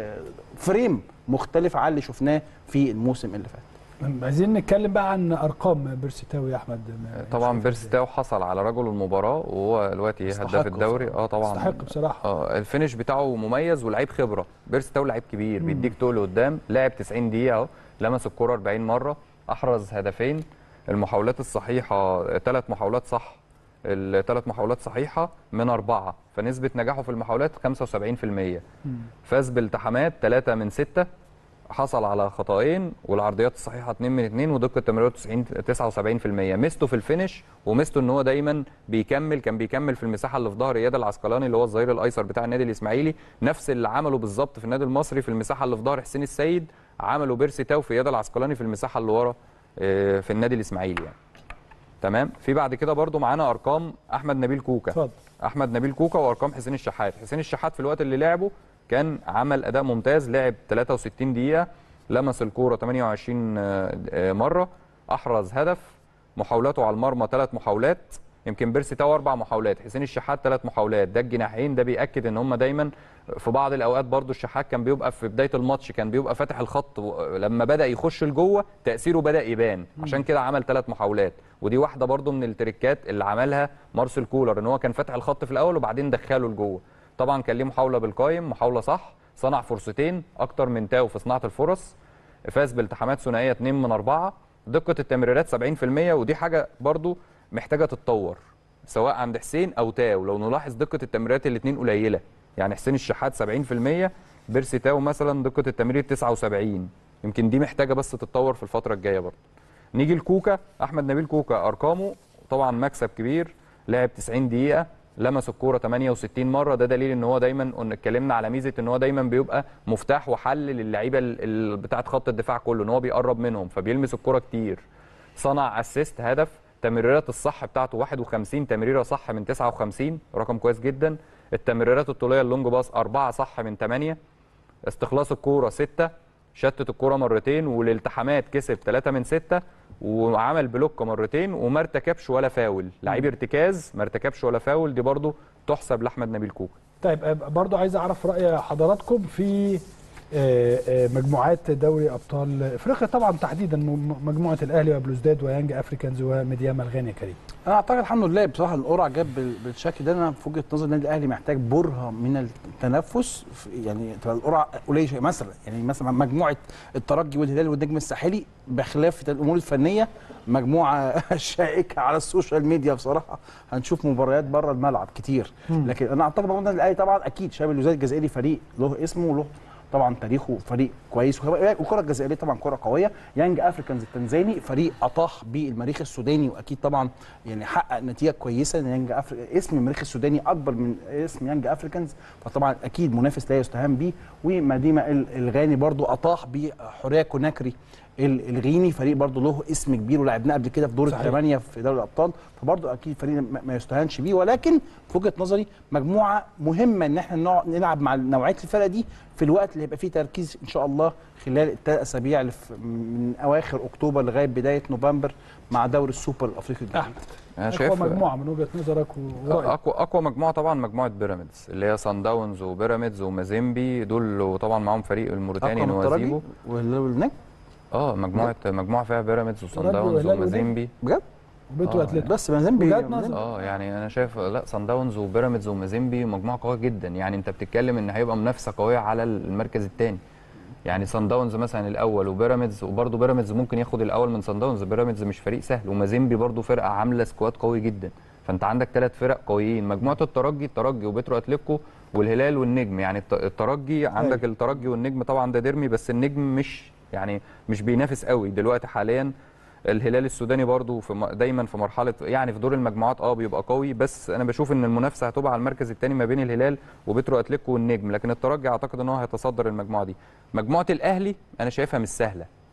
وفريم مختلف عن اللي شفناه في الموسم اللي فات عايزين نتكلم بقى عن ارقام بيرسيتاوي يا احمد طبعا بيرستاو حصل على رجل المباراه وهو دلوقتي يستحق هداف الدوري اه طبعا يستحق بصراحه اه الفينش بتاعه مميز ولعيب خبره بيرستاو لعيب كبير بيديك تقل قدام لعب 90 دقيقه اهو لمس الكره 40 مره احرز هدفين المحاولات الصحيحه ثلاث محاولات صح الثلاث محاولات صحيحه من اربعه فنسبه نجاحه في المحاولات 75% فاز بالتحامات 3 من 6 حصل على خطأين والعرضيات الصحيحه 2 من 2 ودقه تمريراته 90 79% ميزته في الفينش وميزته ان هو دايما بيكمل كان بيكمل في المساحه اللي في ظهر اياد العسقلاني اللي هو الظهير الايسر بتاع النادي الاسماعيلي نفس اللي عمله بالظبط في النادي المصري في المساحه اللي في ظهر حسين السيد عمله بيرسي تاو في اياد العسقلاني في المساحه اللي ورا آه، في النادي الاسماعيلي يعني تمام في بعد كده برضو معانا ارقام احمد نبيل كوكا اتفضل احمد نبيل كوكا وارقام حسين الشحات حسين الشحات في الوقت اللي لعبه كان عمل اداء ممتاز لعب 63 دقيقه لمس الكوره 28 آه، آه، مره احرز هدف محاولاته على المرمى ثلاث محاولات يمكن بيرسي تاو اربع محاولات حسين الشحات ثلاث محاولات ده الجناحين ده بياكد ان هم دايما في بعض الاوقات برضو الشحات كان بيبقى في بدايه الماتش كان بيبقى فاتح الخط و- لما بدا يخش لجوه تاثيره بدا يبان عشان كده عمل ثلاث محاولات ودي واحده برضو من التريكات اللي عملها مارسيل كولر ان هو كان فاتح الخط في الاول وبعدين دخله لجوه طبعا كان ليه محاوله بالقايم محاوله صح صنع فرصتين اكتر من تاو في صناعه الفرص فاز بالتحامات ثنائيه 2 من 4 دقه التمريرات 70% ودي حاجه برضو محتاجه تتطور سواء عند حسين او تاو لو نلاحظ دقه التمريرات الاثنين قليله يعني حسين الشحات 70% بيرسي تاو مثلا دقه التمرير 79 يمكن دي محتاجه بس تتطور في الفتره الجايه برضو نيجي لكوكا احمد نبيل كوكا ارقامه طبعا مكسب كبير لعب 90 دقيقه لمس الكوره 68 مره ده دليل ان هو دايما قلنا اتكلمنا على ميزه ان هو دايما بيبقى مفتاح وحل للعيبه ال- ال- بتاعه خط الدفاع كله ان هو بيقرب منهم فبيلمس الكوره كتير صنع اسيست هدف تمريرات الصح بتاعته 51 تمريره صح من 59 رقم كويس جدا التمريرات الطوليه اللونج باص 4 صح من 8 استخلاص الكوره 6 شتت الكوره مرتين والالتحامات كسب 3 من 6 وعمل بلوك مرتين وما ارتكبش ولا فاول لعيب ارتكاز ما ارتكبش ولا فاول دي برضو تحسب لاحمد نبيل كوكا طيب آه، برضو عايز اعرف راي حضراتكم في آه، آه، مجموعات دوري ابطال افريقيا طبعا تحديدا م- مجموعه الاهلي وبلوزداد ويانج افريكانز وميدياما الغاني يا كريم انا اعتقد الحمد لله بصراحه القرعه جاب بال- بالشكل ده انا في وجهه نظري النادي الاهلي محتاج برهه من التنفس في- يعني تبقى القرعه قليله شويه مثلا يعني مثلا مجموعه الترجي والهلال والنجم الساحلي بخلاف الامور الفنيه مجموعه شائكه على السوشيال ميديا بصراحه هنشوف مباريات بره الملعب كتير لكن انا اعتقد برضه النادي الاهلي طبعا اكيد شباب الوزارة الجزائري فريق له اسمه وله طبعا تاريخه فريق كويس والكره الجزائريه طبعا كره قويه يانج افريكانز التنزاني فريق اطاح بالمريخ السوداني واكيد طبعا يعني حقق نتيجه كويسه ان يانج أفريكا اسم المريخ السوداني اكبر من اسم يانج افريكانز فطبعا اكيد منافس لا يستهان به ومدينه ال- الغاني برضو اطاح بحوريه كوناكري ال- الغيني فريق برضو له اسم كبير ولعبناه قبل كده في دور صحيح. الثمانيه في دوري الابطال فبرضو اكيد فريق ما- ما يستهانش بيه ولكن في وجهه نظري مجموعه مهمه ان احنا نقعد نلعب مع نوعيه الفرق دي في الوقت اللي هيبقى فيه تركيز ان شاء الله خلال الثلاث اسابيع اللي في- من اواخر اكتوبر لغايه بدايه نوفمبر مع دوري السوبر الافريقي الجديد احمد انا اقوى شايف مجموعه من وجهه نظرك ورايك اقوى اقوى مجموعه طبعا مجموعه بيراميدز اللي هي سان داونز وبيراميدز ومازيمبي دول وطبعا معاهم فريق الموريتاني اقوى من الترجي نوازيبو وال- والنجم اه مجموعه مجموعه فيها بيراميدز وسان ترجي داونز وهلال ومازيمبي بجد وبيتو آه، اتلتيكو بس مازيمبي وجهات نظر. اه يعني انا شايف لا سان داونز وبيراميدز ومازيمبي مجموعه قويه جدا يعني انت بتتكلم ان هيبقى منافسه قويه على المركز الثاني يعني سان داونز مثلا الاول وبيراميدز وبرده بيراميدز ممكن ياخد الاول من سان داونز بيراميدز مش فريق سهل ومازيمبي برده فرقه عامله سكواد قوي جدا فانت عندك ثلاث فرق قويين مجموعه الترجي الترجي وبترو اتليكو والهلال والنجم يعني الت- الترجي عندك الترجي والنجم طبعا ده ديرمي بس النجم مش يعني مش بينافس قوي دلوقتي حاليا الهلال السوداني برضو في م- دايما في مرحله يعني في دور المجموعات اه بيبقى قوي بس انا بشوف ان المنافسه هتبقى على المركز الثاني ما بين الهلال وبترو اتليكو والنجم لكن الترجي اعتقد ان هو هيتصدر المجموعه دي مجموعه الاهلي انا شايفها مش سهله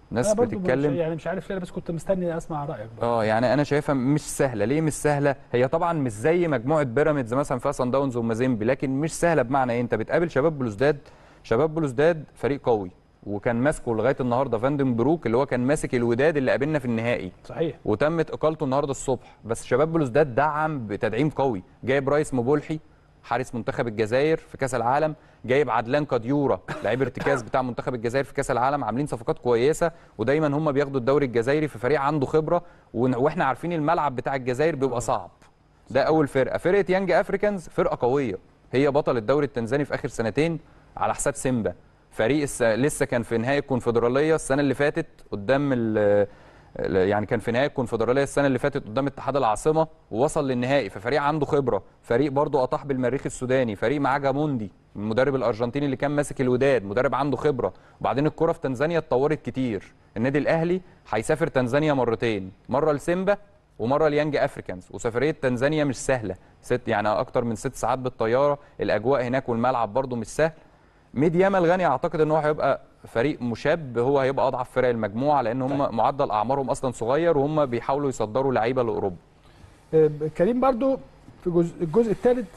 ناس أنا برضو مش بتتكلم يعني مش عارف ليه أنا بس كنت مستني اسمع رايك برضو. اه يعني انا شايفها مش سهله ليه مش سهله هي طبعا مش زي مجموعه بيراميدز مثلا فيها صن داونز ومازيمبي لكن مش سهله بمعنى ايه انت بتقابل شباب بلوزداد شباب بلوزداد فريق قوي وكان ماسكه لغايه النهارده فاندن بروك اللي هو كان ماسك الوداد اللي قابلنا في النهائي صحيح وتمت اقالته النهارده الصبح بس شباب بلوزداد دعم بتدعيم قوي جايب رايس مبولحي حارس منتخب الجزائر في كاس العالم جايب عدلان كاديورا لعيب ارتكاز بتاع منتخب الجزائر في كاس العالم عاملين صفقات كويسه ودايما هم بياخدوا الدوري الجزائري في فريق عنده خبره ون- واحنا عارفين الملعب بتاع الجزائر بيبقى صعب ده اول فرقه فرقه يانج افريكانز فرقه قويه هي بطل الدوري التنزاني في اخر سنتين على حساب سيمبا فريق الس... لسه كان في نهائي الكونفدراليه السنه اللي فاتت قدام ال... يعني كان في نهائي الكونفدراليه السنه اللي فاتت قدام اتحاد العاصمه ووصل للنهائي ففريق عنده خبره فريق برضه اطاح بالمريخ السوداني فريق معاه جاموندي المدرب الارجنتيني اللي كان ماسك الوداد مدرب عنده خبره وبعدين الكره في تنزانيا اتطورت كتير النادي الاهلي هيسافر تنزانيا مرتين مره لسيمبا ومره ليانج افريكانز وسفريه تنزانيا مش سهله ست يعني اكتر من ست ساعات بالطياره الاجواء هناك والملعب برضه مش سهل ميدي يامال غني اعتقد ان هو هيبقى فريق مشاب هو هيبقى اضعف فرق المجموعه لان هم معدل اعمارهم اصلا صغير وهم بيحاولوا يصدروا لعيبه لاوروبا آه، كريم برضو في جزء الجزء الثالث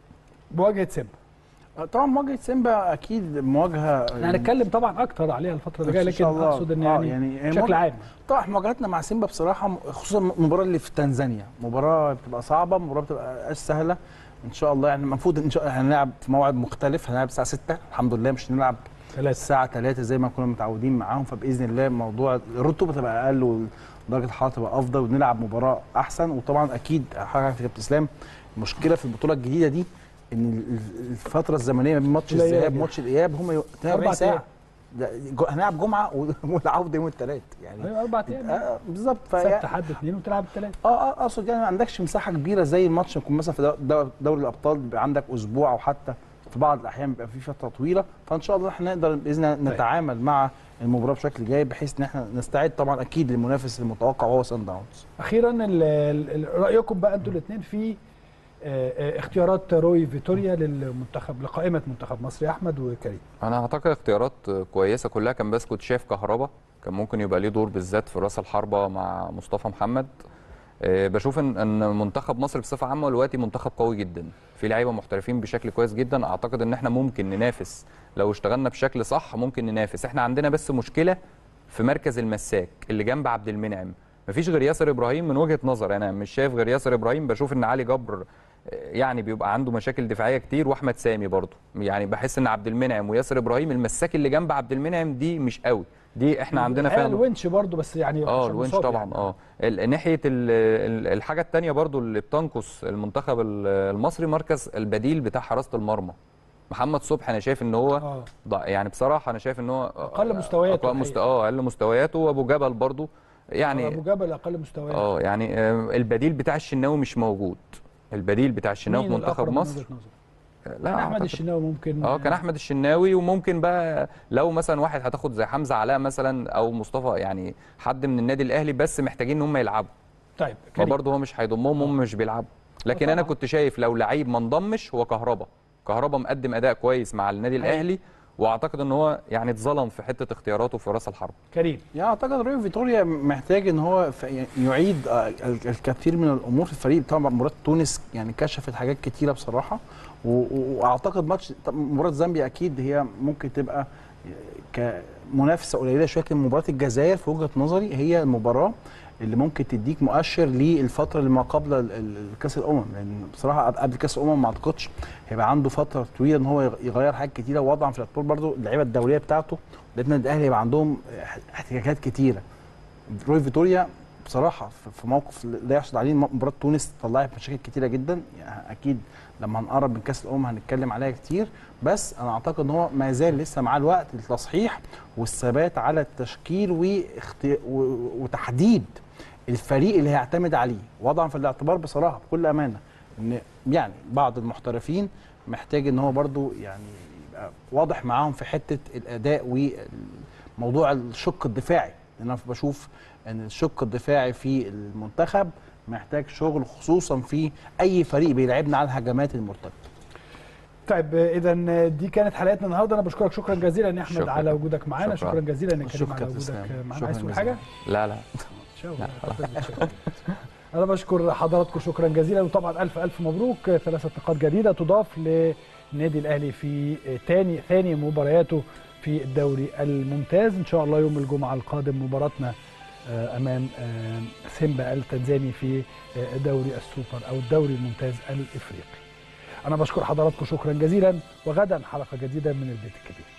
مواجهه سيمبا آه، طبعا مواجهه سيمبا اكيد مواجهه احنا هنتكلم طبعا اكتر عليها الفتره اللي جايه إن لكن شاء الله. اقصد ان آه، يعني, يعني هي بشكل مواجهة- عام طبعا مواجهتنا مع سيمبا بصراحه خصوصا المباراه اللي في تنزانيا مباراه بتبقى صعبه مباراه بتبقى مش سهله ان شاء الله يعني المفروض ان شاء الله هنلعب في موعد مختلف هنلعب الساعه 6 الحمد لله مش هنلعب ثلاثة الساعه 3 زي ما كنا متعودين معاهم فباذن الله موضوع الرطوبه تبقى اقل ودرجه الحراره تبقى افضل ونلعب مباراه احسن وطبعا اكيد حضرتك يا كابتن اسلام المشكله في البطوله الجديده دي ان ال- الفتره الزمنيه ما بين ماتش قليلة الذهاب جدا. وماتش الاياب هم 42 أربع ساعه أيام. ده جو- هنلعب جمعه والعوده يوم الثلاث يعني ايوه اربع ايام آه، بالظبط سبت فهي- حد اثنين وتلعب الثلاث اه اه اقصد يعني ما عندكش مساحه كبيره زي الماتش يكون مثلا في دو- دو- دوري الابطال بيبقى عندك اسبوع او حتى في بعض الاحيان بيبقى في فتره طويله فان شاء الله احنا نقدر باذن الله نتعامل مع المباراه بشكل جيد بحيث ان احنا نستعد طبعا اكيد للمنافس المتوقع وهو سان داونز اخيرا ال- ال- رايكم بقى انتوا الاثنين في آه، آه، اختيارات روي فيتوريا للمنتخب لقائمه منتخب مصر يا احمد وكريم انا اعتقد اختيارات كويسه كلها كان بس كنت شايف كهربا كان ممكن يبقى ليه دور بالذات في راس الحربه مع مصطفى محمد آه، بشوف ان ان منتخب مصر بصفه عامه دلوقتي منتخب قوي جدا في لعيبه محترفين بشكل كويس جدا اعتقد ان احنا ممكن ننافس لو اشتغلنا بشكل صح ممكن ننافس احنا عندنا بس مشكله في مركز المساك اللي جنب عبد المنعم مفيش غير ياسر ابراهيم من وجهه نظر انا مش شايف غير ياسر ابراهيم بشوف ان علي جبر يعني بيبقى عنده مشاكل دفاعيه كتير واحمد سامي برضه يعني بحس ان عبد المنعم وياسر ابراهيم المساك اللي جنب عبد المنعم دي مش قوي دي احنا عندنا الحقيقة فيها الونش برضو بس يعني اه عشان الونش مصاب طبعا يعني. اه ال- ناحيه ال- ال- الحاجه الثانيه برضو اللي بتنقص المنتخب ال- المصري مركز البديل بتاع حراسه المرمى محمد صبحي انا شايف ان هو اه ضع- يعني بصراحه انا شايف ان هو أقل مستوياته أقل مست... الحقيقة. اه اقل مستوياته وابو جبل برضو يعني ابو جبل اقل مستويات اه يعني آه، البديل بتاع الشناوي مش موجود البديل بتاع الشناوي في مين منتخب الأقرب من مصر وجهة نظرك؟ لا كان احمد أعتقد- الشناوي ممكن اه كان احمد الشناوي وممكن بقى لو مثلا واحد هتاخد زي حمزه علاء مثلا او مصطفى يعني حد من النادي الاهلي بس محتاجين ان هم يلعبوا طيب كريم فبرضه هو مش هيضمهم هم مش بيلعبوا لكن انا طبعاً. كنت شايف لو لعيب ما انضمش هو كهربا كهربا مقدم اداء كويس مع النادي حقيقي. الاهلي واعتقد ان هو يعني اتظلم في حته اختياراته في راس الحرب كريم يعني اعتقد روي فيتوريا محتاج ان هو ف- يعني يعيد آه، ال- الكثير من الامور في الفريق طبعا مباراه تونس يعني كشفت حاجات كتيره بصراحه و- و- واعتقد ماتش طب مباراه زامبيا اكيد هي ممكن تبقى كمنافسه قليله شويه لكن مباراه الجزائر في وجهه نظري هي المباراه اللي ممكن تديك مؤشر للفتره اللي ما قبل ال- ال- كاس الامم لان بصراحه قبل- قبل كاس الامم ما اعتقدش هيبقى عنده فتره طويله ان هو يغ- يغير حاجات كتيره وضعا في الاعتبار برضو اللعيبه الدوليه بتاعته لان النادي الاهلي هيبقى عندهم اح- احتياجات كتيره روي فيتوريا بصراحه في- في موقف لا يحصل عليه مباراه تونس طلعت مشاكل كتيره جدا يعني اكيد لما هنقرب من كاس الامم هنتكلم عليها كتير بس انا اعتقد ان هو ما زال لسه معاه الوقت للتصحيح والثبات على التشكيل واخت... و... وتحديد الفريق اللي هيعتمد عليه وضعا في الاعتبار بصراحه بكل امانه ان يعني بعض المحترفين محتاج ان هو برضو يعني يبقى واضح معاهم في حته الاداء وموضوع الشق الدفاعي لان انا بشوف ان الشق الدفاعي في المنتخب محتاج شغل خصوصا في اي فريق بيلعبنا على الهجمات المرتده طيب اذا دي كانت حلقتنا النهارده انا بشكرك شكرا جزيلا يا احمد شكراً. على وجودك معانا شكراً. شكرا جزيلا يا كريم شكراً على كابتن وجودك إسلام. معانا شكراً عايز تقول جزيلاً. حاجه لا لا إن شاء الله. انا بشكر حضراتكم شكرا جزيلا وطبعا الف الف مبروك ثلاثه نقاط جديده تضاف للنادي الاهلي في ثاني ثاني مبارياته في الدوري الممتاز ان شاء الله يوم الجمعه القادم مباراتنا آه، امام آه، سيمبا التنزاني في آه، دوري السوبر او الدوري الممتاز الافريقي انا بشكر حضراتكم شكرا جزيلا وغدا حلقه جديده من البيت الكبير